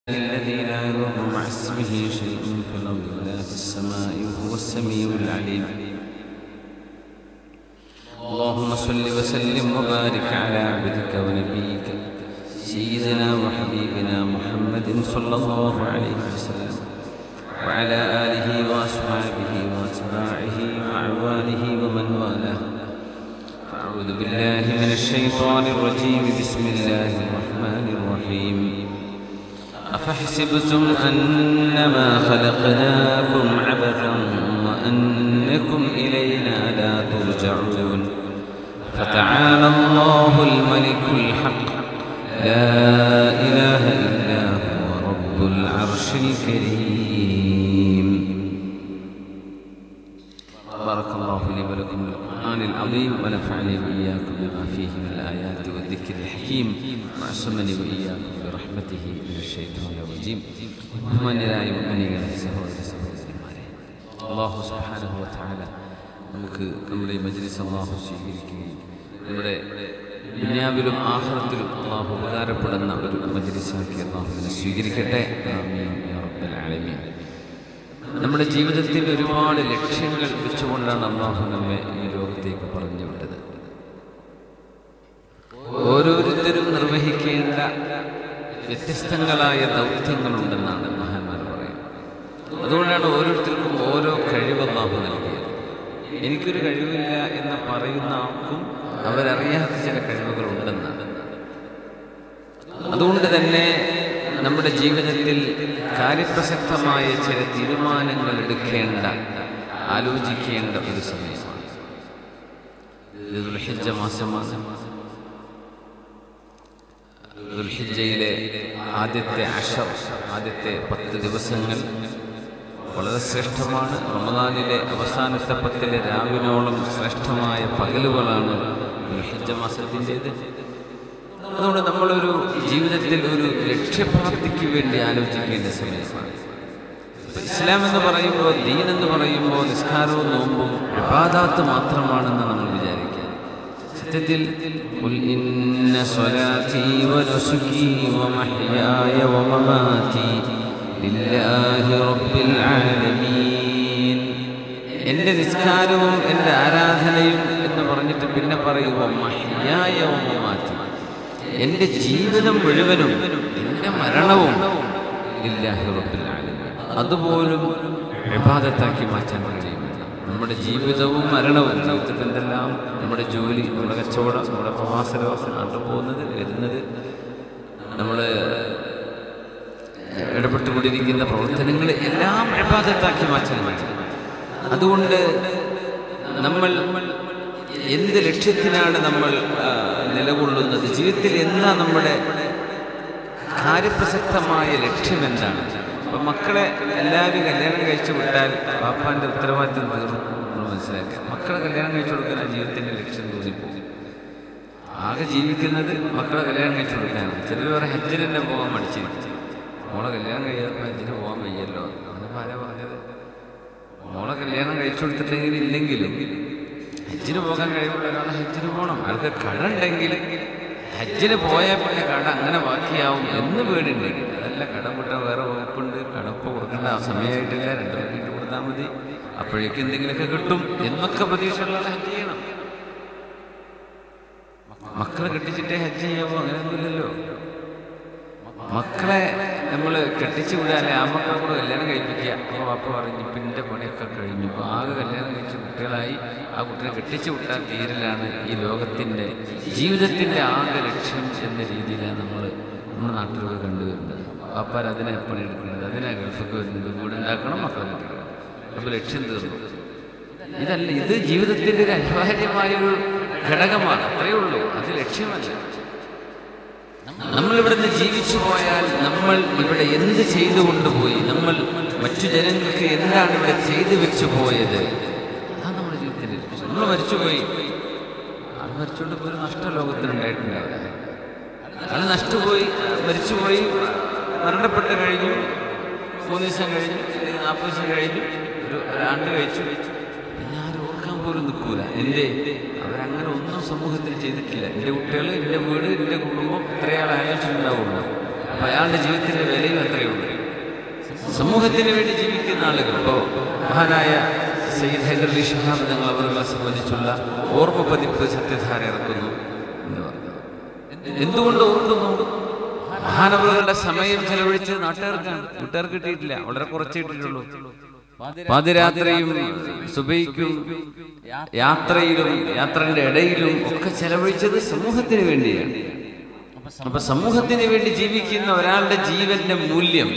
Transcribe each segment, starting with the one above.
الذي لا يضر مع اسمه شيء في الأرض ولا في السماء وهو السميع العليم اللهم صل وسلم وبارك على عبدك ونبيك سيدنا وحبيبنا محمد صلى الله عليه وسلم وعلى آله وأصحابه وأتباعه وأعوانه ومن والاه فأعوذ بالله من الشيطان الرجيم بسم الله الرحمن الرحيم أفحسبتم أنما خلقناكم عبثا وأنكم إلينا لا ترجعون فتعالى الله الملك الحق لا إله إلا هو رب العرش الكريم بارك الله لي ولكم بالقرآن العظيم ونفعني وإياكم بما فيه من الآيات والذكر الحكيم وعصمني وإياكم برحمته من الشيطان الرجيم ബഹുമാന്യരായ മുഅ്മിനീകളെ സഹോദര സഹോദരിമാരെ അള്ളാഹു സുബ്ഹാനഹു വ തആല നമുക്ക് നമ്മുടെ ഈ മജ്ലിസ് അള്ളാഹു സ്വീകരിക്കുകയും നമ്മുടെ ദുനിയാവിലും ആഖിറത്തിലും അള്ളാഹു ഉപകാരപ്പെടുന്ന ഒരു മജ്ലിസാക്കി അള്ളാഹുവിനെ സ്വീകരിക്കട്ടെ ആമീൻ യാ റബ്ബൽ ആലമീൻ നമ്മുടെ ജീവിതത്തിൽ ഒരുപാട് ലക്ഷ്യങ്ങൾ വെച്ചുകൊണ്ടാണ് അള്ളാഹു നമ്മെ ഈ ലോകത്തേക്ക് പറഞ്ഞു വിട്ടത് ഓരോരുത്തരും നിർവഹിക്കേണ്ട വ്യത്യസ്തങ്ങളായ ദൗത്യങ്ങളുണ്ടെന്നാണ് മഹാന്മാർ പറയുന്നത് അതുകൊണ്ടാണ് ഓരോരുത്തർക്കും ഓരോ കഴിവ് അള്ളാഹു നൽകിയത് എനിക്കൊരു കഴിവില്ല എന്ന് പറയുന്ന ആൾക്കും അവരറിയാത്ത ചില കഴിവുകൾ ഉണ്ടെന്നാണ് അതുകൊണ്ട് തന്നെ നമ്മുടെ ജീവിതത്തിൽ കാര്യപ്രസക്തമായ ചില തീരുമാനങ്ങൾ എടുക്കേണ്ട ആലോചിക്കേണ്ട ഒരു സമയമാണ് ഇത് ദുൽഹിജ്ജ മാസമാണ് ദുൽഹിജ്ജയിലെ ആദ്യത്തെ അഷർ ആദ്യത്തെ പത്ത് ദിവസങ്ങൾ വളരെ ശ്രേഷ്ഠമാണ് റമദാനിലെ അവസാനത്തെ പത്തിലെ രാവിനോളം ശ്രേഷ്ഠമായ പകലുകളാണ് ദുൽഹിജ്ജ മാസത്തിൻ്റേത് അതുകൊണ്ട് നമ്മളൊരു ജീവിതത്തിൽ ഒരു ലക്ഷ്യപ്രാപ്തിക്ക് വേണ്ടി ആലോചിക്കേണ്ട സമയമാണ് ഇസ്ലാം എന്ന് പറയുമ്പോൾ ദീൻ എന്ന് പറയുമ്പോൾ നിസ്കാരവും നോമ്പും വിവാദാത്ത് മാത്രമാണെന്ന് നമ്മൾ വിചാരിക്കുക സത്യത്തിൽ قل إن صلاتي ونسكي ومحياي ومماتي لله رب العالمين എൻ്റെ നിസ്കാരവും എൻ്റെ ആരാധനയും എന്ന് പറഞ്ഞിട്ട് പിന്നെ പറയുക മഹ്യായ വമമാതി എൻ്റെ ജീവിതം മുഴുവനും എൻ്റെ മരണവും ലില്ലാഹി റബ്ബിൽ ആലമീൻ അതുപോലും വിവാദത്താക്കി മാറ്റാൻ കഴിയുമില്ല നമ്മുടെ ജീവിതവും മരണവും ജീവിതത്തിൽ എന്തെല്ലാം നമ്മുടെ ജോലി നമ്മുടെ കച്ചവടം നമ്മുടെ പ്രവാസരവാസം നാട്ടിൽ പോകുന്നത് വരുന്നത് നമ്മൾ ഇടപെട്ടുകൊണ്ടിരിക്കുന്ന പ്രവർത്തനങ്ങൾ എല്ലാം വിവാദത്താക്കി മാറ്റാൻ പറ്റും അതുകൊണ്ട് നമ്മൾ എന്ത് ലക്ഷ്യത്തിനാണ് നമ്മൾ നിലകൊള്ളുന്നത് ജീവിതത്തിൽ എന്താ നമ്മുടെ കാര്യപ്രസക്തമായ ലക്ഷ്യം എന്താണ് അപ്പം മക്കളെ എല്ലാവരും കല്യാണം കഴിച്ചു വിട്ടാൽ പാപ്പാൻ്റെ ഉത്തരവാദിത്വം തീർന്നു നമ്മൾ മനസ്സിലാക്കുക മക്കളെ കല്യാണം കഴിച്ചു കൊടുക്കാൻ ജീവിതത്തിൻ്റെ ലക്ഷ്യം തോന്നിപ്പോകും ആകെ ജീവിക്കുന്നത് മക്കളെ കല്യാണം കഴിച്ചു കൊടുക്കാനാണ് ചിലർ പറയും ഹജ്ജിന് തന്നെ പോകാൻ മടിച്ചിരിക്കും മോളെ കല്യാണം കഴിയാതെ ഹജ്ജിന് പോകാൻ വയ്യല്ലോ അങ്ങനെ പല പറഞ്ഞത് മോളെ കല്യാണം കഴിച്ചു കൊടുത്തിട്ടെങ്കിലും ഇല്ലെങ്കിലും ഹജ്ജിന് പോകാൻ കഴിവുള്ള ഒരാൾ ഹജ്ജിന് പോകണം ആൾക്ക് കട ഉണ്ടെങ്കിൽ ഹജ്ജിന് പോയാൽ പിന്നെ കട അങ്ങനെ ബാക്കിയാവും എന്ന് പേടിയുണ്ടെങ്കിൽ അതല്ല കട വിട്ടാൽ വേറെ വകുപ്പുണ്ട് കടപ്പ് കൊടുക്കേണ്ട സമയമായിട്ടില്ല രണ്ടു മിനിറ്റ് കൊടുത്താൽ മതി അപ്പോഴേക്കും എന്തെങ്കിലുമൊക്കെ കിട്ടും എന്നൊക്കെ പ്രതീക്ഷയുള്ള ഹജ്ജ് ചെയ്യണം മക്കളെ കെട്ടിച്ചിട്ടേ ഹജ്ജ് ചെയ്യാവോ അങ്ങനെയൊന്നുമില്ലല്ലോ മക്കളെ നമ്മൾ കെട്ടിച്ചു വിടാല്ലേ ആ മക്കളെ കൂടെ കല്യാണം കഴിപ്പിക്കുക അപ്പോൾ അപ്പ പറഞ്ഞു ഇപ്പം എൻ്റെ പണിയൊക്കെ കഴിഞ്ഞു ഇപ്പോൾ ആകെ കല്യാണം കഴിച്ച കുട്ടികളായി ആ കുട്ടിനെ കെട്ടിച്ചു വിട്ടാൽ തീരലാണ് ഈ ലോകത്തിൻ്റെ ജീവിതത്തിൻ്റെ ആകെ ലക്ഷ്യം എന്ന രീതിയിലാണ് നമ്മൾ നമ്മുടെ നാട്ടിലൂടെ കണ്ടുവരുന്നത് പാപ്പാർ അതിനെ പണിയെടുക്കുന്നത് അതിനെ ഗൾഫൊക്കെ വരുന്നത് വീടുണ്ടാക്കണം മക്കളെ കെട്ടിക്കണം അപ്പോൾ ലക്ഷ്യം തീർന്നു ഇതല്ല ഇത് ജീവിതത്തിൻ്റെ ഒരു അനിവാര്യമായൊരു ഘടകമാണ് അത്രയേ ഉള്ളൂ അത് ലക്ഷ്യമല്ല നമ്മൾ ഇവിടുന്ന് ജീവിച്ചു പോയാൽ നമ്മൾ ഇവിടെ എന്ത് ചെയ്തു കൊണ്ടുപോയി നമ്മൾ മറ്റു ജനങ്ങൾക്ക് എന്താണ് ഇവിടെ ചെയ്തു വെച്ചു പോയത് അതാണ് നമ്മുടെ ജീവിതത്തിൽ നമ്മൾ മരിച്ചുപോയി ആൾ മരിച്ചുകൊണ്ട് പോയി നഷ്ട ലോകത്തിനുണ്ടായിട്ടുണ്ടാവില്ല ആൾ നഷ്ടപോയി മരിച്ചുപോയി മരണപ്പെട്ട് കഴിഞ്ഞു മൂന്ന് ദിവസം കഴിഞ്ഞു അല്ലെങ്കിൽ നാൽപ്പത് ദിവസം കഴിഞ്ഞു ഒരു ഒരാണ്ട് കഴിച്ചു പിന്നെ ആരും ഓർക്കാൻ പോലും നിൽക്കൂല എൻ്റെ അവരങ്ങനെ ഒന്നും സമൂഹത്തിൽ ചെയ്തിട്ടില്ല എൻ്റെ കുട്ടികൾ എൻ്റെ വീട് എൻ്റെ കുടുംബം ഇത്രയാൾ ആലോചിച്ചിട്ടുണ്ടാവുള്ളൂ അപ്പൊ അയാളുടെ ജീവിതത്തിന്റെ വിലയും അത്രയേ ഉള്ളൂ സമൂഹത്തിന് വേണ്ടി ജീവിക്കുന്ന ആളുകൾ ഇപ്പോൾ മഹാനായ സയ്യിദ് ഹൈദർലി ഷിഹാബ് തങ്ങൾ അവരുടെ സംബന്ധിച്ചുള്ള ഓർമ്മ പതിപ്പ് സത്യധാര ഇറക്കുന്നു എന്ന് പറഞ്ഞു എന്തുകൊണ്ട് ഓർക്കുന്നു മഹാനവറുകളുടെ സമയം ചെലവഴിച്ച് നാട്ടുകാർക്കാണ് വീട്ടുകാർക്ക് കിട്ടിയിട്ടില്ല വളരെ കുറച്ച് കിട്ടിയിട്ടുള്ളൂ പാതിരാത്രിയും സുബൈക്കും യാത്രയിലും യാത്രയുടെ ഇടയിലും ഒക്കെ ചെലവഴിച്ചത് സമൂഹത്തിന് വേണ്ടിയാണ് അപ്പൊ സമൂഹത്തിന് വേണ്ടി ജീവിക്കുന്ന ഒരാളുടെ ജീവന്റെ മൂല്യം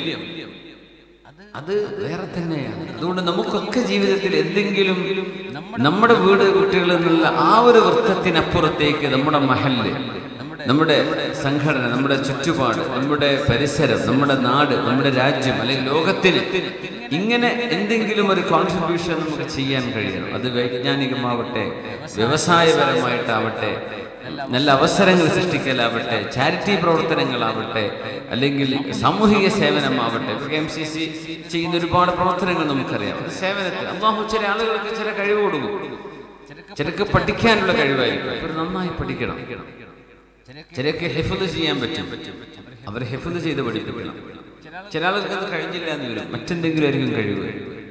അത് വേറെ തന്നെയാണ് അതുകൊണ്ട് നമുക്കൊക്കെ ജീവിതത്തിൽ എന്തെങ്കിലും നമ്മുടെ വീട് കുട്ടികൾ എന്നുള്ള ആ ഒരു വൃത്തത്തിനപ്പുറത്തേക്ക് നമ്മുടെ മഹല് നമ്മുടെ സംഘടന നമ്മുടെ ചുറ്റുപാട് നമ്മുടെ പരിസരം നമ്മുടെ നാട് നമ്മുടെ രാജ്യം അല്ലെങ്കിൽ ലോകത്തിന് ഇങ്ങനെ എന്തെങ്കിലും ഒരു കോൺട്രിബ്യൂഷൻ നമുക്ക് ചെയ്യാൻ കഴിയണം അത് വൈജ്ഞാനികമാവട്ടെ വ്യവസായപരമായിട്ടാവട്ടെ നല്ല അവസരങ്ങൾ സൃഷ്ടിക്കലാവട്ടെ ചാരിറ്റി പ്രവർത്തനങ്ങളാവട്ടെ അല്ലെങ്കിൽ സാമൂഹിക സേവനമാവട്ടെ ഇപ്പൊ എം സി സി ചെയ്യുന്ന ഒരുപാട് പ്രവർത്തനങ്ങൾ നമുക്കറിയാം അത് സേവനത്തിൽ അള്ളാഹു ചില ആളുകൾക്ക് ചില കഴിവ് കൊടുക്കും ചിലക്ക് പഠിക്കാനുള്ള കഴിവായിരിക്കും അവർ നന്നായി പഠിക്കണം ചിലക്ക് ഹെഫുദ് ചെയ്യാൻ പറ്റും അവർ ഹെഫുദ് ചെയ്ത് പഠിപ്പിക്കണം ചില ആളുകൾക്ക് അത് കഴിഞ്ഞില്ല എന്ന് വരും മറ്റെന്തെങ്കിലും ആയിരിക്കും കഴിവ്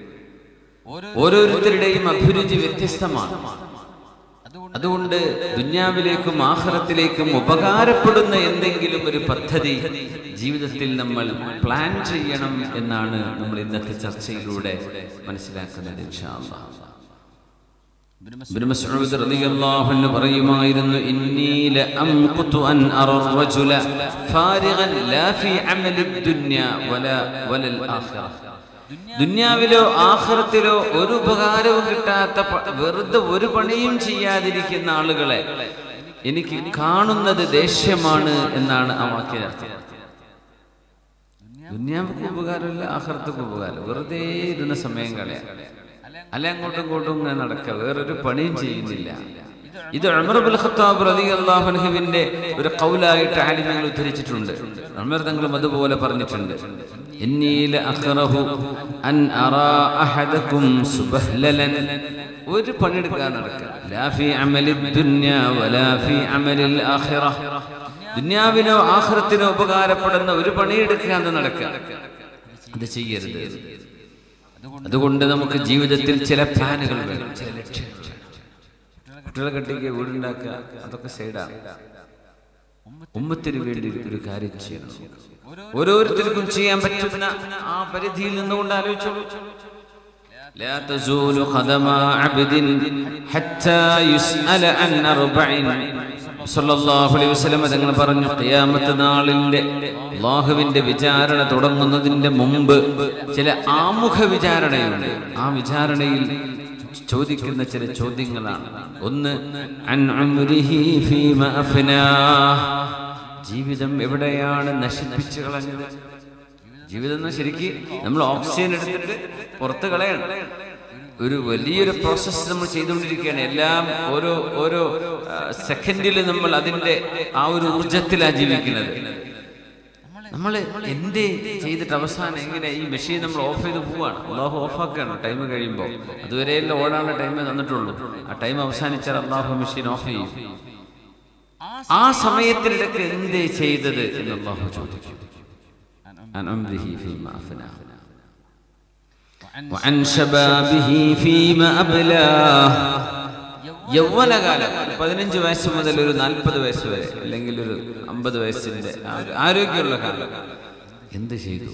ഓരോരുത്തരുടെയും അഭിരുചി വ്യത്യസ്തമാണ് അതുകൊണ്ട് ദുന്യാവിലേക്കും ആഹ്റത്തിലേക്കും ഉപകാരപ്പെടുന്ന എന്തെങ്കിലും ഒരു പദ്ധതി ജീവിതത്തിൽ നമ്മൾ പ്ലാൻ ചെയ്യണം എന്നാണ് നമ്മൾ ഇന്നത്തെ ചർച്ചയിലൂടെ മനസ്സിലാക്കുന്നത് ഇൻഷാ അല്ലാഹ്. ഇബ്നു മസ്ഊദ് റളിയല്ലാഹു അൻഹു പറയുമായിരുന്നു ഇന്നി ലഅംഖുതു അൻ അറ റജുല ഫാരിഗൻ ലാ ഫീ അമലി ദുനിയ വലാ വലൽ ആഖിറ ദുന്യാവിലോ ആഖിറത്തിലോ ഒരു ഉപകാരവും കിട്ടാത്ത പ- വെറുതെ ഒരു പണിയും ചെയ്യാതിരിക്കുന്ന ആളുകളെ എനിക്ക് കാണുന്നത് ദേഷ്യമാണ് എന്നാണ് ആ വാക്കിനർത്ഥം ദുന്യാവിക്ക് ഉപകാരമില്ല ആഹ്റത്തുക്ക് ഉപകാരം വെറുതെ ഇരുന്ന സമയം കളയാം അല്ല അങ്ങോട്ടും ഇങ്ങോട്ടും ഇങ്ങനെ നടക്കുക വേറൊരു പണിയും ചെയ്യുന്നില്ല ഇത് ഉമർ ബിൻ ഖത്താബ് റളിയല്ലാഹു അൻഹുവിന്റെ ഒരു ഖൗലായിട്ട് ആലിമ്യങ്ങൾ ഉദ്ധരിച്ചിട്ടുണ്ട് ഉമർ തങ്ങളും അതുപോലെ പറഞ്ഞിട്ടുണ്ട് ഇന്നി ലഅഖറഹു അൻ അറാ അഹദകും സുബഹ്ലലൻ ഒരു പണിയെടുക്കാൻ നടക്കുക ലാ ഫീ അമലി ദുനിയ വലാ ഫീ അമലിൽ ആഖിറ ദുന്യാവിനോ ആഖിറത്തിനോ ഉപകാരപ്പെടുന്ന ഒരു പണിയെടുക്കാതെ നടക്കുക അത് ചെയ്യരുത് അതുകൊണ്ട് നമുക്ക് ജീവിതത്തിൽ ചില പ്ലാനുകൾ വേണം ചില ലക്ഷ്യങ്ങൾ വേണം കുട്ടികളെ കെട്ടിക്കുക വീടുണ്ടാക്കുക അതൊക്കെ സൈഡാണ് ഉമ്മത്തിന് വേണ്ടി ഒരു കാര്യം ചെയ്യണം ഓരോരുത്തർക്കും ചെയ്യാൻ പറ്റുന്ന ആ പരിധിയിൽ നിന്നുകൊണ്ട് ആലോചിച്ചോളൂ لا تزول قدم عبد حتى يسأل عن أربع സല്ലല്ലാഹു അലൈഹി വസല്ലം തങ്ങൾ പറഞ്ഞു ഖിയാമത്ത് നാളിന്റെ അള്ളാഹുവിന്റെ വിചാരണ തുടങ്ങുന്നതിന്റെ മുമ്പ് ചില ആമുഖ വിചാരണയുണ്ട് ആ വിചാരണയിൽ ചോദിക്കുന്ന ചില ചോദ്യങ്ങളാണ് ഒന്ന് അൻ ഉംരിഹി ഫീമ അഫ്നാഹ്. ജീവിതം എവിടെയാണ് നശിപ്പിച്ചു കളഞ്ഞത് ജീവിതം എന്ന് ശരിക്ക് നമ്മൾ ഓക്സിജൻ എടുത്തിട്ട് പുറത്ത് കളയണം ഒരു വലിയൊരു പ്രോസസ്സ് നമ്മൾ ചെയ്തുകൊണ്ടിരിക്കുകയാണ് എല്ലാം ഓരോ ഓരോ സെക്കൻഡിൽ നമ്മൾ അതിന്റെ ആ ഒരു ഊർജത്തിലാണ് ജീവിക്കുന്നത് നമ്മൾ എന്തേ ചെയ്തിട്ട് അവസാനം എങ്ങനെ ഈ മെഷീൻ നമ്മൾ ഓഫ് ചെയ്ത് പോവാണ് അള്ളാഹു ഓഫാക്കുകയാണ് ടൈം കഴിയുമ്പോൾ അതുവരെയല്ല ഓടാനുള്ള ടൈമേ തന്നിട്ടുള്ളൂ ആ ടൈം അവസാനിച്ചാൽ അള്ളാഹു മെഷീൻ ഓഫ് ചെയ്യും ആ സമയത്തിനിടയ്ക്ക് എന്തേ ചെയ്തത് എന്ന് അള്ളാഹു ചോദിക്കും عن عمره فيما أفناه وعن شبابه فيما أبلاه യൗവനകാലം ഒരു പതിനഞ്ച് വയസ്സ് മുതൽ ഒരു നാൽപ്പത് വയസ്സ് വരെ അല്ലെങ്കിൽ ഒരു അമ്പത് വയസ്സിന്റെ ആ ഒരു ആരോഗ്യമുള്ള കാലം എന്ത് ചെയ്തു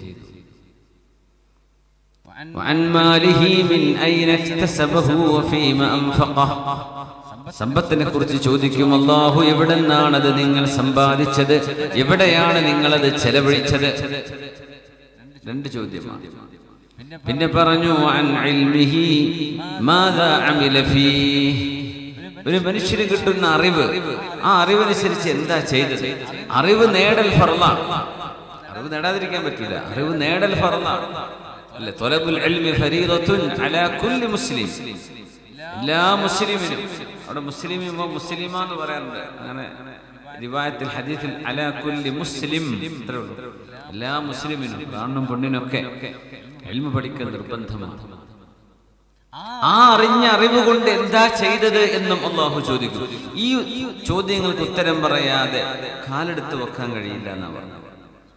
وعن ماله من أين اكتسبه وفيما أنفقه സമ്പത്തിനെ കുറിച്ച് ചോദിക്കും അള്ളാഹു എവിടെ നിന്നാണത് നിങ്ങൾ സമ്പാദിച്ചത് എവിടെയാണ് നിങ്ങളത് ചെലവഴിച്ചത് രണ്ട് ചോദ്യമാണ് പിന്നെ പറഞ്ഞു "വഅൻ ഇൽമിഹി മാദാ അമില ഫീഹ്." ഒരു മനുഷ്യന് കിട്ടുന്ന അറിവ് ആ അറിവനുസരിച്ച് എന്താ ചെയ്തത് അറിവ് നേടൽ ഫർളാണ് അറിവ് നേടാതിരിക്കാൻ പറ്റില്ല അറിവ് നേടൽ ഫർളാണ് അല്ലെ തൊലബുൽ ഇൽമി ഫരീദത്തുൻ അലാ കുല്ലി മുസ്ലിം എല്ലാ മുസ്ലിമിനും അവിടെ മുസ്ലിം മുസ്ലിമ എന്ന് പറയാറുണ്ട് അങ്ങനെ റിവായത്തിൽ ഹദീസിൽ അലാ കുല്ലി മുസ്ലിം ഇത്രേ ഉള്ളൂ. എല്ലാ മുസ്ലിമിനും ആണും പെണ്ണിനൊക്കെ എൽമ പഠിക്കൽ നിർബന്ധമാണ് ആ അറിഞ്ഞ അറിവ് കൊണ്ട് എന്താ ചെയ്തത് എന്നും അള്ളാഹു ചോദിക്കും ഈ ഈ ചോദ്യങ്ങൾക്ക് ഉത്തരം പറയാതെ കാലെടുത്ത് വെക്കാൻ കഴിയില്ല എന്നാ പറഞ്ഞത്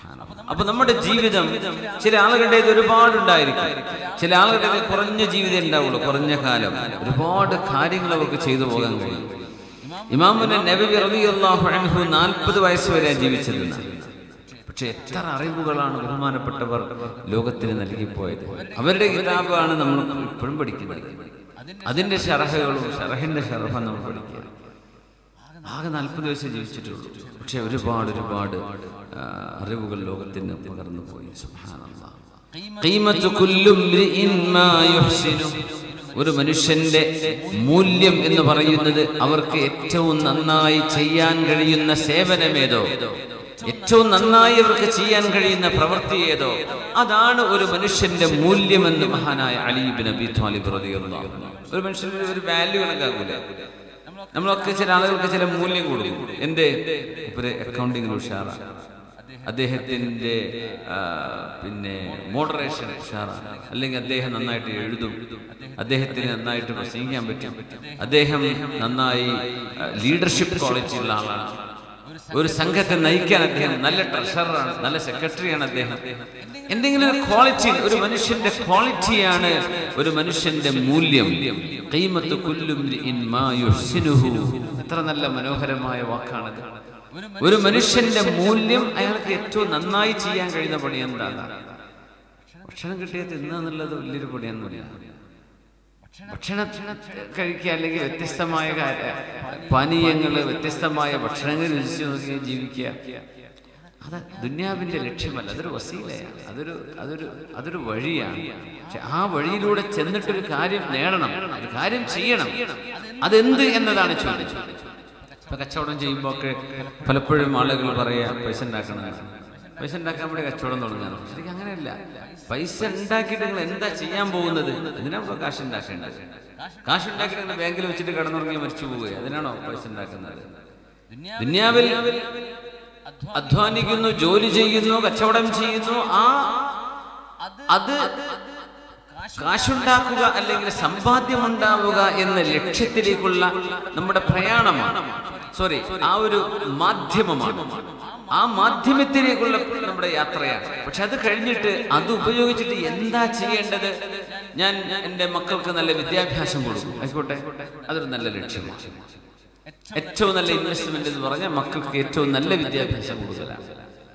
അപ്പൊ നമ്മുടെ ജീവിതം ചില ആളുകളുടേത് ഒരുപാട് ഉണ്ടായിരിക്കും ചില ആളുകളുടേത് കുറഞ്ഞ ജീവിതം ഉണ്ടാവുള്ളൂ കുറഞ്ഞ കാലം ഒരുപാട് കാര്യങ്ങൾ അവർക്ക് ചെയ്തു പോകാൻ കഴിയും ഇമാമുന നബി റളിയല്ലാഹു അൻഹു നാൽപ്പത് വയസ്സ് വരെ ജീവിച്ചതെന്ന് പക്ഷെ എത്ര അറിവുകളാണ് ബഹുമാനപ്പെട്ടവർ ലോകത്തിന് നൽകിപ്പോയത് അവരുടെ കിതാബാണ് നമ്മൾ ഇപ്പോഴും പഠിക്കുന്നത് അതിന്റെ ഷറഹകളും ഷറഹിന്റെ ഷറഹ നമ്മൾ പഠിക്കുക ആകെ നാൽപ്പത് വയസ്സേ ജീവിച്ചിട്ടുള്ളൂ പക്ഷെ ഒരുപാട് ഒരുപാട് ആ, അറിവുകൾ ലോകത്തിന് പകർന്നു പോയി സുബ്ഹാനല്ലാഹ്. ഖീമത്തു കുല്ലു ഇംരിഇൻ മാ യുഹ്സിനു. ഒരു മനുഷ്യന്റെ മൂല്യം എന്ന് പറയുന്നത് അവർക്ക് ഏറ്റവും നന്നായി ചെയ്യാൻ കഴിയുന്ന സേവനമേതോ ഏറ്റവും നന്നായി അവർക്ക് ചെയ്യാൻ കഴിയുന്ന പ്രവൃത്തി ഏതോ അതാണ് ഒരു മനുഷ്യന്റെ മൂല്യമെന്ന് മഹാനായ അലീബിൻ അബി ത്വാലിബ് റളിയല്ലാഹു അൻഹു. ഒരു മനുഷ്യന് ഒരു വാല്യൂ കണക്കാക്കൂല നമ്മളൊക്കെ ചില ആളുകൾക്ക് ചില മൂല്യം കൊടുക്കും എന്തേ ഒരു അക്കൗണ്ടിങ്ങിന് ഉഷാറാണ് അദ്ദേഹത്തിന്റെ ആ, പിന്നെ മോഡറേഷൻ ഉഷാറാണ് അല്ലെങ്കിൽ അദ്ദേഹം നന്നായിട്ട് എഴുതും അദ്ദേഹത്തിന് നന്നായിട്ട് പ്രസംഗിക്കാൻ പറ്റും അദ്ദേഹം നന്നായി ലീഡർഷിപ്പ് ക്വാളിറ്റി ഉള്ള ആളാണ് ഒരു സംഘത്തെ നയിക്കാൻ അദ്ദേഹം നല്ല ട്രഷററാണ് നല്ല സെക്രട്ടറിയാണ് അദ്ദേഹം എന്തെങ്കിലും ഒരു ക്വാളിറ്റി ഒരു മനുഷ്യന്റെ ക്വാളിറ്റിയാണ് ഒരു മനുഷ്യന്റെ മൂല്യം ഖീമത്ത് കുല്ലും ഇൻ മാ യുഹ്സിനുഹു. എത്ര നല്ല മനോഹരമായ വാക്കാണത് ഒരു മനുഷ്യന്റെ മൂല്യം അയാൾക്ക് ഏറ്റവും നന്നായി ചെയ്യാൻ കഴിയുന്ന പണി എന്താണ് ഭക്ഷണം കിട്ടിയാൽ തിന്നുള്ളത് വലിയൊരു പണിയൊന്നുമില്ല ഭക്ഷണം കഴിക്കുക അല്ലെങ്കിൽ വ്യത്യസ്തമായ കാര്യ പാനീയങ്ങൾ വ്യത്യസ്തമായ ഭക്ഷണങ്ങൾ രുചിച്ച് നോക്കി ജീവിക്കുക അത് ദുന്യാവിന്റെ ലക്ഷ്യമല്ല അതൊരു വസീലയാണ് അതൊരു അതൊരു അതൊരു വഴിയാണ് പക്ഷെ ആ വഴിയിലൂടെ ചെന്നിട്ടൊരു കാര്യം നേടണം ഒരു കാര്യം ചെയ്യണം അതെന്ത് എന്നതാണ് ചോദ്യം ഇപ്പൊ കച്ചവടം ചെയ്യുമ്പോൾ ഒക്കെ പലപ്പോഴും ആളുകൾ പറയാ പൈസ ഉണ്ടാക്കണം പൈസ ഉണ്ടാക്കാൻ വേണ്ടി കച്ചവടം തുടങ്ങുന്നത് ശരിക്കും അങ്ങനെയല്ല പൈസ ഉണ്ടാക്കിയിട്ട് നിങ്ങൾ എന്താ ചെയ്യാൻ പോകുന്നത് അതിനാണോ കാശ് ഉണ്ടാക്കേണ്ടത് കാശ് ഉണ്ടാക്കി നിങ്ങൾ ബാങ്കിൽ വെച്ചിട്ട് കിടന്നുറങ്ങി മരിച്ചു പോവുക അതിനാണോ പൈസ ഉണ്ടാക്കുന്നത് ദുന്യാവിൽ അധ്വാനിക്കുന്നു ജോലി ചെയ്യുന്നു കച്ചവടം ചെയ്യുന്നു ആ അത് കാശുണ്ടാക്കുക അല്ലെങ്കിൽ സമ്പാദ്യമുണ്ടാവുക എന്ന ലക്ഷ്യത്തിലേക്കുള്ള നമ്മുടെ പ്രയാണമാണ് സോറി ആ ഒരു മാധ്യമമാണ് ആ മാധ്യമത്തിലേക്കുള്ള നമ്മുടെ യാത്രയാണ് പക്ഷെ അത് കഴിഞ്ഞിട്ട് അത് ഉപയോഗിച്ചിട്ട് എന്താ ചെയ്യേണ്ടത് ഞാൻ എൻ്റെ മക്കൾക്ക് നല്ല വിദ്യാഭ്യാസം കൊടുക്കും ആയിക്കോട്ടെ അതൊരു നല്ല ലക്ഷ്യമാണ് ഏറ്റവും നല്ല ഇൻവെസ്റ്റ്മെന്റ് എന്ന് പറഞ്ഞാൽ മക്കൾക്ക് ഏറ്റവും നല്ല വിദ്യാഭ്യാസം കൊടുക്കലാണ്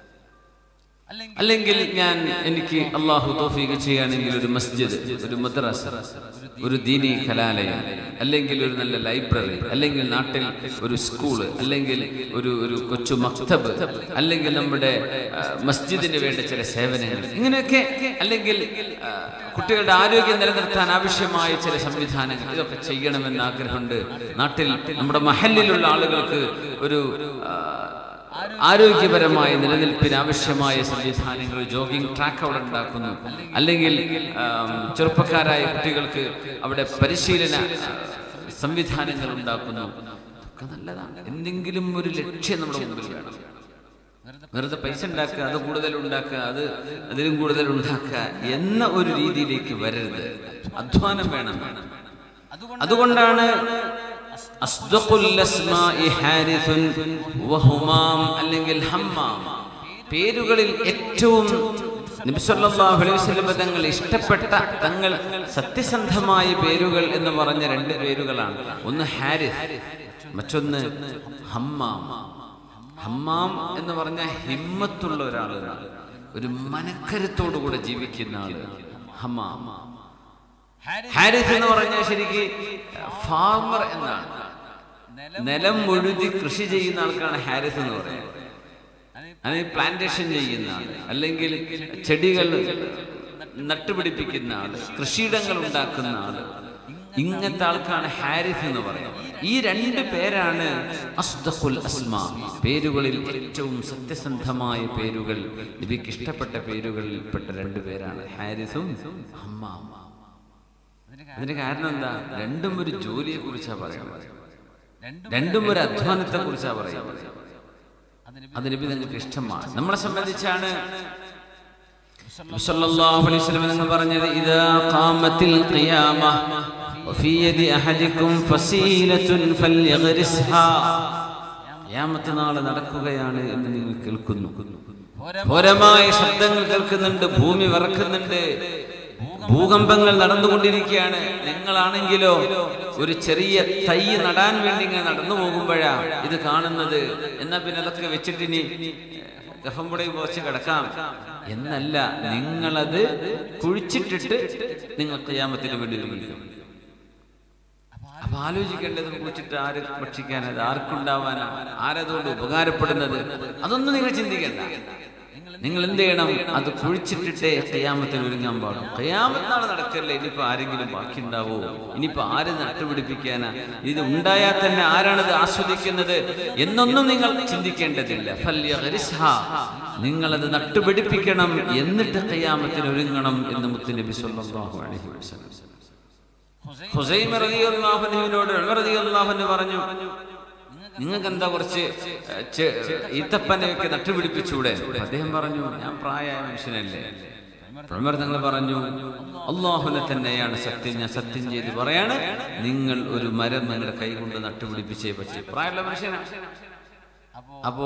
അല്ലെങ്കിൽ ഞാൻ എനിക്ക് അള്ളാഹു തോഫീക്ക് ചെയ്യുകയാണെങ്കിൽ ഒരു മസ്ജിദ് ഒരു മദ്രസ ഒരു ദീനി കലാലയം അല്ലെങ്കിൽ ഒരു നല്ല ലൈബ്രറി അല്ലെങ്കിൽ നാട്ടിൽ ഒരു സ്കൂള് അല്ലെങ്കിൽ ഒരു ഒരു കൊച്ചു മക്തബ് അല്ലെങ്കിൽ നമ്മുടെ ആ, മസ്ജിദിന് വേണ്ട ചില സേവനങ്ങൾ ഇങ്ങനെയൊക്കെ അല്ലെങ്കിൽ ആ, കുട്ടികളുടെ ആരോഗ്യം നിലനിർത്താൻ ആവശ്യമായ ചില സംവിധാനങ്ങൾ ഇതൊക്കെ ചെയ്യണമെന്ന് ആഗ്രഹമുണ്ട് നാട്ടിൽ നമ്മുടെ മഹലിലുള്ള ആളുകൾക്ക് ഒരു ആ, ആരോഗ്യപരമായ നിലനിൽപ്പിന് ആവശ്യമായ സംവിധാനങ്ങൾ ജോഗിംഗ് ട്രാക്ക് അവിടെ ഉണ്ടാക്കുന്നു അല്ലെങ്കിൽ ആം, ചെറുപ്പക്കാരായ കുട്ടികൾക്ക് അവിടെ പരിശീലന ആ, സംവിധാനങ്ങൾ ഉണ്ടാക്കുന്നു ഒക്കെ നല്ലതാണ് എന്തെങ്കിലും ഒരു ലക്ഷ്യം നമ്മുടെ മുമ്പിൽ വേണം വെറുതെ പൈസ ഉണ്ടാക്കുക അത് കൂടുതൽ ഉണ്ടാക്കുക അത് അതിലും കൂടുതൽ ഉണ്ടാക്കുക എന്ന ഒരു രീതിയിലേക്ക് വരരുത് അധ്വാനം വേണം അതുകൊണ്ടാണ് അസ്ദഖുൽ അസ്മാഇ ഹാരിസുൻ വഹുമാം അല്ലെങ്കിൽ ഹമ്മാം പേരുകളിൽ ഏറ്റവും നബി സല്ലല്ലാഹു അലൈഹി വസല്ലം തങ്ങൾ ഇഷ്ടപ്പെട്ട തങ്ങൾ സത്യസന്ധമായ പേരുകൾ എന്ന് പറഞ്ഞ രണ്ട് പേരുകളാണ് ഒന്ന് ഹാരിസ് മറ്റൊന്ന് ഹമ്മാം ഹമ്മാം എന്ന് പറഞ്ഞ ഹിമ്മത്തുള്ള ഒരാളാണ് ഒരു മനക്കരുത്തോടുകൂടെ ജീവിക്കുന്ന ആള് ഹമ്മാം ഹാരിസ് എന്ന് പറഞ്ഞാൽ ശരിക്ക് ഫാർമർ എന്നാണ് നിലം മുഴുതി കൃഷി ചെയ്യുന്ന ആൾക്കാണ് ഹാരിസ് എന്ന് പറയുന്നത് അത് പ്ലാന്റേഷൻ ചെയ്യുന്ന ആള് അല്ലെങ്കിൽ ചെടികൾ നട്ടുപിടിപ്പിക്കുന്ന ആള് കൃഷിയിടങ്ങൾ ഉണ്ടാക്കുന്ന ആള് ഇങ്ങനത്തെ ആൾക്കാണ് ഹാരിസ് എന്ന് പറയുന്നത് ഈ രണ്ട് പേരാണ് അസ്ദഖുൽ അസ്മാ പേരുകളിൽ ഏറ്റവും സത്യസന്ധമായ പേരുകൾ നബിക്ക് ഇഷ്ടപ്പെട്ട പേരുകളിൽപ്പെട്ട രണ്ട് പേരാണ് ഹാരിസും ഹമ്മാം അതിന് കാരണം എന്താ രണ്ടും ഒരു ജോലിയെ കുറിച്ചാ പറയുന്നത് രണ്ടും ഒരു അധ്വാനത്തെ കുറിച്ചാ പറയുന്നത് അത് നബി നിങ്ങൾക്ക് ഇഷ്ടമാണ് നമ്മളെ സംബന്ധിച്ചാണ് നബി സല്ലല്ലാഹു അലൈഹി വസല്ലം നിങ്ങൾ പറഞ്ഞത് ഇദാ ഖാമത്തിൽ ഖിയാമ വഫീ യദി അഹദികും ഫസീലത്തുൻ ഫൽയഗ്രിസ്ഹാ ഖിയാമത്ത് നാളെ നടക്കുകയാണ് എന്ന് നിങ്ങൾ കേൾക്കുന്നു ഘോരമായ ശബ്ദങ്ങൾ കേൾക്കുന്നുണ്ട് ഭൂമി വിറക്കുന്നുണ്ട് ഭൂകമ്പങ്ങൾ നടന്നുകൊണ്ടിരിക്കുകയാണ് നിങ്ങളാണെങ്കിലോ ഒരു ചെറിയ തൈ നടാൻ വേണ്ടി ഇങ്ങനെ നടന്നു പോകുമ്പോഴാ ഇത് കാണുന്നത് എന്നാ പിന്നെ അതൊക്കെ വെച്ചിട്ട് ഇനി ഗഫമ്പുടയിൽ കുറച്ച് കിടക്കാം എന്നല്ല നിങ്ങളത് കുഴിച്ചിട്ടിട്ട് നിങ്ങൾ കയ്യാമത്തിന് വേണ്ടി ഒരുങ്ങിക്കും അപ്പൊ ആലോചിക്കേണ്ടത് കുറിച്ചിട്ട് ആര് ഭക്ഷിക്കാനത് ആർക്കുണ്ടാവാനാണ് ആരതുകൊണ്ട് ഉപകാരപ്പെടുന്നത് അതൊന്നും നിങ്ങൾ ചിന്തിക്കണ്ട നിങ്ങൾ എന്ത് ചെയ്യണം അത് കുഴിച്ചിട്ടിട്ടേ കയ്യാമത്തിന് ഒരുങ്ങാൻ പാടും കയ്യാമത്താണ് നടക്കല്ലേ ഇനിയിപ്പോ ആരെങ്കിലും ബാക്കി ഉണ്ടാവോ ഇനിയിപ്പോ ആര് നട്ടുപിടിപ്പിക്കാനാ ഇത് ഉണ്ടായാൽ തന്നെ ആരാണിത് ആസ്വദിക്കുന്നത് എന്നൊന്നും നിങ്ങൾ ചിന്തിക്കേണ്ടതില്ല ഫല്യഗ്രിസ്ഹ. നിങ്ങളത് നട്ടുപിടിപ്പിക്കണം എന്നിട്ട് കയ്യാമത്തിന് ഒരുങ്ങണം എന്ന് മുത്തുനബി സല്ലല്ലാഹു അലൈഹി വസല്ലം ഹുസൈമ റളിയല്ലാഹു അൻഹുവിനോട് ഉമർ റളിയല്ലാഹു അൻഹു പറഞ്ഞു നിങ്ങൾക്ക് എന്താ കുറച്ച് ഏഹ്, ചെ- ഈത്തപ്പനയൊക്കെ നട്ടുപിടിപ്പിച്ചൂടെ അപ്പൊ അദ്ദേഹം പറഞ്ഞു ഞാൻ പ്രായമായ മനുഷ്യനല്ലേ ഉമർ തങ്ങൾ പറഞ്ഞു അള്ളാഹുനെ തന്നെയാണ് സത്യം ഞാൻ സത്യം ചെയ്ത് പറയാണ് നിങ്ങൾ ഒരു മരം നിങ്ങളുടെ കൈ കൊണ്ട് നട്ടുപിടിപ്പിച്ചേ പറ്റൂ പ്രായമുള്ള മനുഷ്യനാണ് അപ്പോ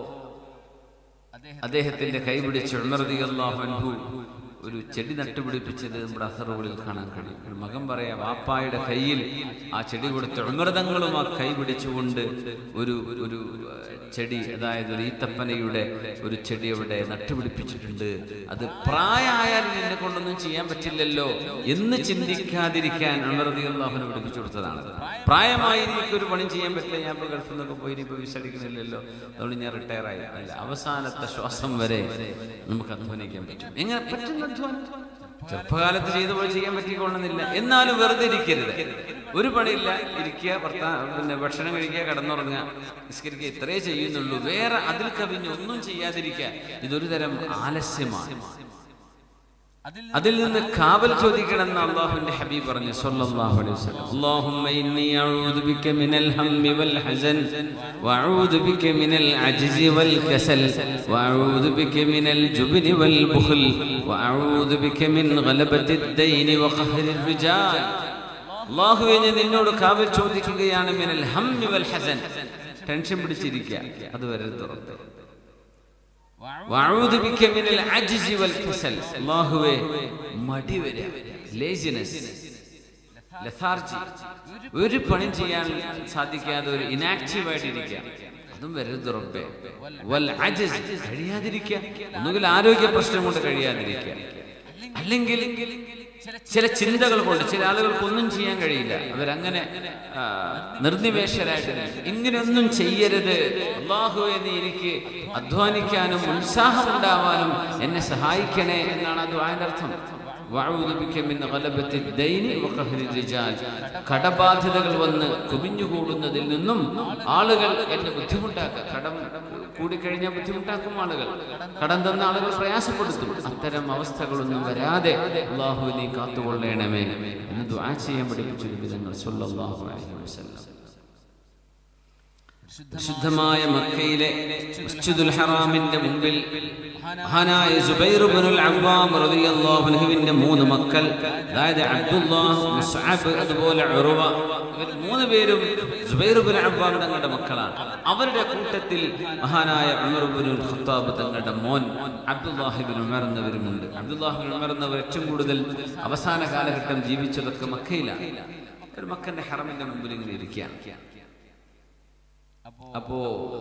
അദ്ദേഹത്തിന്റെ കൈ പിടിച്ച് ഉമർ റളിയല്ലാഹു അൻഹു ഒരു ചെടി നട്ടുപിടിപ്പിച്ചത് നമ്മുടെ അസറുകളിൽ കാണാൻ കഴിയും ഒരു മകൻ പറയാ വാപ്പായുടെ കയ്യിൽ ആ ചെടി കൊടുത്ത ഉമർതങ്ങളും ആ കൈ പിടിച്ചുകൊണ്ട് ഒരു ഒരു ഏഹ്, ചെടി അതായത് ഒരു ഈത്തപ്പനയുടെ ഒരു ചെടി അവിടെ നട്ടുപിടിപ്പിച്ചിട്ടുണ്ട് അത് പ്രായമായാലും എന്നെ കൊണ്ടൊന്നും ചെയ്യാൻ പറ്റില്ലല്ലോ എന്ന് ചിന്തിക്കാതിരിക്കാൻ ഉമർദിയല്ലാഹുനെ പഠിപ്പിച്ചു കൊടുത്തതാണ് പ്രായമായി എനിക്ക് ഒരു പണി ചെയ്യാൻ പറ്റില്ല ഞാൻ ഇപ്പോൾ ഗൾഫിൽ നിന്നൊക്കെ പോയി ഇനിയിപ്പോൾ വിസടിക്കുന്നില്ലല്ലോ അതുകൊണ്ട് ഞാൻ റിട്ടയർ ആയി അല്ല അവസാനത്തെ ശ്വാസം വരെ നമുക്ക് അധ്വാനിക്കാൻ പറ്റും എങ്ങനെ പറ്റുന്ന അധ്വാനം ചെറുപ്പകാലത്ത് ചെയ്ത പോലെ ചെയ്യാൻ പറ്റിക്കൊള്ളുന്നില്ല എന്നാലും വെറുതെ ഇരിക്കരുത് ഒരു പണിയില്ല ഇരിക്കുക ഭർത്താ പിന്നെ ഭക്ഷണം കഴിക്കുക കടന്നുറങ്ങുക നിസ്കരിക്കുക ഇത്രേ ചെയ്യുന്നുള്ളൂ വേറെ അതിൽ കവിഞ്ഞ് ഒന്നും ചെയ്യാതിരിക്കുക ഇതൊരു തരം ആലസ്യമാണ് അതിൽ നിന്ന് കാവൽ ചോദിക്കണമെന്ന് അള്ളാഹുവിന്റെ ഹബീബ് പറഞ്ഞു സല്ലല്ലാഹു അലൈഹി വസല്ലം അല്ലാഹുമ്മ ഇന്നി അഊദു ബിക മിനൽ ഹമ്മി വൽ ഹസൻ വഅഊദു ബിക മിനൽ അജ്സി വൽ കസൽ വഅഊദു ബിക മിനൽ ജുബ്നി വൽ ബുഖൽ വഅഊദു ബിക മിൻ ഗലബത്തി ദൈനി വഖഹ്രി റിജാൽ അല്ലാഹുവേ ഞാൻ നിന്നോട് കാവൽ ചോദിക്കുകയാണ് മിനൽ ഹമ്മി വൽ ഹസൻ ടെൻഷൻ പിടിച്ചിരിക്കുക അത് വരെ തുറത്ത് വഅഊദു ബിക മിനൽ അജ്സി വൽ കസൽ അല്ലാഹുവേ മടി വരെ ലേസിനെസ് ലഥാർജി ഒരു പണി ചെയ്യാൻ സാധിക്കാതെ ഒരു ഇനാക്റ്റീവ് ആയിട്ടിരിക്കുക അതും വരരുത് റബ്ബേ വൽ അജ്സ് കഴിയാതിരിക്കുക ഒന്നുകിൽ ആരോഗ്യ പ്രശ്നം കൊണ്ട് കഴിയാതിരിക്കുക അല്ലെങ്കിൽ ചില ചിന്തകൾ കൊണ്ട് ചില ആളുകൾക്ക് ഒന്നും ചെയ്യാൻ കഴിയില്ല അവരങ്ങനെ ആ, നിർനിവേശരായിട്ട് നിൽക്കും. ഇങ്ങനെയൊന്നും ചെയ്യരുത് അള്ളാഹുവെ നീ എനിക്ക് അധ്വാനിക്കാനും ഉത്സാഹമുണ്ടാവാനും എന്നെ സഹായിക്കണേ എന്നാണ് അത് അതിന്റെ അർത്ഥം വഅഊദു ബിക മിൻ ഗലബത്തി ദൈനി വഖഹ്രി റിജാൽ കടബാധ്യതകൾ വന്ന് കുമിഞ്ഞുകൂടുന്നതിൽ നിന്നും ആളുകൾ എന്നെ ബുദ്ധിമുട്ടാക്കുക കടം കൂടിക്കഴിഞ്ഞാൽ ബുദ്ധിമുട്ടാക്കും ആളുകൾ കടം തന്ന ആളുകൾ പ്രയാസപ്പെടുത്തും അത്തരം അവസ്ഥകളൊന്നും വരാതെ അള്ളാഹു നീ കാത്തുകൊള്ളണമേ എന്ന് ദുആ ചെയ്യാൻ പഠിപ്പിച്ചു വിധങ്ങൾ സല്ലല്ലാഹു അലൈഹി വസല്ലം വിശുദ്ധമായ മക്കയിലെ മസ്ജിദുൽ ഹറാമിന്റെ മുമ്പിൽ മഹാനായ സുബൈർ ഇബ്നുൽ അവ്വാം റളിയല്ലാഹു അൻഹുവിന്റെ മൂന്ന് മക്കൾ അതായത് അബ്ദുല്ലാഹ് മുസ്അബ് അതുപോലെ ഉർവ ഇവർ മൂന്ന് പേരും സുബൈർ ഇബ്നുൽ അവ്വാം തങ്ങളുടെ മക്കളാണ് അവരുടെ കൂട്ടത്തിൽ മഹാനായ ഉമർ ഇബ്നുൽ ഖത്താബ് തങ്ങളുടെ മോൻ അബ്ദുല്ലാഹി ഇബ്നു ഉമർ എന്നവരുമുണ്ട് അബ്ദുല്ലാഹി ഇബ്നു ഉമർ എന്നവർ ഏറ്റവും കൂടുതൽ അവസാന കാലഘട്ടം ജീവിച്ചതൊക്കെ മക്കയിലാണ് ഒരു മക്കന്റെ ഹറമിന്റെ മുമ്പിൽ ഇങ്ങനെ ഇരിക്കുകയാണ് അപ്പോ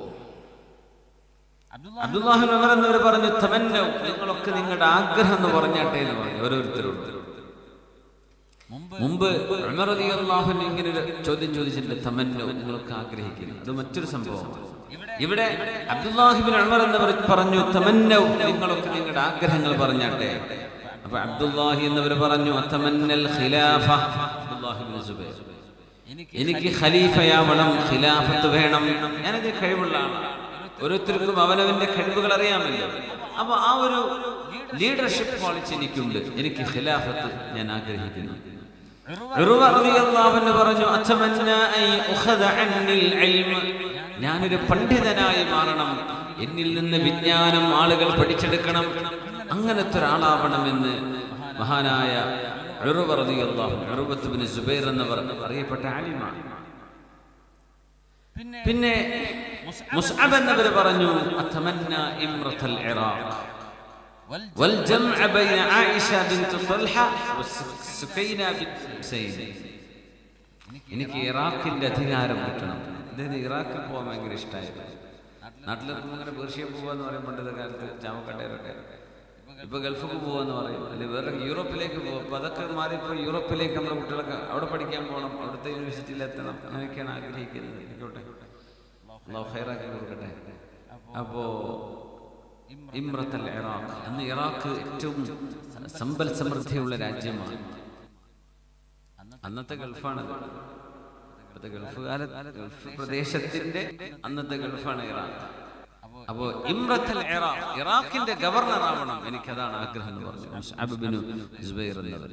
അബ്ദുല്ലാഹിൻ ഉമർ എന്നവർ പറഞ്ഞു തമന്നൗ നിങ്ങളൊക്കെ നിങ്ങളുടെ ആഗ്രഹം എന്ന് പറഞ്ഞാട്ടെ എന്ന് പറഞ്ഞു ഓരോരുത്തരോട് മുമ്പ് ഉമർ റളിയല്ലാഹു അൻഹു ഇങ്ങനെ ഒരു ചോദ്യം ചോദിച്ചിട്ടുണ്ട് തമന്നൗ നിങ്ങളൊക്കെ ആഗ്രഹിക്കുന്നു അത് മറ്റൊരു സംഭവമാണ് ഇവിടെ അബ്ദുല്ലാഹിബിൻ ഉമർ എന്നവർ പറഞ്ഞു തമന്നൗ നിങ്ങളൊക്കെ നിങ്ങളുടെ ആഗ്രഹങ്ങൾ പറഞ്ഞാട്ടെ അപ്പൊ അബ്ദുല്ലാഹി എന്നവർ പറഞ്ഞു തമന്നൽ ഖിലാഫ അബ്ദുല്ലാഹിബിൻ സുബൈർ എനിക്ക് ഖലീഫയാവണം ഖിലാഫത്ത് വേണം ഞാനത് കഴിവുള്ള ആളാണ് ഓരോരുത്തർക്കും അവനവന്റെ കഴിവുകൾ അറിയാമല്ലോ അപ്പൊ ആ ഒരു ലീഡർഷിപ്പ് ക്വാളിറ്റി എനിക്കുണ്ട് എനിക്ക് ഖിലാഫത്ത് ഞാൻ ആഗ്രഹിക്കുന്നു ഉറുവ റളിയല്ലാഹു അൻഹു പറഞ്ഞു അത്തമന്ന അൻ ഉഖദ അന്നിൽ ഇൽമ ഞാനൊരു പണ്ഡിതനായി മാറണം എന്നിൽ നിന്ന് വിജ്ഞാനം ആളുകൾ പഠിച്ചെടുക്കണം അങ്ങനത്തെ ഒരാളാവണമെന്ന് മഹാനായ ഉറുവ റളിയല്ലാഹു അൻഹു ഉറുവത്ത് ബിൻ സുബൈർ എന്നവർ അറിയപ്പെട്ട ആലിമാണ് പിന്നെ മുസ്അബ് എന്നവർ പറഞ്ഞു അത്തമന്ന ഇമ്രത്തൽ ഇറാഖ് والجمع بين عائشة بنت طلحة وسكينة بنت حسين എനിക്ക് ഇറാഖിന്റെ അധികാരം കിട്ടണം അതായത് ഇറാഖിൽ പോകാൻ ഭയങ്കര ഇഷ്ടമായിരുന്നു നാട്ടിലെത്തുമ്പോൾ അങ്ങനെ പേർഷ്യ പോവാന്ന് പറയും പണ്ടത്തെ കാലത്ത് ചാമക്കട്ടയിലൊക്കെ ഇപ്പൊ ഗൾഫിക്ക് പോവാന്ന് പറയും അല്ലെങ്കിൽ വേറെ യൂറോപ്പിലേക്ക് പോകും അപ്പൊ അതൊക്കെ മാറിയപ്പോൾ യൂറോപ്പിലേക്ക് നമ്മുടെ കുട്ടികളൊക്കെ അവിടെ പഠിക്കാൻ പോകണം അവിടുത്തെ യൂണിവേഴ്സിറ്റിയിൽ എത്തണം അങ്ങനെയൊക്കെയാണ് ആഗ്രഹിക്കുന്നത് ആയിക്കോട്ടെ അള്ളാഹു ഖൈറാക്കി കൊടുക്കട്ടെ അപ്പോ ഇമ്രത്തൽ ഇറാഖ് അന്ന് ഇറാഖ് ഏറ്റവും സമ്പൽ സമൃദ്ധിയുള്ള രാജ്യമാണ് അന്നത്തെ ഗൾഫാണ് ഇപ്പോഴത്തെ ഗൾഫ് കാല ഗൾഫ് പ്രദേശത്തിന്റെ അന്നത്തെ ഗൾഫാണ് ഇറാഖ് അപ്പോ ഇമ്രത്തൽ ഇറാഖ് ഇറാഖിന്റെ ഗവർണർ ആവണം എനിക്കതാണ് ആഗ്രഹം എന്ന് പറഞ്ഞു മുസ്അബ് ബിനു സുബൈർ എന്നവർ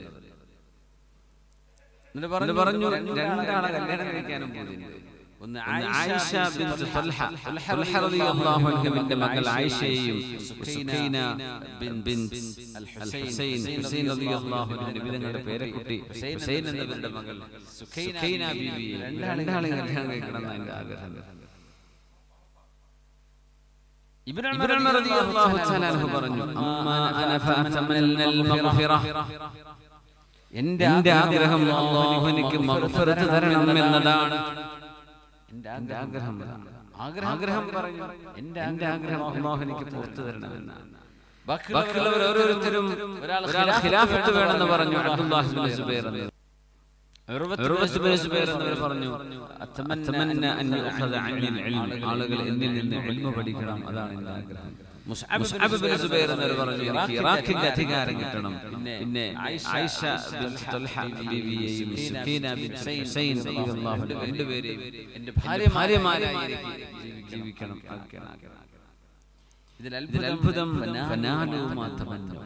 എന്നിട്ട് പറഞ്ഞു രണ്ടാളെ കല്യാണം കഴിക്കാനും പോകുന്നുണ്ട് ഒന്ന് ആയിഷ ബിൻത് തൽഹ തൽഹ റളിയല്ലാഹു അൻഹുവിന്റെ മകൾ ആയിഷയെയും Sukaina bin bin al Hussain Hussain റളിയല്ലാഹു അൻഹു നബിതങ്ങളുടെ പേരക്കുട്ടി ഹുസൈൻ എന്നവരുടെ മകൾ സുഖൈന ബീവിയെ രണ്ടാളെ കല്യാണം കഴിക്കണം എന്നാണ് എൻ്റെ ആഗ്രഹം ഇബ്നു ഉമർ റളിയല്ലാഹു തആല അൻഹു പറഞ്ഞു അമ്മാ അന ഫഅതമന്നൽ മഗ്ഫിറ എന്റെ ആഗ്രഹം അള്ളാഹു എനിക്ക് മഗ്ഫിറത്ത് തരണം എന്നതാണ് എന്റെ ആഗ്രഹം അതാണ്. ആഗ്രഹം പറഞ്ഞു എന്റെ എന്റെ ആഗ്രഹം അള്ളാഹു എനിക്ക് പുറത്തു തരണമെന്നാണ് ബാക്കിയുള്ളവർ ഓരോരുത്തരും ഒരാൾ ഖിലാഫത്ത് വേണമെന്ന് പറഞ്ഞു അബ്ദുല്ലാഹി ബിൻ സുബൈർ എന്ന്. ഉർവത്ത് ബിൻ സുബൈർ എന്നവർ പറഞ്ഞു അത്തമന്ന അൻ യുഖദ അനിൽ ഇൽം ആളുകൾ എന്നിൽ നിന്ന് ഇൽമ പഠിക്കണം അതാണ് എന്റെ ആഗ്രഹം മുസ്അബ് ബിൻ സുബൈർ എന്നവർ പറഞ്ഞു എനിക്ക് ഇറാഖിന്റെ അധികാരം കിട്ടണം പിന്നെ ആയിഷ ബിൻ തൽഹ ബീവിയെയും സുഖീന ബിൻ ഹുസൈൻ റളിയല്ലാഹു അൻഹു രണ്ടുപേരെയും എന്റെ ഭാര്യമാരായി എനിക്ക് ജീവിക്കണം അതൊക്കെയാണ് ആഗ്രഹം ഇതിൽ അത്ഭുതം ഫനാലു മാ തമന്നു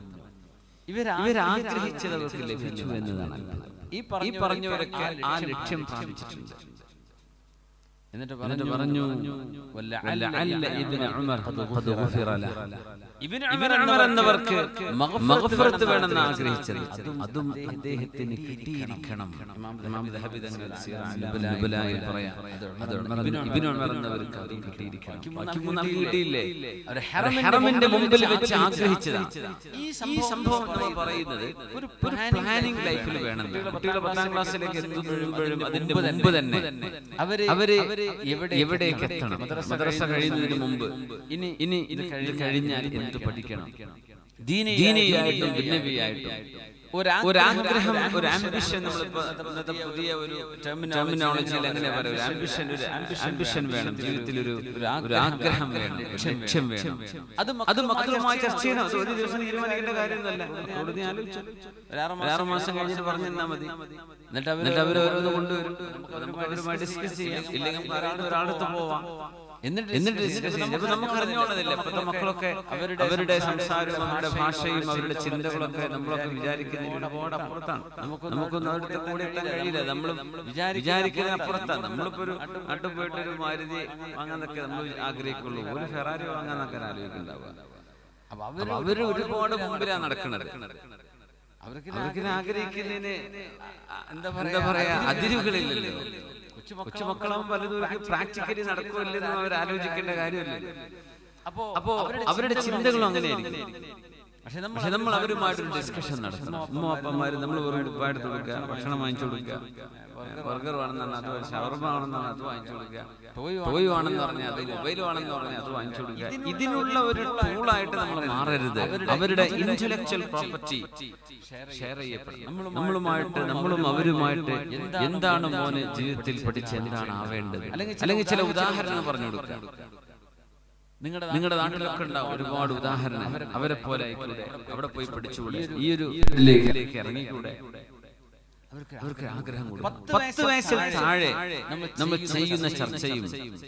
ഇവരാഗ്രഹിച്ചത് അവർക്ക് ലഭിച്ചു എന്നതാണ് അത്ഭുതം ഈ പറഞ്ഞവരൊക്കെ ആ ലക്ഷ്യം പ്രാപിച്ചിട്ടുണ്ട് എന്നിട്ട് പറഞ്ഞു വല്ലഅല്ല ഇബ്നു ഉമർ ഖദ് ഗുഫിറ ലഹ ഇബ്നു ഉമർ എന്നവർക്ക് മഗ്ഫിറത്ത് വേണമെന്ന് ആഗ്രഹിച്ചത് അതും അതും അദ്ദേഹത്തിന് കിട്ടിയിരിക്കണം ഇമാം ദഹബി തങ്ങൾ സിറ അൽ-ബലായിൽ പറയാം അത് ഉമർ ഇബ്നു ഉമർ എന്നവർക്ക് അതും കിട്ടിയിരിക്കണം ബാക്കി മൂന്നാൾ കിട്ടിയില്ലേ അവർ ഹറമിന്റെ മുമ്പിൽ വെച്ച് ആഗ്രഹിച്ചതാണ് ഈ സംഭവം നമ്മൾ പറയുന്നത് ഒരു പ്ലാനിംഗ് ലൈഫിൽ വേണം കുട്ടികൾ പത്താം ക്ലാസ്സിലേക്ക് എത്തുമ്പോഴും അതിന്റെ മുമ്പ് തന്നെ അവര് അവര് എവിടേക്ക് എത്തണം മദ്രസ കഴിയുന്നതിന് മുമ്പ് ഇനി ഇനി ഇത് കഴിഞ്ഞാൽ എന്ത് പഠിക്കണം ദീനിയായിട്ടും ഭിന്നവിയായിട്ടും ഒരാഗ്രഹം ഒരു ആംബിഷൻ നമ്മളിപ്പോ ഇന്നത്തെ പുതിയ ഒരു ടെർമിനോളജിയിൽ എങ്ങനെ പറയാം ഒരു ആംബിഷൻ ഒരു ആംബിഷൻ വേണം ജീവിതത്തിൽ ഒരു ഒരു ആഗ്രഹം വേണം ഒരു ലക്ഷ്യം വേണം അത് അത് മക്കളുമായി ചർച്ച ചെയ്യണം അത് ഒരു ദിവസം തീരുമാനിക്കേണ്ട കാര്യമൊന്നുമല്ല മക്കളോട് നീ ആലോചിച്ചു ഒരു ആറ് മാസം കഴിഞ്ഞിട്ട് പറഞ്ഞു തന്നാൽ മതി എന്നിട്ട് എന്നിട്ട് അവർ ഓരോന്ന് കൊണ്ടുവരും നമുക്ക് അവരുമായി ഡിസ്കസ് ചെയ്യാം ഇല്ലെങ്കിൽ നമുക്ക് ഒരാളടുത്ത് പോവാം എന്നിട്ട് എന്നിട്ട് ഡിസ്കസ് ചെയ്യാം അപ്പൊ നമുക്ക് അറിഞ്ഞോളന്നില്ല ഇപ്പോഴത്തെ മക്കളൊക്കെ അവരുടെ അവരുടെ സംസാരവും അവരുടെ ഭാഷയും അവരുടെ ചിന്തകളൊക്കെ നമ്മളൊക്കെ വിചാരിക്കുന്നതിന് ഒരുപാട് അപ്പുറത്താണ് നമുക്ക് നമുക്കൊന്നും അവരുടെ കൂടെ എത്താൻ കഴിയില്ല നമ്മൾ വിചാരിക്കുന്ന അപ്പുറത്താണ് നമ്മളിപ്പോ ഒരു നാട്ടിൽ പോയിട്ട് ഒരു മാരുതി വാങ്ങാനൊക്കെ നമ്മൾ ആഗ്രഹിക്കുള്ളൂ ഒരു ഫെറാരി വാങ്ങാനൊക്കെ ആലോചിക്കുന്നുണ്ടാവുക അപ്പൊ അവര് ഒരുപാട് മുമ്പിലാണ് നടക്കുന്നത് അവർക്ക് ആഗ്രഹിക്കുന്നതിന് എന്താ പറയാ അതിരുകളില്ലല്ലോ കൊച്ചു മക്കളാകുമ്പോൾ പലതും പ്രാക്ടിക്കലി നടക്കുമല്ലെന്നും അവർ ആലോചിക്കേണ്ട കാര്യമല്ലേ അപ്പോ അപ്പോ അവരുടെ ചിന്തകളും അങ്ങനെയായിരിക്കും പക്ഷെ നമ്മൾ അവരുമായിട്ടൊരു ഡിസ്കഷൻ നടത്തണം ഉമ്മ അപ്പന്മാര് നമ്മൾ വെറും ഉപ്പായിട്ട് കൊടുക്കുക ഭക്ഷണം വാങ്ങിച്ചു കൊടുക്കുക ബർഗർ വേണമെന്നാണ് അത് ഷവർമ ആണെന്നാണ് അത് വാങ്ങിച്ചു കൊടുക്കുക ടോയ് വേണമെന്ന് പറഞ്ഞാൽ അത് മൊബൈൽ വേണമെന്ന് പറഞ്ഞാൽ അത് വാങ്ങിച്ചു കൊടുക്കുക ഇതിനുള്ള ഒരു ടൂളായിട്ട് നമ്മൾ മാറരുത് അവരുടെ ഇന്റലക്ച്വൽ പ്രോപ്പർട്ടി ഷെയർ ചെയ്യപ്പെടണം നമ്മളുമായിട്ട് നമ്മളും അവരുമായിട്ട് എന്താണ് മോന് ജീവിതത്തിൽ പഠിച്ച് എന്താണ് ആവേണ്ടത് അല്ലെങ്കിൽ ചില ഉദാഹരണങ്ങൾ പറഞ്ഞു കൊടുക്കുക നിങ്ങളുടെ നിങ്ങളുടെ നാട്ടിലൊക്കെ ഉണ്ടാവും ഒരുപാട് ഉദാഹരണം അവരെ പോലെ ആയിക്കൂടെ അവിടെ പോയി പഠിച്ചുകൂടെ ഈ ഒരു ഇതിലേക്ക് ഇറങ്ങിക്കൂടെ അവർക്ക് ആഗ്രഹം പത്ത് വയസ്സിൽ താഴെ നമ്മൾ ചെയ്യുന്ന ചർച്ചയും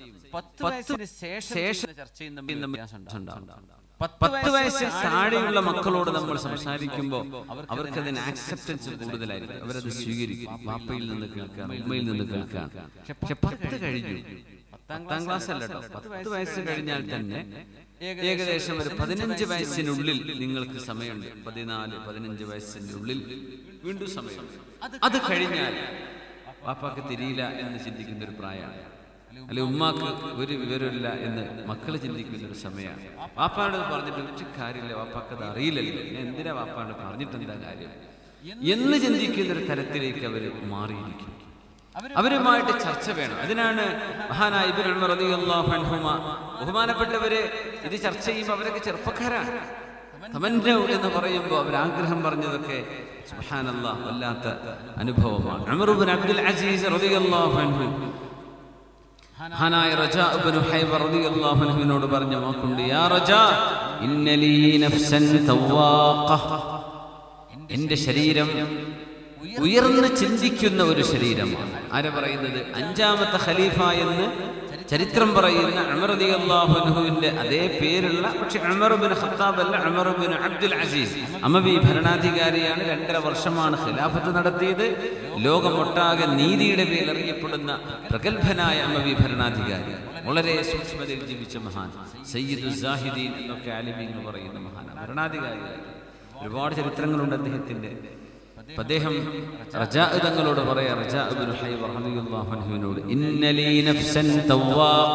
പത്ത് ശേഷം ചർച്ചയും തമ്മിൽ വ്യത്യാസം പത്ത് വയസ്സിൽ താഴെയുള്ള മക്കളോട് നമ്മൾ സംസാരിക്കുമ്പോൾ അവർക്ക് അതിന് ആക്സെപ്റ്റൻസ് കൂടുതലായിരിക്കും അവരത് സ്വീകരിക്കും വാപ്പയിൽ നിന്ന് കേൾക്കാൻ ഉമ്മയിൽ നിന്ന് കേൾക്കാൻ പക്ഷെ പത്ത് കഴിഞ്ഞു പത്താം ക്ലാസ് അല്ല കേട്ടോ പത്ത് വയസ്സ് കഴിഞ്ഞാൽ തന്നെ ഏകദേശം ഒരു പതിനഞ്ച് വയസ്സിനുള്ളിൽ നിങ്ങൾക്ക് സമയമുണ്ട് പതിനാല് പതിനഞ്ച് വയസ്സിന്റെ ഉള്ളിൽ വീണ്ടും സമയം അത് കഴിഞ്ഞാൽ വാപ്പാക്ക് തിരിയില്ല എന്ന് ചിന്തിക്കുന്ന ഒരു പ്രായമാണ് അല്ലെ ഉമ്മാക്ക് ഒരു വിവരമില്ല എന്ന് മക്കൾ ചിന്തിക്കുന്ന ഒരു സമയമാണ് വാപ്പാനോട് ഇത് പറഞ്ഞിട്ട് ഒരു കാര്യമില്ല വാപ്പാക്ക് അത് അറിയില്ലല്ലോ ഞാൻ എന്തിനാ വാപ്പാനോട് പറഞ്ഞിട്ട് എന്താ കാര്യം എന്ന് ചിന്തിക്കുന്ന ഒരു തലത്തിലേക്ക് അവർ മാറിയിരിക്കും അവരുമായിട്ട് ചർച്ച വേണം അതിനാണ് മഹാനായ ഇബ്നു ഉമർ റളിയല്ലാഹു അൻഹുമ ബഹുമാനപ്പെട്ടവര് ഇത് ചർച്ച ചെയ്യുമ്പോൾ അവരൊക്കെ ചെറുപ്പക്കാരാണ് തമന്നൗ എന്ന് പറയുമ്പോൾ അവർ ആഗ്രഹം പറഞ്ഞതൊക്കെ സുബ്ഹാനല്ലാഹ് വല്ലാത്ത അനുഭവമാണ് ഉമർ ഇബ്നു അബ്ദുൽ അസീസ് റളിയല്ലാഹു അൻഹു മഹാനായ റജാ ഇബ്നു ഹൈബർ റളിയല്ലാഹു അൻഹുവിനോട് പറഞ്ഞ വാക്കുണ്ട് യാ റജാ ഇന്നലീ നഫ്സൻ തവാഖ എൻ്റെ ശരീരം ഉയർന്ന് ചിന്തിക്കുന്ന ഒരു ശരീരമാണ് ആരാ പറയുന്നത് അഞ്ചാമത്തെ ഖലീഫ എന്ന് ചരിത്രം പറയുന്ന അമർദി അള്ളാഹുനുഹുവിന്റെ അതേ പേരുള്ള പക്ഷെ അമറുബിൻ ഖത്താബ് അല്ല അമറുബിൻ അബ്ദുൽ അസീസ് അമവി ഭരണാധികാരിയാണ് രണ്ടര വർഷമാണ് ഖിലാഫത്ത് നടത്തിയത് ലോകമൊട്ടാകെ നീതിയുടെ പേരിൽ അറിയപ്പെടുന്ന പ്രഗത്ഭനായ അമവി ഭരണാധികാരി വളരെ സൂക്ഷ്മതയിൽ ജീവിച്ച മഹാൻ സയ്യിദ് സാഹിദീൻ എന്നൊക്കെ ആലിമീങ്ങൾ പറയുന്ന മഹാൻ ഭരണാധികാരിയായി ഒരുപാട് ചരിത്രങ്ങളുണ്ട് അദ്ദേഹത്തിന്റെ അപ്പൊ അദ്ദേഹം റജാ തങ്ങളോട് പറയാ റജാ ഇബ്നു ഹൈബർ റളിയല്ലാഹു അൻഹുവിനോട് ഇന്നലീ നഫ്സൻ തവാഖ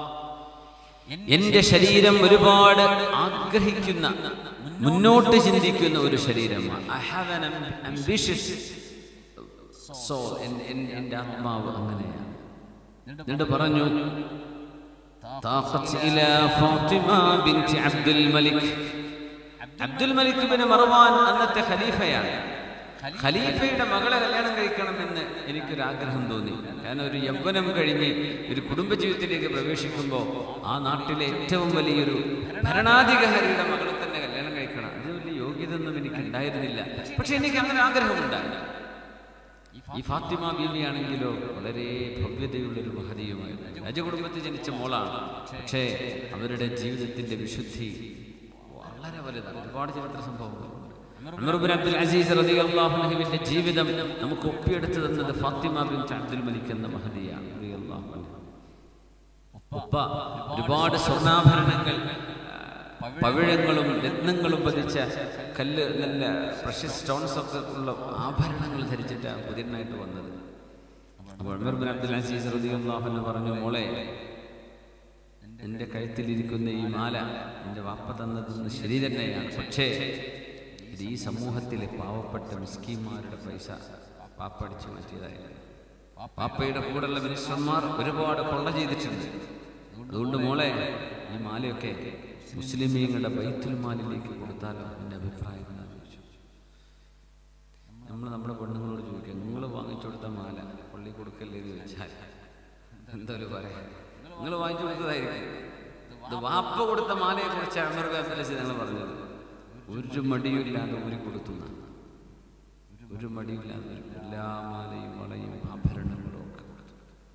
എന്റെ ശരീരം ഒരുപാട് ആഗ്രഹിക്കുന്ന മുന്നോട്ട് ചിന്തിക്കുന്ന ഒരു ശരീരമാണ് I have an ambitious soul എൻ്റെ ആത്മാവ് അങ്ങനെയാണ് എന്നിട്ട് പറഞ്ഞു താഖത്ത് ഇലാ Fatima bint Abdul Malik Abdul Malik bin Marwan അന്നത്തെ ഖലീഫയാണ് ഖലീഫയുടെ മകളെ കല്യാണം കഴിക്കണമെന്ന് എനിക്കൊരു ആഗ്രഹം തോന്നി കാരണം ഒരു യൗവനം കഴിഞ്ഞ് ഒരു കുടുംബജീവിതത്തിലേക്ക് പ്രവേശിക്കുമ്പോൾ ആ നാട്ടിലെ ഏറ്റവും വലിയൊരു ഭരണാധികാരിയുടെ മകളെ തന്നെ കല്യാണം കഴിക്കണം അത് വലിയ യോഗ്യത ഒന്നും എനിക്ക് ഉണ്ടായിരുന്നില്ല പക്ഷെ എനിക്ക് അങ്ങനെ ആഗ്രഹമുണ്ടായി ഈ ഫാത്തിമ ബീവിയാണെങ്കിലോ വളരെ ഭവ്യതയുള്ള ഒരു മഹതീയമായിരുന്നു രാജകുടുംബത്തിൽ ജനിച്ച മോളാണ് പക്ഷേ അവരുടെ ജീവിതത്തിന്റെ വിശുദ്ധി വളരെ വലുതാണ് ഒരുപാട് ചരിത്ര സംഭവങ്ങളുണ്ട് ഉമർ ബിൻ അബ്ദുൽ അസീസ് റളിയല്ലാഹു അൻഹുവിന്റെ ജീവിതം നമുക്ക് ഒപ്പിയെടുത്തു തന്നത് ഫാത്തിമ ബിൻ അബ്ദുൽ മലിക് എന്ന മഹദിയാണ് റളിയല്ലാഹു അൻഹ ഉപ്പ ഒരുപാട് സ്വർണ്ണാഭരണങ്ങൾ ആ, പവിഴങ്ങളും രത്നങ്ങളും പതിച്ച കല്ല് നല്ല പ്രഷ്യസ് സ്റ്റോൺസ് ഒക്കെ ഉള്ള ആഭരണങ്ങൾ ധരിച്ചിട്ടാണ് പുതിയനായിട്ട് വന്നത് അപ്പോൾ ഉമർ ബിൻ അബ്ദുൽ അസീസ് റളിയല്ലാഹു അൻഹു പറഞ്ഞു മോളെ എൻ്റെ കഴുത്തിലിരിക്കുന്ന ഈ മാല എൻ്റെ വാപ്പ തന്നതെന്ന് ശരി തന്നെയാണ് പക്ഷേ ഇത് ഈ സമൂഹത്തിലെ പാവപ്പെട്ട മിസ്കിന്മാരുടെ പൈസ പാപ്പ അടിച്ചു മാറ്റിയതായിരുന്നു പാപ്പയുടെ കൂടെയുള്ള മിനിസ്റ്റർമാർ ഒരുപാട് കൊള്ള ചെയ്തിട്ടുണ്ട് അതുകൊണ്ട് മോളെ ഈ മാലയൊക്കെ മുസ്ലിമീങ്ങളുടെ ബൈത്തുൽ മാലിലേക്ക് കൊടുത്താലോ എൻ്റെ അഭിപ്രായം എന്താണെന്ന് ചോദിച്ചു നമ്മൾ നമ്മുടെ പെണ്ണുങ്ങളോട് ചോദിക്കുക നിങ്ങൾ വാങ്ങിച്ചു കൊടുത്ത മാല പള്ളി കൊടുക്കല്ലേ എന്ന് ചോദിച്ചാൽ എന്താ ഒരു പറയാ നിങ്ങൾ വാങ്ങിച്ചു കൊടുത്തതായിരിക്കും ഇത് വാപ്പ കൊടുത്ത മാലയെ കുറിച്ച് അമർ വ്യാസലസി ഞങ്ങൾ പറഞ്ഞത് ഒരു മടിയുമില്ലാതെ ഊരി കൊടുത്തു എന്നാണ്. ഒരു മടിയില്ലാതെ ഒരു എല്ലാ മാലയും വളയും ആഭരണങ്ങളും ഒക്കെ കൊടുത്തു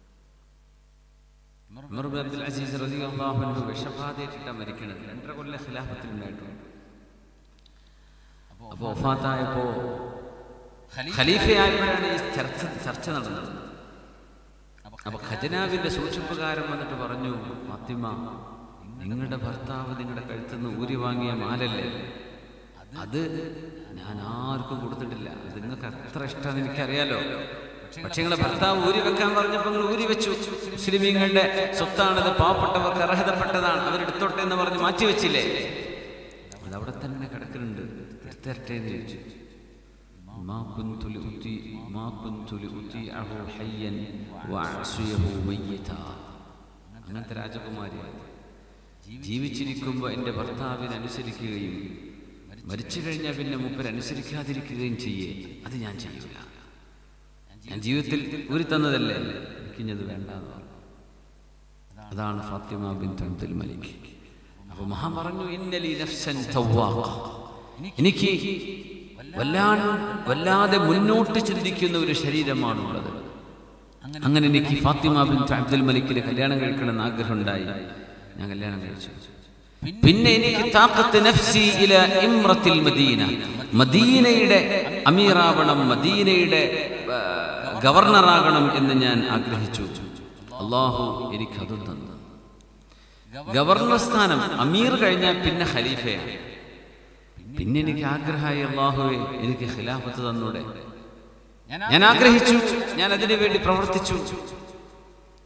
ഉമർ ബിൻ അബ്ദുൽ അസീസ് റളിയല്ലാഹു അൻഹു വിഷബാധയേറ്റിട്ടാണ് മരിക്കണത് രണ്ടര കൊല്ലം ഖിലാഫത്തിൽ ഉണ്ടായിട്ടുണ്ട് അപ്പോൾ ഒഫാത്തായപ്പോൾ ഖലീഫയായപ്പോഴാണ് ഈ ചർച്ച ചർച്ച നടന്നത് അപ്പൊ ഖജനാവിന്റെ സൂക്ഷിപ്പുകാരൻ വന്നിട്ട് പറഞ്ഞു ഫാത്തിമ നിങ്ങളുടെ ഭർത്താവ് നിങ്ങളുടെ കഴുത്തിൽ നിന്ന് ഊരി വാങ്ങിയ മാലല്ലേ അത് ഞാൻ ആർക്കും കൊടുത്തിട്ടില്ല അത് നിങ്ങൾക്ക് അത്ര ഇഷ്ടമാണെന്ന് എനിക്കറിയാലോ പക്ഷെ നിങ്ങളെ ഭർത്താവ് ഊരി വെക്കാൻ പറഞ്ഞപ്പോൾ നിങ്ങൾ ഊരി വെച്ചു മുസ്ലിമീങ്ങളുടെ സ്വത്താണത് പാവപ്പെട്ടവർക്ക് അർഹതപ്പെട്ടതാണ് അവരെടുത്തോട്ടെ എന്ന് പറഞ്ഞ് മാറ്റി വെച്ചില്ലേ അതവിടെ തന്നെ കിടക്കുന്നുണ്ട് എടുത്തരട്ടെ എന്ന് ചോദിച്ചു ما كنت لأطيع ما كنت لأطيعه حيا وأعصيه ميتا അങ്ങനത്തെ രാജകുമാരിയാണ് ജീവിച്ചിരിക്കുമ്പോൾ എൻ്റെ ഭർത്താവിനെ അനുസരിക്കുകയും മരിച്ചു കഴിഞ്ഞാൽ പിന്നെ മൂപ്പർ അനുസരിക്കാതിരിക്കുകയും ചെയ്യേ അത് ഞാൻ ചെയ്യൂല ഞാൻ ജീവിതത്തിൽ ഊരി തന്നതല്ലേ എനിക്കിഞ്ഞത് വേണ്ടെന്ന് പറഞ്ഞു അതാണ് ഫാത്തിമ ബിൻ അബ്ദുൽ മലിക് അപ്പൊ മഹാൻ പറഞ്ഞു ഇന്നലി നഫ്സൻ തവ്വാഖ എനിക്ക് വല്ലാൻ വല്ലാതെ മുന്നോട്ട് ചിന്തിക്കുന്ന ഒരു ശരീരമാണുള്ളത് അങ്ങനെ എനിക്ക് ഫാത്തിമ ബിൻ അബ്ദുൽ മലിക്കിന് കല്യാണം കഴിക്കണമെന്ന് ആഗ്രഹം ഉണ്ടായി ഞാൻ കല്യാണം കഴിച്ചു പിന്നെ എനിക്ക് താക്കത്ത് നഫ്സി ഇല ഇമ്രത്തിൽ മദീന മദീനയുടെ അമീറാവണം മദീനയുടെ ആ, ഗവർണറാകണം എന്ന് ഞാൻ ആഗ്രഹിച്ചു അള്ളാഹു എനിക്ക് അതും തന്നു ഗവർണർ സ്ഥാനം അമീർ കഴിഞ്ഞാൽ പിന്നെ ഖലീഫയാണ് പിന്നെ എനിക്ക് ആഗ്രഹമായി അള്ളാഹുവെ എനിക്ക് ഖിലാഫത്ത് തന്നൂടെ ഞാൻ ആഗ്രഹിച്ചു ഞാൻ അതിനു വേണ്ടി പ്രവർത്തിച്ചു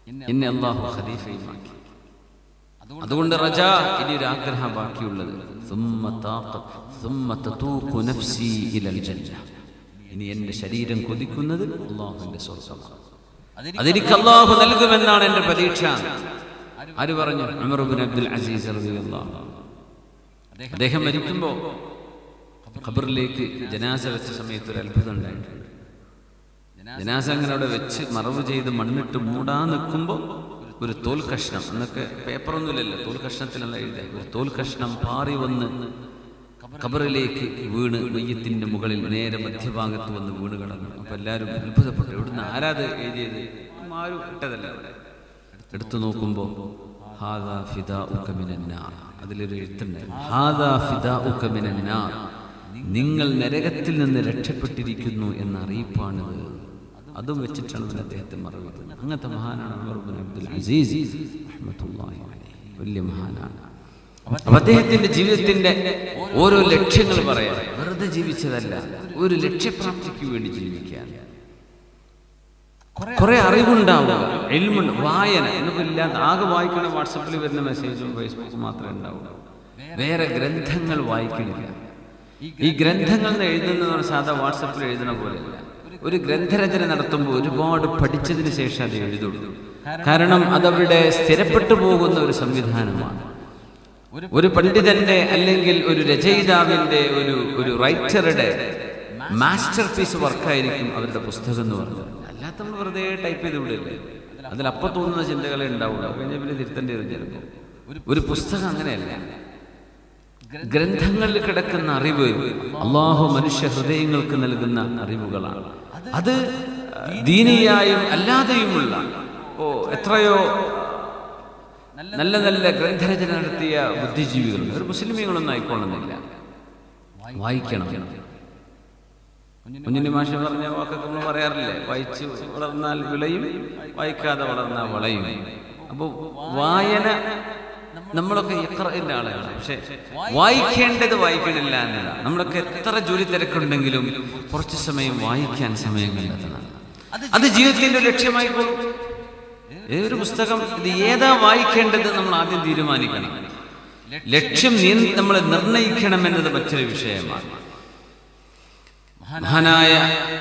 എന്നെ അള്ളാഹു ഖലീഫയുമാക്കി അതുകൊണ്ട് റജ ഇനി ഒരു ആഗ്രഹം ബാക്കിയുള്ളത് ثم طاقت ثم تطوق نفسي الى الجنه ഇനി എന്റെ ശരീരം കൊതിക്കുന്നത് അള്ളാഹുവിന്റെ സ്വർഗമാണ് അതെനിക്ക് അള്ളാഹു നൽകുമെന്നാണ് എന്റെ പ്രതീക്ഷ ആര് പറഞ്ഞു ഉമർ ഇബ്നു അബ്ദുൽ അസീസ് റളിയല്ലാഹു അൻഹു. അദ്ദേഹം മരിക്കുമ്പോൾ ഖബറിലേക്ക് ജനാസ വെച്ച സമയത്ത് ഒരു അത്ഭുതം ഉണ്ടായിട്ടുണ്ട് ജനാസ അങ്ങനെ അവിടെ വെച്ച് മറവ് ചെയ്ത് മണ്ണിട്ട് മൂടാൻ നിൽക്കുമ്പോൾ ഒരു തോൽ കഷ്ണം എന്നൊക്കെ പേപ്പറൊന്നുമില്ലല്ലോ തോൽ കഷ്ണത്തിലല്ല എഴുതിയ ഒരു തോൽ കഷ്ണം പാറി വന്ന് ഖബറിലേക്ക് വീണ് നെയ്യത്തിന്റെ മുകളിൽ നേരെ മധ്യഭാഗത്ത് വന്ന് വീണ് കിടന്നു അപ്പൊ എല്ലാവരും അത്ഭുതപ്പെട്ടു എവിടുന്ന് ആരാത് എഴുതിയത് ആരും ഇട്ടതല്ല അവിടെ എടുത്തു നോക്കുമ്പോ ഹാദാ ഫിദാഉക മിനന്നാർ. അതിലൊരു എഴുത്തുണ്ടായിരുന്നു ഹാദാ ഫിദാഉക മിനന്നാർ. നിങ്ങൾ നരകത്തിൽ നിന്ന് രക്ഷപ്പെട്ടിരിക്കുന്നു എന്ന അറിയിപ്പാണിത് അതും വെച്ചിട്ടാണ് ഇവൻ അദ്ദേഹത്തെ മറവിയത് അങ്ങനത്തെ മഹാനാണ് ഉമർ ഇബ്നു അബ്ദുൽ അസീസ് റഹ്മത്തുള്ളാഹി അലൈഹി. വലിയ മഹാനാണ് അപ്പൊ അദ്ദേഹത്തിന്റെ ജീവിതത്തിന്റെ ഓരോ ലക്ഷ്യങ്ങൾ പറയാം വെറുതെ ജീവിച്ചതല്ല ഒരു ലക്ഷ്യപ്രാപ്തിക്ക് വേണ്ടി ജീവിക്കാൻ കുറെ അറിവുണ്ടാവുക എൽമുണ്ട് വായന എന്നിപ്പോ ഇല്ലാത്ത ആകെ വായിക്കണ വാട്സപ്പിൽ വരുന്ന മെസ്സേജും ഫേസ്ബുക്കും മാത്രമേ ഉണ്ടാവൂ വേറെ ഗ്രന്ഥങ്ങൾ വായിക്കണില്ല ഈ ഗ്രന്ഥങ്ങൾ എന്ന് എഴുതുന്നത് സാധാ വാട്സപ്പിൽ എഴുതുന്ന പോലെയല്ല ഒരു ഗ്രന്ഥരചന നടത്തുമ്പോൾ ഒരുപാട് പഠിച്ചതിന് ശേഷം അത് എഴുതുള്ളൂ കാരണം അതവിടെ സ്ഥിരപ്പെട്ടു പോകുന്ന ഒരു സംവിധാനമാണ് ഒരു പണ്ഡിതന്റെ അല്ലെങ്കിൽ ഒരു രചയിതാവിന്റെ ഒരു ഒരു റൈറ്ററുടെ മാസ്റ്റർ പീസ് വർക്കായിരിക്കും അവരുടെ പുസ്തകം എന്ന് പറഞ്ഞത് അല്ലാത്ത നമ്മൾ വെറുതെ ടൈപ്പ് ചെയ്ത് വിടില്ലേ അതിൽ അപ്പൊ തോന്നുന്ന ചിന്തകളെ ഉണ്ടാവുള്ളൂ കഴിഞ്ഞ പിന്നെ തിരുത്തേണ്ടി വരും ചിലപ്പോൾ ഒരു പുസ്തകം അങ്ങനെയല്ല ഗ്രന്ഥങ്ങളിൽ കിടക്കുന്ന അറിവ് അള്ളാഹു മനുഷ്യ ഹൃദയങ്ങൾക്ക് നൽകുന്ന അറിവുകളാണ് അത് ദീനിയായും അല്ലാതെയുമുള്ള ഓ എത്രയോ നല്ല നല്ല ഗ്രന്ഥരചന നടത്തിയ ബുദ്ധിജീവികളുണ്ട് ഒരു മുസ്ലിമീങ്ങളൊന്നും ആയിക്കൊള്ളുന്നില്ല വായിക്കണം കുഞ്ഞിന്റെ മാഷ പറഞ്ഞ വാക്കൊക്കെ നമ്മൾ പറയാറില്ലേ വായിച്ചു വളർന്നാൽ വിളയും വായിക്കാതെ വളർന്നാൽ വളയും അപ്പോൾ വായന നമ്മളൊക്കെ ഇത്രയിൻ്റെ ആളുകളാണ് പക്ഷെ വായിക്കേണ്ടത് വായിക്കണില്ല എന്നതാണ് നമ്മളൊക്കെ എത്ര ജോലി തിരക്കുണ്ടെങ്കിലും കുറച്ച് സമയം വായിക്കാൻ സമയം കണ്ടെത്തണം അത് ജീവിതത്തിന്റെ ഒരു ലക്ഷ്യമായിക്കോളും ഏതൊരു പുസ്തകം ഇത് ഏതാ വായിക്കേണ്ടത് നമ്മൾ ആദ്യം തീരുമാനിക്കണം ലക്ഷ്യം നീ- നമ്മൾ നിർണയിക്കണം എന്നത് മറ്റൊരു വിഷയമാണ് മഹാനായ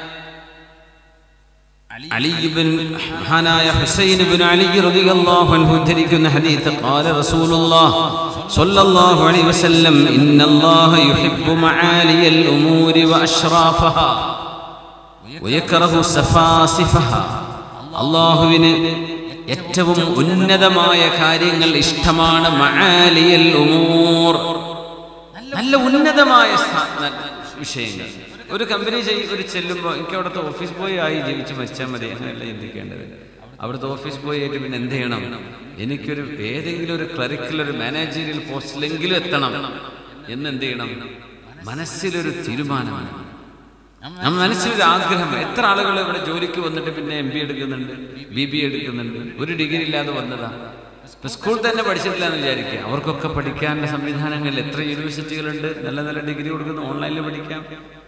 അലി ഇബ്ൻ മഹാനായ ഹുസൈൻ ഇബ്ൻ അലി റളിയല്ലാഹു അൻഹു ഉദ്ധരിക്കുന്ന ഹദീസ് ഖാല റസൂലുള്ളാഹ് സ്വല്ലല്ലാഹു അലൈഹി വസല്ലം ഇന്നല്ലാഹ യുഹിബ്ബു മആലിയൽ ഉമൂരി വഅശ്റാഫഹാ വയക്റഹു സഫാസിഫഹാ അല്ലാഹുവിന് ഏറ്റവും ഉന്നതമായ കാര്യങ്ങൾ ഇഷ്ടമാണ് മആലിയൽ ഉമൂർ നല്ല ഉന്നതമായ സ്ഥാ- ന- വിഷയങ്ങൾ ഒരു കമ്പനി ചെയ് ഒരു ചെല്ലുമ്പോൾ എനിക്ക് അവിടുത്തെ ഓഫീസ് ബോയ് ആയി ജീവിച്ച് മരിച്ചാൽ മതി അങ്ങനെയല്ല ചിന്തിക്കേണ്ടത് അവിടുത്തെ ഓഫീസ് ബോയ് ആയിട്ട് പിന്നെ എന്ത് ചെയ്യണം എനിക്കൊരു ഏതെങ്കിലും ഒരു ക്ലറിക്കൽ ഒരു മാനേജീരിയൽ പോസ്റ്റിലെങ്കിലും എത്തണം എന്ന് എന്ത് ചെയ്യണം മനസ്സിലൊരു തീരുമാനമാണ് നമ്മ മനസ്സിലൊരു ആഗ്രഹം എത്ര ആളുകൾ ഇവിടെ ജോലിക്ക് വന്നിട്ട് പിന്നെ എം ബി എടുക്കുന്നുണ്ട് ബി ബി എടുക്കുന്നുണ്ട് ഒരു ഡിഗ്രി ഇല്ലാതെ വന്നതാ ഇപ്പൊ സ്കൂൾ തന്നെ പഠിച്ചിട്ടില്ല എന്ന് വിചാരിക്കുക അവർക്കൊക്കെ പഠിക്കാനുള്ള സംവിധാനങ്ങളിൽ എത്ര യൂണിവേഴ്സിറ്റികളുണ്ട് നല്ല നല്ല ഡിഗ്രി കൊടുക്കുന്നു ഓൺലൈനിൽ പഠിക്കാം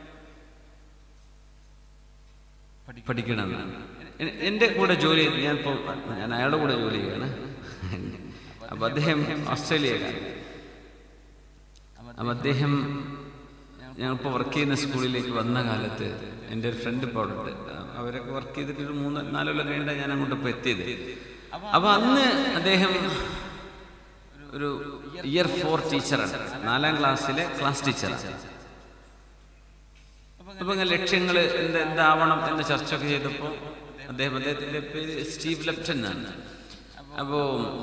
പഠിക്കണം എ- എൻ്റെ കൂടെ ജോലി ചെയ്ത് ഞാൻ ഇപ്പോൾ ഞാൻ അയാളുടെ കൂടെ ജോലി ചെയ്യാണ് അപ്പൊ അദ്ദേഹം ഓസ്ട്രേലിയക്കാരൻ അപ്പൊ അദ്ദേഹം ഞങ്ങളിപ്പോൾ വർക്ക് ചെയ്യുന്ന സ്കൂളിലേക്ക് വന്ന കാലത്ത് എൻ്റെ ഒരു ഫ്രണ്ട് ഇപ്പോൾ അവിടെ ഉണ്ട് അവരൊക്കെ വർക്ക് ചെയ്തിട്ട് ഒരു മൂന്ന് നാലോ കൊല്ലം കഴിഞ്ഞിട്ടാണ് ഞാൻ അങ്ങോട്ട് ഇപ്പോൾ എത്തിയത് അപ്പൊ അന്ന് അദ്ദേഹം ഒരു ഇയർ ഫോർ ടീച്ചറാണ് നാലാം ക്ലാസ്സിലെ ക്ലാസ് ടീച്ചറാണ് അപ്പൊ ഇങ്ങനെ ലക്ഷ്യങ്ങൾ എന്ത് എന്താവണം എന്ന് ചർച്ചയൊക്കെ ചെയ്തപ്പോൾ അദ്ദേഹം അദ്ദേഹത്തിന്റെ പേര് സ്റ്റീവ് ലെപ്റ്റൻ എന്നാണ് അപ്പോ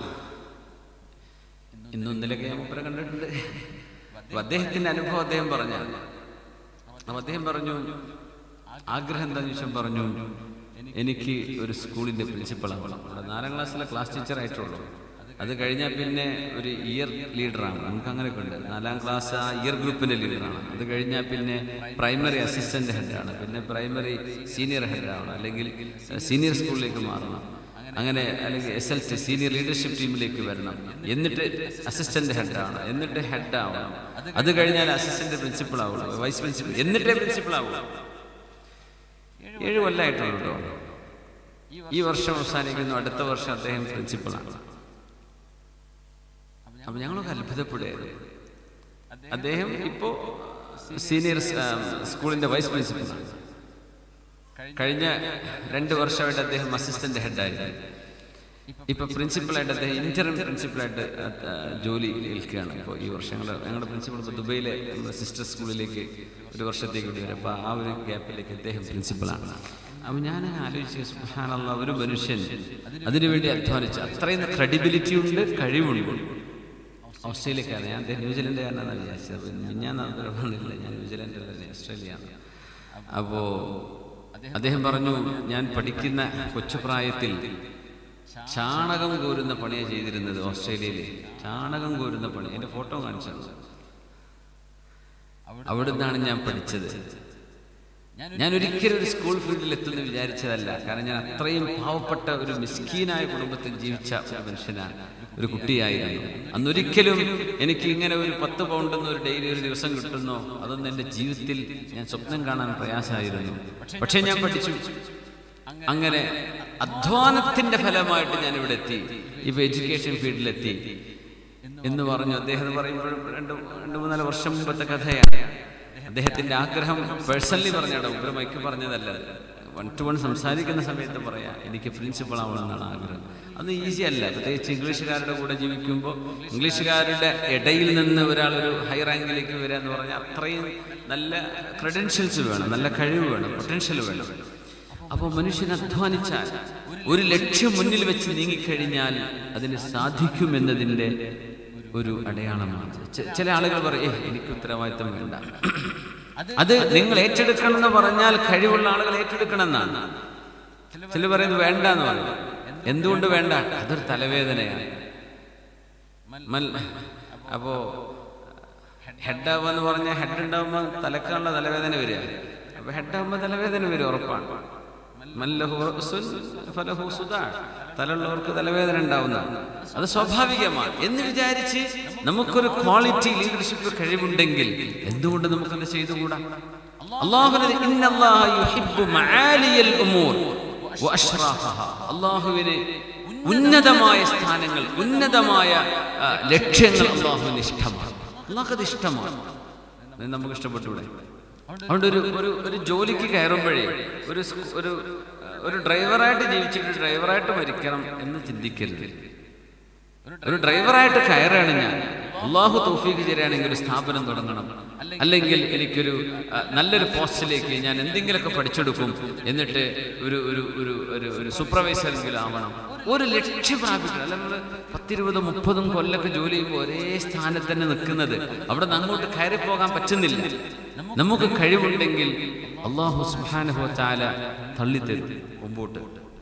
ഇന്നും ഇന്നലെയൊക്കെ ഞാൻ മുപ്പരെ കണ്ടിട്ടുണ്ട് അപ്പൊ അദ്ദേഹത്തിന്റെ അനുഭവം അദ്ദേഹം പറഞ്ഞാണ് അപ്പൊ അദ്ദേഹം പറഞ്ഞു ആഗ്രഹം എന്താന്ന് ചോദിച്ചാൽ പറഞ്ഞു എനിക്ക് ഒരു സ്കൂളിന്റെ പ്രിൻസിപ്പൾ ആവണം അവിടെ നാലാം ക്ലാസ്സിലെ ക്ലാസ് ടീച്ചർ ആയിട്ടുള്ളൂ അത് കഴിഞ്ഞാൽ പിന്നെ ഒരു ഇയർ ലീഡറാണ് നമുക്ക് അങ്ങനെയൊക്കെ ഉണ്ട് നാലാം ക്ലാസ് ആ ഇയർ ഗ്രൂപ്പിന്റെ ലീഡറാണ് അത് കഴിഞ്ഞാൽ പിന്നെ പ്രൈമറി അസിസ്റ്റന്റ് ഹെഡാണ് പിന്നെ പ്രൈമറി സീനിയർ ഹെഡാണ് അല്ലെങ്കിൽ സീനിയർ സ്കൂളിലേക്ക് മാറണം അങ്ങനെ അല്ലെങ്കിൽ S L C senior leadership ടീമിലേക്ക് വരണം എന്നിട്ട് അസിസ്റ്റന്റ് ഹെഡാണ് എന്നിട്ട് ഹെഡ് ആവണം അത് കഴിഞ്ഞാൽ അസിസ്റ്റന്റ് പ്രിൻസിപ്പൾ ആവുള്ളൂ വൈസ് പ്രിൻസിപ്പൾ എന്നിട്ടേ പ്രിൻസിപ്പൾ ആവുള്ളൂ ഏഴ് കൊല്ലമായിട്ടുള്ളൂ കേട്ടോ ഈ വർഷം അവസാനിക്കുന്നു അടുത്ത വർഷം അദ്ദേഹം പ്രിൻസിപ്പളാണ് അപ്പൊ ഞങ്ങളൊക്കെ അത്ഭുതപ്പെടുകയായിരുന്നു അദ്ദേഹം ഇപ്പോ സീനിയർ സ്കൂളിന്റെ വൈസ് പ്രിൻസിപ്പളാണ് കഴിഞ്ഞ രണ്ട് വർഷമായിട്ട് അദ്ദേഹം അസിസ്റ്റന്റ് ഹെഡായിരുന്നു ഇപ്പൊ പ്രിൻസിപ്പളായിട്ട് അദ്ദേഹം ഇന്റർം പ്രിൻസിപ്പളായിട്ട് ജോലി ഏൽക്കുകയാണ് ഇപ്പോൾ ഈ വർഷങ്ങൾ ഞങ്ങളുടെ പ്രിൻസിപ്പൾ ഇപ്പോൾ ദുബൈയിലെ നമ്മുടെ സിസ്റ്റർ സ്കൂളിലേക്ക് ഒരു വർഷത്തേക്ക് വേണ്ടി വരും അപ്പോൾ ആ ഒരു ഗ്യാപ്പിലേക്ക് അദ്ദേഹം പ്രിൻസിപ്പളാണ് അപ്പോൾ ഞാൻ ആലോചിച്ച് സുഹാനുള്ള ഒരു മനുഷ്യൻ അതിനുവേണ്ടി അധ്വാനിച്ചു അത്രയും ക്രെഡിബിലിറ്റി ഉണ്ട് കഴിവുണ്ട് ഓസ്ട്രേലിയക്കാരൻ ഞാൻ അദ്ദേഹം ന്യൂസിലൻഡുകാരനാണെന്ന് വിചാരിച്ചത് ഞാൻ പറഞ്ഞില്ല ഞാൻ ന്യൂസിലൻഡിലല്ലേ ഓസ്ട്രേലിയയാണ് അപ്പോൾ അദ്ദേഹം പറഞ്ഞു ഞാൻ പഠിക്കുന്ന കൊച്ചുപ്രായത്തിൽ ചാണകം കോരുന്ന പണിയാണ് ചെയ്തിരുന്നത് ഓസ്ട്രേലിയയിൽ ചാണകം കോരുന്ന പണി എൻ്റെ ഫോട്ടോ കാണിച്ചത് അവിടെ നിന്നാണ് ഞാൻ പഠിച്ചത് ഞാൻ ഒരിക്കലും ഒരു സ്കൂൾ ഫീൽഡിൽ എത്തുമെന്ന് വിചാരിച്ചതല്ല കാരണം ഞാൻ അത്രയും പാവപ്പെട്ട ഒരു മിസ്കീനായ കുടുംബത്തിൽ ജീവിച്ച ഒരു മനുഷ്യനാണ് ഒരു കുട്ടിയായിരുന്നു അന്നൊരിക്കലും എനിക്ക് ഇങ്ങനെ ഒരു പത്ത് പൗണ്ടെന്ന് ഒരു ഡെയിലി ഒരു ദിവസം കിട്ടുന്നോ അതൊന്നും എൻ്റെ ജീവിതത്തിൽ ഞാൻ സ്വപ്നം കാണാൻ പ്രയാസമായിരുന്നു പക്ഷേ ഞാൻ പഠിച്ചു അങ്ങനെ അധ്വാനത്തിന്റെ ഫലമായിട്ട് ഞാൻ ഇവിടെ എത്തി ഇപ്പൊ എഡ്യൂക്കേഷൻ ഫീൽഡിലെത്തി എന്ന് പറഞ്ഞു അദ്ദേഹം പറയുമ്പോഴും രണ്ട് രണ്ട് മൂന്നാല് വർഷം മുമ്പത്തെ കഥയാണ് അദ്ദേഹത്തിന്റെ ആഗ്രഹം പേഴ്സണലി പറഞ്ഞാടോ ഉഗ്രമയ്ക്ക് പറഞ്ഞതല്ല വൺ ടു വൺ സംസാരിക്കുന്ന സമയത്ത് പറയാം എനിക്ക് പ്രിൻസിപ്പൾ ആവണമെന്നാണ് ആഗ്രഹം അത് ഈസി അല്ല പ്രത്യേകിച്ച് ഇംഗ്ലീഷുകാരുടെ കൂടെ ജീവിക്കുമ്പോൾ ഇംഗ്ലീഷുകാരുടെ ഇടയിൽ നിന്ന് ഒരാൾ ഒരു ഹൈ റാങ്കിലേക്ക് വരിക എന്ന് പറഞ്ഞാൽ അത്രയും നല്ല ക്രെഡൻഷ്യൽസ് വേണം നല്ല കഴിവ് വേണം പൊട്ടൻഷ്യൽ വേണം അപ്പോൾ മനുഷ്യൻ അധ്വാനിച്ചാൽ ഒരു ലക്ഷ്യം മുന്നിൽ വെച്ച് നീങ്ങിക്കഴിഞ്ഞാൽ അതിന് സാധിക്കുമെന്നതിൻ്റെ ഒരു അടയാളമാണ് ചെ- ചില ആളുകൾ പറയും "ഏയ്, എനിക്ക് ഉത്തരവാദിത്തം വേണ്ട അത് നിങ്ങൾ ഏറ്റെടുക്കണം എന്ന് പറഞ്ഞാൽ കഴിവുള്ള ആളുകൾ ഏറ്റെടുക്കണം എന്നാണ് ചില പറയുന്നത് വേണ്ട എന്ന് പറയും എന്തുകൊണ്ട് വേണ്ട അതൊരു തലവേദനയാണ് മൽ അപ്പോ ഹെഡ് ആവുക എന്ന് പറഞ്ഞാൽ ഹെഡ് ഉണ്ടാവുമ്പോൾ തലക്കാനുള്ള തലവേദന വരിക അപ്പൊ ഹെഡ് ആവുമ്പോൾ തലവേദന വരും ഉറപ്പാണ് മല്ലഹു റഅ്സുൻ ഫലഹു സുദാ. തലയുള്ളവർക്ക് തലവേദന ഉണ്ടാവുന്നതാണ് അത് സ്വാഭാവികമാണ് എന്ന് വിചാരിച്ച് നമുക്കൊരു ക്വാളിറ്റി ലീഡർഷിപ്പ് കഴിവുണ്ടെങ്കിൽ എന്തുകൊണ്ട് നമുക്കത് ചെയ്തുകൂടാ അള്ളാഹുവിനെ ഇന്നല്ലാഹ യുഹിബ്ബു മആലിയൽ ഉമൂർ വഅശ്റാഫഹ. അള്ളാഹുവിന് ഉന്നതമായ സ്ഥാനങ്ങൾ ഉന്നതമായ ആ, ലക്ഷ്യങ്ങൾ അള്ളാഹുവിന് ഇഷ്ടമാണ് അള്ളാഹ്ക്കത് ഇഷ്ടമാണ് അത് നമുക്ക് ഇഷ്ടപ്പെട്ടൂടെ അതുകൊണ്ട് ഒരു ഒരു ഒരു ജോലിക്ക് കയറുമ്പോഴേ ഒരു സ്- ഒരു ഒരു ഡ്രൈവറായിട്ട് ജീവിച്ചിട്ട് ഡ്രൈവറായിട്ട് മരിക്കണം എന്ന് ചിന്തിക്കരുത് ഒരു ഡ്രൈവറായിട്ട് കയറാണ് ഞാൻ അള്ളാഹു തൗഫീഖ് തരികയാണെങ്കിൽ ഒരു സ്ഥാപനം തുടങ്ങണം അല്ലെങ്കിൽ എനിക്കൊരു ആ, നല്ലൊരു പോസ്റ്റിലേക്ക് ഞാൻ എന്തെങ്കിലുമൊക്കെ പഠിച്ചെടുക്കും എന്നിട്ട് ഒരു ഒരു ഒരു ഒരു ഒരു സൂപ്പർവൈസറെങ്കിലും ആവണം ഒരു ലക്ഷ്യം പ്രാപിക്കണം അല്ല നമ്മൾ പത്തിരുപതും മുപ്പതും കൊല്ലൊക്കെ ജോലി ചെയ്യുമ്പോൾ ഒരേ സ്ഥാനത്ത് തന്നെ നിൽക്കുന്നത് അവിടെ നിന്ന് അങ്ങോട്ട് കയറി പോകാൻ പറ്റുന്നില്ല നമുക്ക് കഴിവുണ്ടെങ്കിൽ അള്ളാഹു സുബ്ഹാനഹു വ തആല തള്ളിത്തരും മുമ്പോട്ട്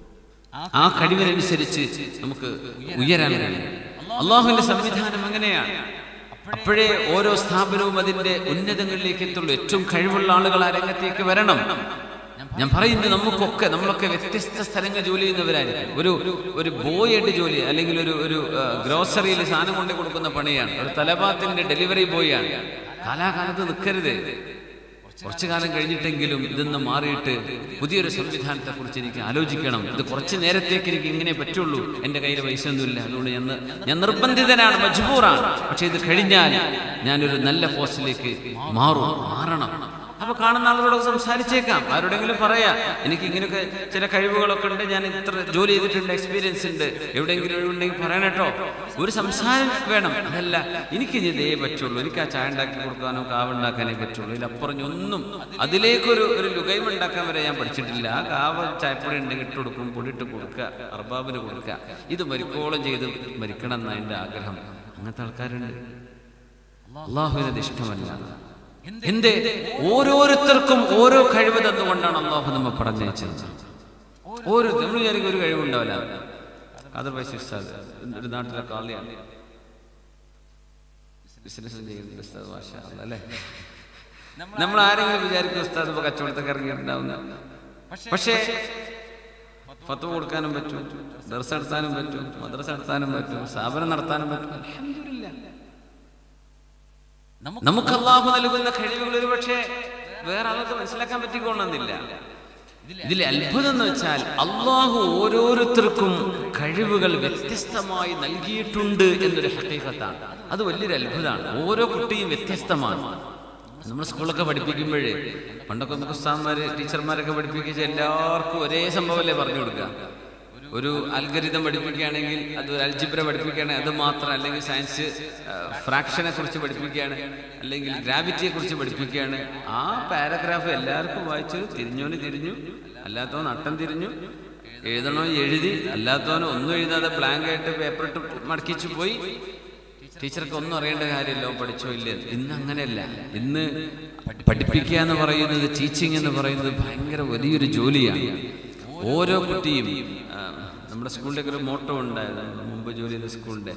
ആ കഴിവിനനുസരിച്ച് നമുക്ക് ഉയരാൻ കഴിയും അള്ളാഹുവിന്റെ സംവിധാനം അങ്ങനെയാണ് അപ്പോഴേ ഓരോ സ്ഥാപനവും അതിന്റെ ഉന്നതങ്ങളിലേക്ക് എത്തുള്ളൂ ഏറ്റവും കഴിവുള്ള ആളുകൾ ആ രംഗത്തേക്ക് വരണം ഞാൻ പറയുന്നത് നമുക്കൊക്കെ നമ്മളൊക്കെ വ്യത്യസ്ത സ്ഥലങ്ങളിൽ ജോലി ചെയ്യുന്നവരായിരിക്കും ഒരു ഒരു ബോയായിട്ട് ജോലി അല്ലെങ്കിൽ ഒരു ഒരു ഗ്രോസറിയിൽ സാധനം കൊണ്ടു കൊടുക്കുന്ന പണിയാണ് ഒരു തലപാത്തിന്റെ ഡെലിവറി ബോയാണ് കാലാകാലത്ത് നിൽക്കരുത് കുറച്ചു കാലം കഴിഞ്ഞിട്ടെങ്കിലും ഇതൊന്ന് മാറിയിട്ട് പുതിയൊരു സംവിധാനത്തെ കുറിച്ച് എനിക്ക് ആലോചിക്കണം ഇത് കുറച്ച് നേരത്തേക്ക് എനിക്ക് ഇങ്ങനെ പറ്റുള്ളൂ എൻ്റെ കയ്യിൽ പൈസ ഒന്നുമില്ല അതുകൊണ്ട് ഞാൻ ഞാൻ നിർബന്ധിതനാണ് മജ്ബൂറാണ് പക്ഷെ ഇത് കഴിഞ്ഞാൽ ഞാനൊരു നല്ല പോസ്റ്റിലേക്ക് മാറും മാറണം അപ്പൊ കാണുന്ന ആളുകളോട് സംസാരിച്ചേക്കാം ആരോടെങ്കിലും പറയാം എനിക്ക് ഇങ്ങനെയൊക്കെ ചില കഴിവുകളൊക്കെ ഉണ്ട് ഞാൻ ഇത്ര ജോലി ചെയ്തിട്ടുണ്ട് എക്സ്പീരിയൻസ് ഉണ്ട് എവിടെയെങ്കിലും ഒഴിവുണ്ടെങ്കിൽ പറയണം കേട്ടോ ഒരു സംസാരം വേണം അതല്ല എനിക്ക് ഇനി ഇതേ പറ്റുള്ളൂ എനിക്ക് ആ ചായ ഉണ്ടാക്കി കൊടുക്കാനോ കാവ് ഉണ്ടാക്കാനേ പറ്റുള്ളൂ ഇതിലപ്പുറം ഒന്നും അതിലേക്കൊരു ഒരു ലുകൈമ ഉണ്ടാക്കാൻ വരെ ഞാൻ പഠിച്ചിട്ടില്ല ആ കാവ് ചായപ്പൊടി ഉണ്ടെങ്കിൽ ഇട്ട് കൊടുക്കും പൊടിയിട്ട് കൊടുക്കുക അർബാബിന് കൊടുക്കുക ഇത് മരിക്കോളം ചെയ്ത് മരിക്കണം എന്നാണ് എൻ്റെ ആഗ്രഹം അങ്ങനത്തെ ആൾക്കാരുണ്ട് അള്ളാഹുവിനത് ഇഷ്ടമല്ല എന്റെ ഓരോരുത്തർക്കും ഓരോ കഴിവ് തന്നുകൊണ്ടാണ് അള്ളാഹു നമ്മ പറഞ്ഞയച്ചത് ഓരോ നമ്മൾ വിചാരിക്കും ഒരു കഴിവുണ്ടാവില്ല അതർവൈസ് ഉസ്താദ് ഒരു നാട്ടിലെ കാളിയാണ് ബിസിനസ് ചെയ്യുന്ന ഉസ്താദ് മാഷാ അല്ലാ, അല്ലേ നമ്മൾ ആരെങ്കിലും വിചാരിക്കും ഉസ്താദ് ഇപ്പൊ കച്ചവടത്തൊക്കെ ഇറങ്ങിയിട്ടുണ്ടാവുന്ന പക്ഷേ ഫത്ത് കൊടുക്കാനും പറ്റും ദർസ് നടത്താനും പറ്റും മദ്രസ നടത്താനും പറ്റും സ്ഥാപനം നടത്താനും പറ്റും അൽഹംദുലില്ലാ. നമുക്ക് അള്ളാഹു നൽകുന്ന കഴിവുകൾ ഒരു പക്ഷേ വേറെ ആൾക്ക് മനസ്സിലാക്കാൻ പറ്റിക്കൊള്ളുന്നില്ല ഇതിലെ അത്ഭുതം എന്ന് വെച്ചാൽ അള്ളാഹു ഓരോരുത്തർക്കും കഴിവുകൾ വ്യത്യസ്തമായി നൽകിയിട്ടുണ്ട് എന്നൊരു ഹക്കീകത്താണ് അത് വലിയൊരു അത്ഭുതമാണ് ഓരോ കുട്ടിയും വ്യത്യസ്തമാണ് നമ്മൾ സ്കൂളൊക്കെ പഠിപ്പിക്കുമ്പോഴേ പണ്ടൊക്കെ നമുക്ക് ഉസ്താന്മാര് ടീച്ചർമാരൊക്കെ പഠിപ്പിക്കുക എല്ലാവർക്കും ഒരേ സംഭവമല്ലേ പറഞ്ഞു കൊടുക്കുക ഒരു അൽഗരിതം പഠിപ്പിക്കുകയാണെങ്കിൽ അത് ഒരു അൽജിബ്ര പഠിപ്പിക്കുകയാണെങ്കിൽ അത് മാത്രം അല്ലെങ്കിൽ സയൻസ് ഫ്രാക്ഷനെ കുറിച്ച് പഠിപ്പിക്കുകയാണ് അല്ലെങ്കിൽ ഗ്രാവിറ്റിയെ കുറിച്ച് പഠിപ്പിക്കുകയാണ് ആ പാരഗ്രാഫ് എല്ലാവർക്കും വായിച്ചു തിരിഞ്ഞോന് തിരിഞ്ഞു അല്ലാത്തവൻ നട്ടം തിരിഞ്ഞു എഴുതണോ എഴുതി അല്ലാത്തവനോ ഒന്നും എഴുതാതെ ബ്ലാങ്ക് ആയിട്ട് പേപ്പർ ഇട്ട് മടക്കിച്ചു പോയി ടീച്ചർക്ക് ഒന്നും അറിയേണ്ട കാര്യമല്ലോ പഠിച്ചോ ഇല്ല ഇന്ന് അങ്ങനെയല്ല ഇന്ന് പഠിപ്പിക്കുക എന്ന് പറയുന്നത് ടീച്ചിങ് എന്ന് പറയുന്നത് ഭയങ്കര വലിയൊരു ജോലിയാണ് ഓരോ കുട്ടിയും ആ, നമ്മുടെ സ്കൂളിൻ്റെ ഒരു മോട്ടോ ഉണ്ടായിരുന്നു മുമ്പ് ജോലി ചെയ്ത സ്കൂളിൻ്റെ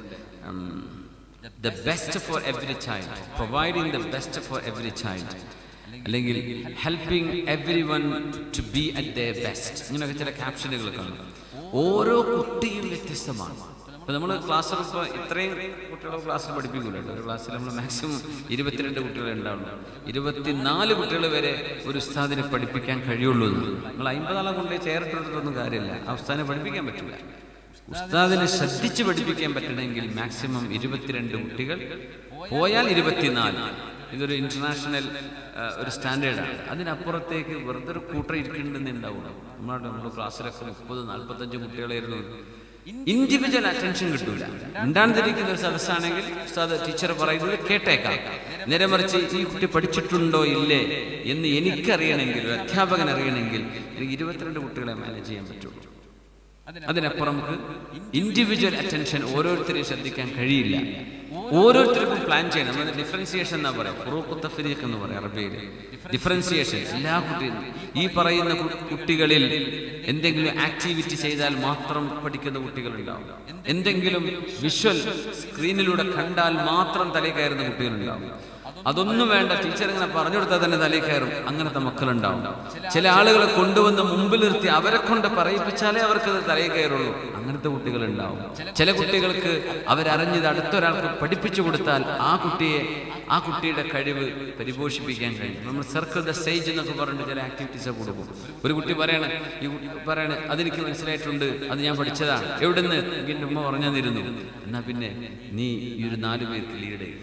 the best for every child providing the best for every child അല്ലെങ്കിൽ helping everyone to be at the best ഇങ്ങനെയൊക്കെ ചില ക്യാപ്ഷനുകൾ കാണും ഓരോ കുട്ടിയും വ്യത്യസ്തമാണ് ഇപ്പൊ നമ്മൾ ക്ലാസ്സിൽ ഇപ്പോൾ ഇത്രയും കുട്ടികളെ ക്ലാസ്സിൽ പഠിപ്പിക്കില്ലല്ലോ ഒരു ക്ലാസ്സിൽ നമ്മൾ മാക്സിമം ഇരുപത്തിരണ്ട് കുട്ടികളെ ഉണ്ടാവുള്ളൂ ഇരുപത്തിനാല് കുട്ടികൾ വരെ ഒരു ഉസ്താദിനെ പഠിപ്പിക്കാൻ കഴിയുള്ളൂ എന്ന്. നമ്മൾ അമ്പതാളെ കൊണ്ട് ചേർത്തിട്ടൊന്നും കാര്യമില്ല ആ ഉസ്താദിനെ പഠിപ്പിക്കാൻ പറ്റില്ല ഉസ്താദിനെ ശ്രദ്ധിച്ച് പഠിപ്പിക്കാൻ പറ്റണമെങ്കിൽ മാക്സിമം ഇരുപത്തിരണ്ട് കുട്ടികൾ പോയാൽ ഇരുപത്തിനാല് ഇതൊരു ഇന്റർനാഷണൽ ഒരു സ്റ്റാൻഡേർഡാണ് അതിനപ്പുറത്തേക്ക് വെറുതെ ഒരു കൂട്ടർ ഇരിക്കുന്നുണ്ടെന്ന് ഉണ്ടാവുള്ളൂ നമ്മുടെ നമ്മുടെ ക്ലാസ്സിലൊക്കെ മുപ്പത് നാൽപ്പത്തഞ്ച് കുട്ടികളായിരുന്നു ഇൻഡിവിജ്വൽ അറ്റൻഷൻ കിട്ടൂല ഉണ്ടാണ്ടിരിക്കുന്ന ഒരു സദസ്സാണെങ്കിൽ ഉസ്താദ് ടീച്ചർ പറയുന്നത് കേട്ടേക്കാം നേരെ മറിച്ച് ഈ കുട്ടി പഠിച്ചിട്ടുണ്ടോ ഇല്ലേ എന്ന് എനിക്കറിയണമെങ്കിൽ ഒരു അധ്യാപകൻ അറിയണമെങ്കിൽ എനിക്ക് ഇരുപത്തിരണ്ട് കുട്ടികളെ മാനേജ് ചെയ്യാൻ പറ്റുള്ളൂ അതിനപ്പുറം നമുക്ക് ഇൻഡിവിജ്വൽ അറ്റൻഷൻ ഓരോരുത്തരെയും ശ്രദ്ധിക്കാൻ കഴിയില്ല ഓരോരുത്തർക്കും പ്ലാൻ ചെയ്യണം നമ്മൾ ഡിഫറൻസിയേഷൻ എന്നാ പറയാം ഫുറൂഖ് തഫരീഖ് എന്ന് പറയാം അറബിയിൽ ഡിഫറൻസിയേഷൻ എല്ലാ കുട്ടികളും ഈ പറയുന്ന കു- കുട്ടികളിൽ എന്തെങ്കിലും ആക്ടിവിറ്റി ചെയ്താൽ മാത്രം പഠിക്കുന്ന കുട്ടികളുണ്ടാവും എന്തെങ്കിലും വിഷ്വൽ സ്ക്രീനിലൂടെ കണ്ടാൽ മാത്രം തലയിൽ കയറുന്ന കുട്ടികളുണ്ടാവും അതൊന്നും വേണ്ട ടീച്ചർ ഇങ്ങനെ പറഞ്ഞു കൊടുത്താൽ തന്നെ തലയിൽ കയറും അങ്ങനത്തെ മക്കളുണ്ടാവും ചില ആളുകളെ കൊണ്ടുവന്ന് മുമ്പിൽ നിർത്തി അവരെ കൊണ്ട് പറയിപ്പിച്ചാലേ അവർക്ക് അത് തലയിൽ കയറുള്ളൂ അങ്ങനത്തെ കുട്ടികളുണ്ടാവും ചില കുട്ടികൾക്ക് അവരറിഞ്ഞത് അടുത്തൊരാൾക്ക് പഠിപ്പിച്ചു കൊടുത്താൽ ആ കുട്ടിയെ ആ കുട്ടിയുടെ കഴിവ് പരിപോഷിപ്പിക്കാൻ കഴിയും നമ്മൾ സർക്കിൾ ദ സ്റ്റേജ് എന്നൊക്കെ പറഞ്ഞിട്ട് ചില ആക്ടിവിറ്റീസ് കൊടുക്കും ഒരു കുട്ടി പറയണ ഈ കുട്ടി പറയണ അതെനിക്ക് മനസ്സിലായിട്ടുണ്ട് അത് ഞാൻ പഠിച്ചതാണ് എവിടുന്ന് എൻ്റെ ഉമ്മ പറഞ്ഞു തന്നിരുന്നു എന്നാ പിന്നെ നീ ഈ ഒരു നാല് പേർക്ക് ലീഡ് ചെയ്തു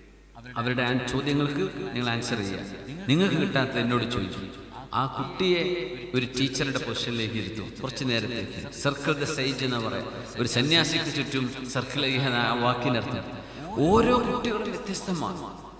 അവരുടെ ആ ചോദ്യങ്ങൾക്ക് നിങ്ങൾ ആൻസർ ചെയ്യുക നിങ്ങൾക്ക് കിട്ടാത്തത് എന്നോട് ചോദിച്ചു ആ കുട്ടിയെ ഒരു ടീച്ചറുടെ പൊസിഷനിലേക്ക് ഇരുത്തും കുറച്ച് നേരത്തേക്ക് സർക്കിൾ ദ സൈജ് എന്ന് പറയാം ഒരു സന്യാസിക്ക് ചുറ്റും സർക്കിൾ ചെയ്യുന്ന ആ വാക്കിനർത്ഥം ഓരോ കുട്ടികളും വ്യത്യസ്തമാണ്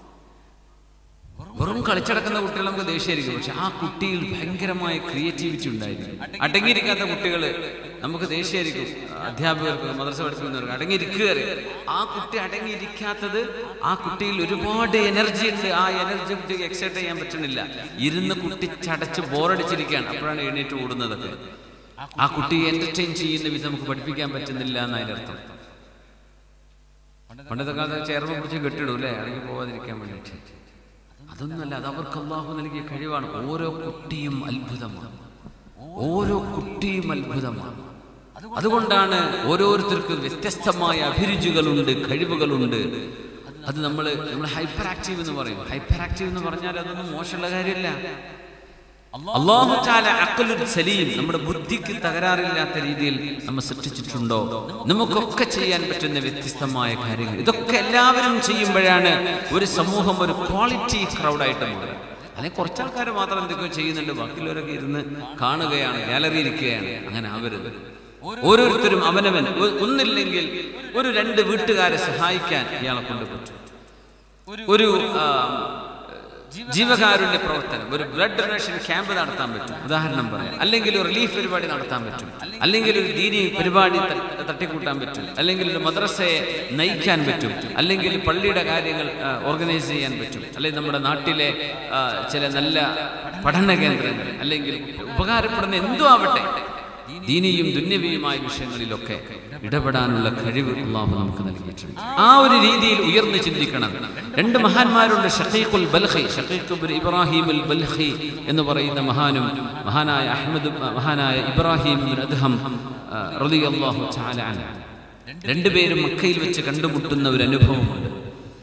വെറും കളിച്ചടക്കുന്ന കുട്ടികൾ നമുക്ക് ദേഷ്യമായിരിക്കും പക്ഷെ ആ കുട്ടിയിൽ ഭയങ്കരമായ ക്രിയേറ്റിവിറ്റി ഉണ്ടായിരിക്കും അടങ്ങിയിരിക്കാത്ത കുട്ടികൾ നമുക്ക് ദേഷ്യമായിരിക്കും അധ്യാപകർക്ക് മദ്രസ പഠിപ്പിക്കുന്നവർക്ക് അടങ്ങിയിരിക്കുക ആ കുട്ടി അടങ്ങിയിരിക്കാത്തത് ആ കുട്ടിയിൽ ഒരുപാട് എനർജി ഉണ്ട് ആ എനർജി കുട്ടിക്ക് എക്സൈറ്റ് ചെയ്യാൻ പറ്റുന്നില്ല ഇരുന്ന് കുട്ടി ചടച്ച് ബോറടിച്ചിരിക്കുകയാണ് അപ്പോഴാണ് എഴുന്നേറ്റ് ഓടുന്നതൊക്കെ ആ കുട്ടിയെ എന്റർടൈൻ ചെയ്യുന്ന വിധം നമുക്ക് പഠിപ്പിക്കാൻ പറ്റുന്നില്ല എന്നതിന്റെ അർത്ഥം പണ്ടത്തെ കാലത്ത് ചേർന്ന് പിടിച്ച് കെട്ടിടും അല്ലേ ഇറങ്ങി പോവാതിരിക്കാൻ വേണ്ടിയിട്ട് അതൊന്നുമല്ല അത് അവർക്ക് അള്ളാഹു നൽകിയ കഴിവാണ് ഓരോ കുട്ടിയും അത്ഭുതമാണ് ഓരോ കുട്ടിയും അത്ഭുതമാണ് അതുകൊണ്ടാണ് ഓരോരുത്തർക്കും വ്യത്യസ്തമായ അഭിരുചികളുണ്ട് കഴിവുകളുണ്ട് അത് നമ്മൾ നമ്മൾ ഹൈപ്പർ ആക്റ്റീവ് എന്ന് പറയും ഹൈപ്പർ ആക്റ്റീവ് എന്ന് പറഞ്ഞാൽ അതൊന്നും മോശമുള്ള കാര്യമല്ല അള്ളാഹു താല അക്കലുൽ സലീം നമ്മുടെ ബുദ്ധിക്ക് തകരാറില്ലാത്ത രീതിയിൽ നമ്മൾ സൃഷ്ടിച്ചിട്ടുണ്ടോ നമുക്കൊക്കെ ചെയ്യാൻ പറ്റുന്ന വ്യത്യസ്തമായ കാര്യങ്ങൾ ഇതൊക്കെ എല്ലാവരും ചെയ്യുമ്പോഴാണ് ഒരു സമൂഹം ഒരു ക്വാളിറ്റി ക്രൗഡായിട്ട് മാറുക അല്ലെങ്കിൽ കുറച്ച് ആൾക്കാർ മാത്രം എന്തൊക്കെയോ ചെയ്യുന്നുണ്ട് ബാക്കിയുള്ളവരൊക്കെ ഇരുന്ന് കാണുകയാണ് ഗാലറി ഇരിക്കുകയാണ് അങ്ങനെ ആവരുത് ഓരോരുത്തരും അവനവൻ ഒ- ഒന്നില്ലെങ്കിൽ ഒരു രണ്ട് വീട്ടുകാരെ സഹായിക്കാൻ ഇയാളെ കൊണ്ട് പറ്റും ഒരു ആ, ജീവകാരുണ്യ പ്രവർത്തനം ഒരു ബ്ലഡ് ഡൊണേഷൻ ക്യാമ്പ് നടത്താൻ പറ്റും ഉദാഹരണം പറയാം അല്ലെങ്കിൽ ഒരു റിലീഫ് പരിപാടി നടത്താൻ പറ്റും അല്ലെങ്കിൽ ഒരു ദീനി പരിപാടി ത- തട്ടിക്കൂട്ടാൻ പറ്റും അല്ലെങ്കിൽ ഒരു മദ്രസയെ നയിക്കാൻ പറ്റും അല്ലെങ്കിൽ പള്ളിയുടെ കാര്യങ്ങൾ ഓർഗനൈസ് ചെയ്യാൻ പറ്റും അല്ലെങ്കിൽ നമ്മുടെ നാട്ടിലെ ആ, ചില നല്ല പഠന കേന്ദ്രങ്ങൾ അല്ലെങ്കിൽ ഉപകാരപ്പെടുന്ന എന്തോ ആവട്ടെ ദീനിയും ദുന്യവിയുമായ വിഷയങ്ങളിലൊക്കെ ഇടപെടാനുള്ള കഴിവ് അള്ളാഹു നമുക്ക് നൽകിയിട്ടുണ്ട് ആ ഒരു രീതിയിൽ ഉയർന്നു ചിന്തിക്കണം രണ്ട് മഹാന്മാരുണ്ട് ഷഖീഖുൽ ബൽഖി ഷഖീഖ് ഇബ്നു ഇബ്രാഹിം അൽ ബൽഖി എന്ന് പറയുന്ന മഹാനും മഹാനായ അഹ്മദ് മഹാനായ ഇബ്രാഹിം ഇബ്നു അദ്ഹം ആ, റളിയല്ലാഹു തആല അൻഹു രണ്ടുപേരും മക്കയിൽ വെച്ച് കണ്ടുമുട്ടുന്ന ഒരു അനുഭവമുണ്ട്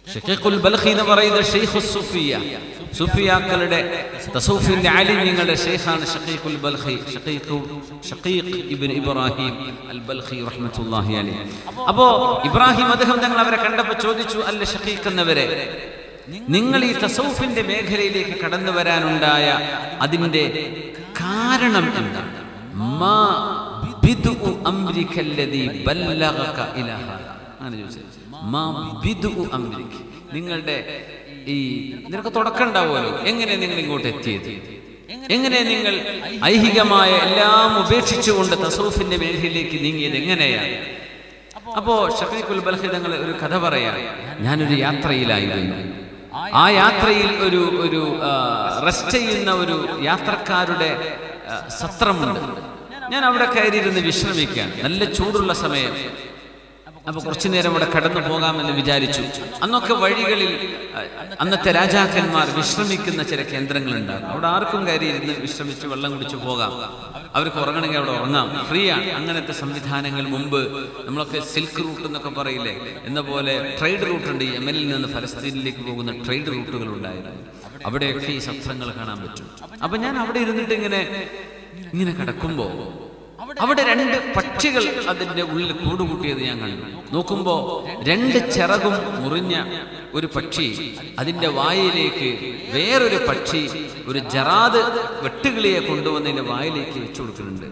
ഷക്കീഖുൽ ബൽഖി എന്ന് പറയുന്ന ഷെയ്ഖു സുഫിയ സുഫിയാക്കളുടെ തസൂഫിന്റെ ആലിമ്യങ്ങളുടെ ഷെയ്ഖാണ് ഷക്കീഖുൽ ബൽഖി ഷക്കീഖു ഷക്കീഖ് ഇബ്ൻ ഇബ്രാഹിം അൽ ബൽഖി റഹ്മത്തുള്ളാഹി അലൈഹി അപ്പോ ഇബ്രാഹിം അദ്ദേഹം തങ്ങൾ അവരെ കണ്ടപ്പോൾ ചോദിച്ചു അല്ല ഷക്കീഖ് എന്നവരെ നിങ്ങൾ ഈ തസൗഫിന്റെ മേഖലയിലേക്ക് കടന്നു വരാനുണ്ടായ അതിന്റെ കാരണം എന്താണ് മാ ബിദ്ഉ അംരിക്കല്ലദീ ബല്ലഗക ഇലാ ഹാദാ അങ്ങനെ ചോദിച്ചത് മാ ബിദ്ഉ അംരിക നിങ്ങളുടെ ഈ നിനക്ക് തുടക്കം ഉണ്ടാവുമല്ലോ എങ്ങനെ നിങ്ങൾ ഇങ്ങോട്ട് എത്തിയത് എങ്ങനെ നിങ്ങൾ ഐഹികമായ എല്ലാം ഉപേക്ഷിച്ചുകൊണ്ട് തസൂഫിന്റെ മേഖലയിലേക്ക് നീങ്ങിയത് എങ്ങനെയാണ് അപ്പോ ഷഫീഖുൽ ബൽഹി തങ്ങൾ ഒരു കഥ പറയാം ഞാനൊരു യാത്രയിലായിരുന്നു ആ യാത്രയിൽ ഒരു ഒരു റെസ്റ്റ് ചെയ്യുന്ന ഒരു യാത്രക്കാരുടെ ആ, സത്രമുണ്ട് ഞാൻ അവിടെ കയറിയിരുന്ന് വിശ്രമിക്കാൻ നല്ല ചൂടുള്ള സമയം അപ്പൊ കുറച്ചു നേരം ഇവിടെ കടന്നു പോകാമെന്ന് വിചാരിച്ചു അന്നൊക്കെ വഴികളിൽ ആ, അന്നത്തെ രാജാക്കന്മാർ വിശ്രമിക്കുന്ന ചില കേന്ദ്രങ്ങളുണ്ടാകും അവിടെ ആർക്കും കയറിയിരുന്ന് വിശ്രമിച്ച് വെള്ളം കുടിച്ച് പോകാം അവർക്ക് ഉറങ്ങണമെങ്കിൽ അവിടെ ഉറങ്ങാം ഫ്രീ ആണ് അങ്ങനത്തെ സംവിധാനങ്ങൾ മുമ്പ് നമ്മളൊക്കെ സിൽക്ക് റൂട്ട് എന്നൊക്കെ പറയില്ലേ എന്ന പോലെ ട്രേഡ് റൂട്ട് ഉണ്ട് യമനിൽ നിന്ന് ഫലസ്തീനിലേക്ക് പോകുന്ന ട്രേഡ് റൂട്ടുകൾ ഉണ്ടായിരുന്നു അവിടെയൊക്കെ ഈ സത്രങ്ങൾ കാണാൻ പറ്റും അപ്പൊ ഞാൻ അവിടെ ഇരുന്നിട്ട് ഇങ്ങനെ ഇങ്ങനെ കിടക്കുമ്പോ അവിടെ രണ്ട് പക്ഷികൾ അതിന്റെ ഉള്ളിൽ കൂടുകൂട്ടിയത് ഞാൻ കണ്ടു നോക്കുമ്പോ രണ്ട് ചിറകും മുറിഞ്ഞ ഒരു പക്ഷി അതിന്റെ വായിലേക്ക് വേറൊരു പക്ഷി ഒരു ജറാദ് വെട്ടുകിളിയെ കൊണ്ടുവന്നതിന്റെ വായിലേക്ക് വെച്ചു കൊടുക്കുന്നുണ്ട്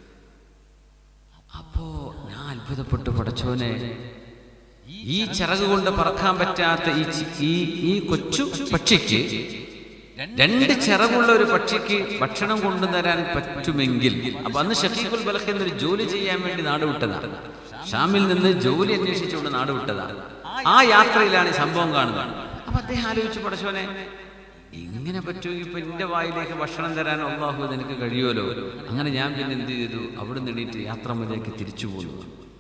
അപ്പോ ഞാൻ അത്ഭുതപ്പെട്ടു പടച്ചോനെ ഈ ചിറക് കൊണ്ട് പറക്കാൻ പറ്റാത്ത ഈ ചി- ഈ ഈ കൊച്ചു പക്ഷിക്ക് രണ്ട് ചിറകുള്ള ഒരു പക്ഷിക്ക് ഭക്ഷണം കൊണ്ടുതരാൻ പറ്റുമെങ്കിൽ അപ്പൊ അന്ന് ഷഫീഖുൽ ബലഖ് എന്നൊരു ജോലി ചെയ്യാൻ വേണ്ടി നാട് വിട്ടതാണ് ഷാമിൽ നിന്ന് ജോലി അന്വേഷിച്ചുകൊണ്ട് നാട് വിട്ടതാണ് ആ യാത്രയിലാണ് ഈ സംഭവം കാണുന്നത് അപ്പൊ അദ്ദേഹം ആലോചിച്ചു പടച്ചോനെ ഇങ്ങനെ പറ്റുമെങ്കിൽ ഇപ്പൊ എന്റെ വായിലേക്ക് ഭക്ഷണം തരാൻ അള്ളാഹു നിനക്ക് കഴിയുമല്ലോ അങ്ങനെ ഞാൻ പിന്നെ എന്ത് ചെയ്തു അവിടെ നിന്നിട്ട് യാത്ര മുതലേക്ക് തിരിച്ചു പോന്നു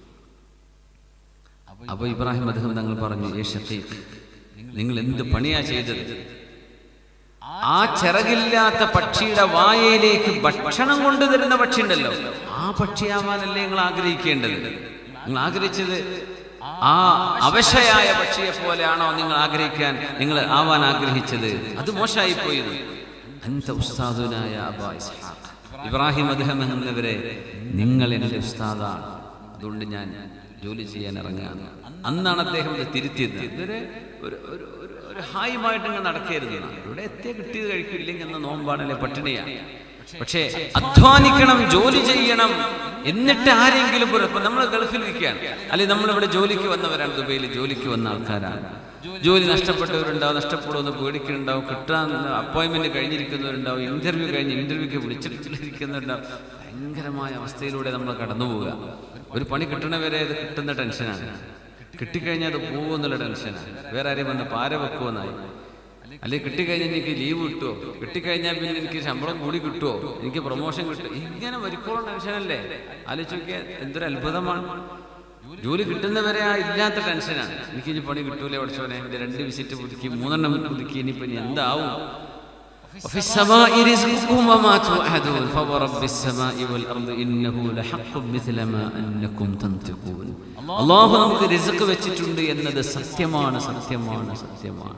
അപ്പൊ ഇബ്രാഹിം അദ്ദേഹം തങ്ങൾ പറഞ്ഞു ഏ ഷഫീഖ് നിങ്ങൾ എന്ത് പണിയാ ചെയ്തത് ആ ചിറകില്ലാത്ത പക്ഷിയുടെ വായയിലേക്ക് ഭക്ഷണം കൊണ്ടുതരുന്ന പക്ഷി ഉണ്ടല്ലോ ആ പക്ഷിയാവാനല്ലേ നിങ്ങൾ ആഗ്രഹിക്കേണ്ടത് നിങ്ങൾ ആഗ്രഹിച്ചത് ആ അവശയായ പക്ഷിയെ പോലെയാണോ നിങ്ങൾ ആഗ്രഹിക്കാൻ നിങ്ങൾ ആവാൻ ആഗ്രഹിച്ചത് അത് മോശമായി പോയത് അന്ത ഉസ്താദുനായ അബാ ഇസ്ഹാഖ് ഇബ്രാഹിം അദ്ദേഹം എന്നവരെ നിങ്ങൾ എൻ്റെ ഉസ്താദാണ് അതുകൊണ്ട് ഞാൻ ജോലി ചെയ്യാൻ ഇറങ്ങുകയാണ് അന്നാണ് അദ്ദേഹം ഇത് തിരുത്തിയത് ഇതൊരു ഒരു ഒരു ഒരു ഒരു ഹായുമായിട്ട് ഇങ്ങനെ നടക്കരുത് ഇവിടെ എത്തിയ കിട്ടിയത് കഴിക്കില്ലെങ്കിൽ എന്ന നോമ്പാണല്ലേ പട്ടിണിയാണ് പക്ഷേ അധ്വാനിക്കണം ജോലി ചെയ്യണം എന്നിട്ട് ആരെങ്കിലും പോലും ഇപ്പൊ നമ്മൾ ഗൾഫിൽ നിൽക്കുകയാണ് അല്ലെങ്കിൽ നമ്മളിവിടെ ജോലിക്ക് വന്നവരാണ് ദുബൈയിൽ ജോലിക്ക് വന്ന ആൾക്കാരാണ് ജോലി നഷ്ടപ്പെട്ടവരുണ്ടാവും നഷ്ടപ്പെടുമെന്ന് പേടിക്കുന്നുണ്ടാവും കിട്ടാൻ അപ്പോയിന്റ്മെന്റ് കഴിഞ്ഞിരിക്കുന്നവരുണ്ടാവും ഇന്റർവ്യൂ കഴിഞ്ഞ് ഇന്റർവ്യൂക്ക് വിളിച്ചിട്ടിരിക്കുന്നവരുണ്ടാവും ഭയങ്കരമായ അവസ്ഥയിലൂടെ നമ്മൾ കടന്നു പോവുക ഒരു പണി കിട്ടണവരെ ഇത് കിട്ടുന്ന ടെൻഷനാണ് കിട്ടിക്കഴിഞ്ഞാൽ അത് പോകുമെന്നുള്ള ടെൻഷനാണ് വേറെ ആരെയും വന്ന് പാര വെക്കുമെന്നായി അല്ലെങ്കിൽ കിട്ടിക്കഴിഞ്ഞാൽ എനിക്ക് ലീവ് കിട്ടുമോ കിട്ടിക്കഴിഞ്ഞാൽ പിന്നെ എനിക്ക് ശമ്പളം കൂടി കിട്ടുമോ എനിക്ക് പ്രൊമോഷൻ കിട്ടുമോ ഇങ്ങനെ വരിക്കോളം ടെൻഷനല്ലേ ആലോചിച്ച് നോക്കിയാൽ എന്തൊരു അത്ഭുതമാണ് ജോലി കിട്ടുന്നവരെ ആ ഇല്ലാത്ത ടെൻഷനാണ് എനിക്ക് ഇനി പണി കിട്ടൂലേ പഠിച്ചോനെ ഇത് രണ്ട് വിസിറ്റ് പുതുക്കി മൂന്നെണ്ണം പുതുക്കി ഇനിയിപ്പോ ഇനി എന്താവും وفي السماء رزقكم وما توعدون فورب السماء والأرض إنه لحق مثل ما أنكم تنطقون അള്ളാഹു നമുക്ക് റിസ്ക് വെച്ചിട്ടുണ്ട് എന്നത് സത്യമാണ് സത്യമാണ് സത്യമാണ്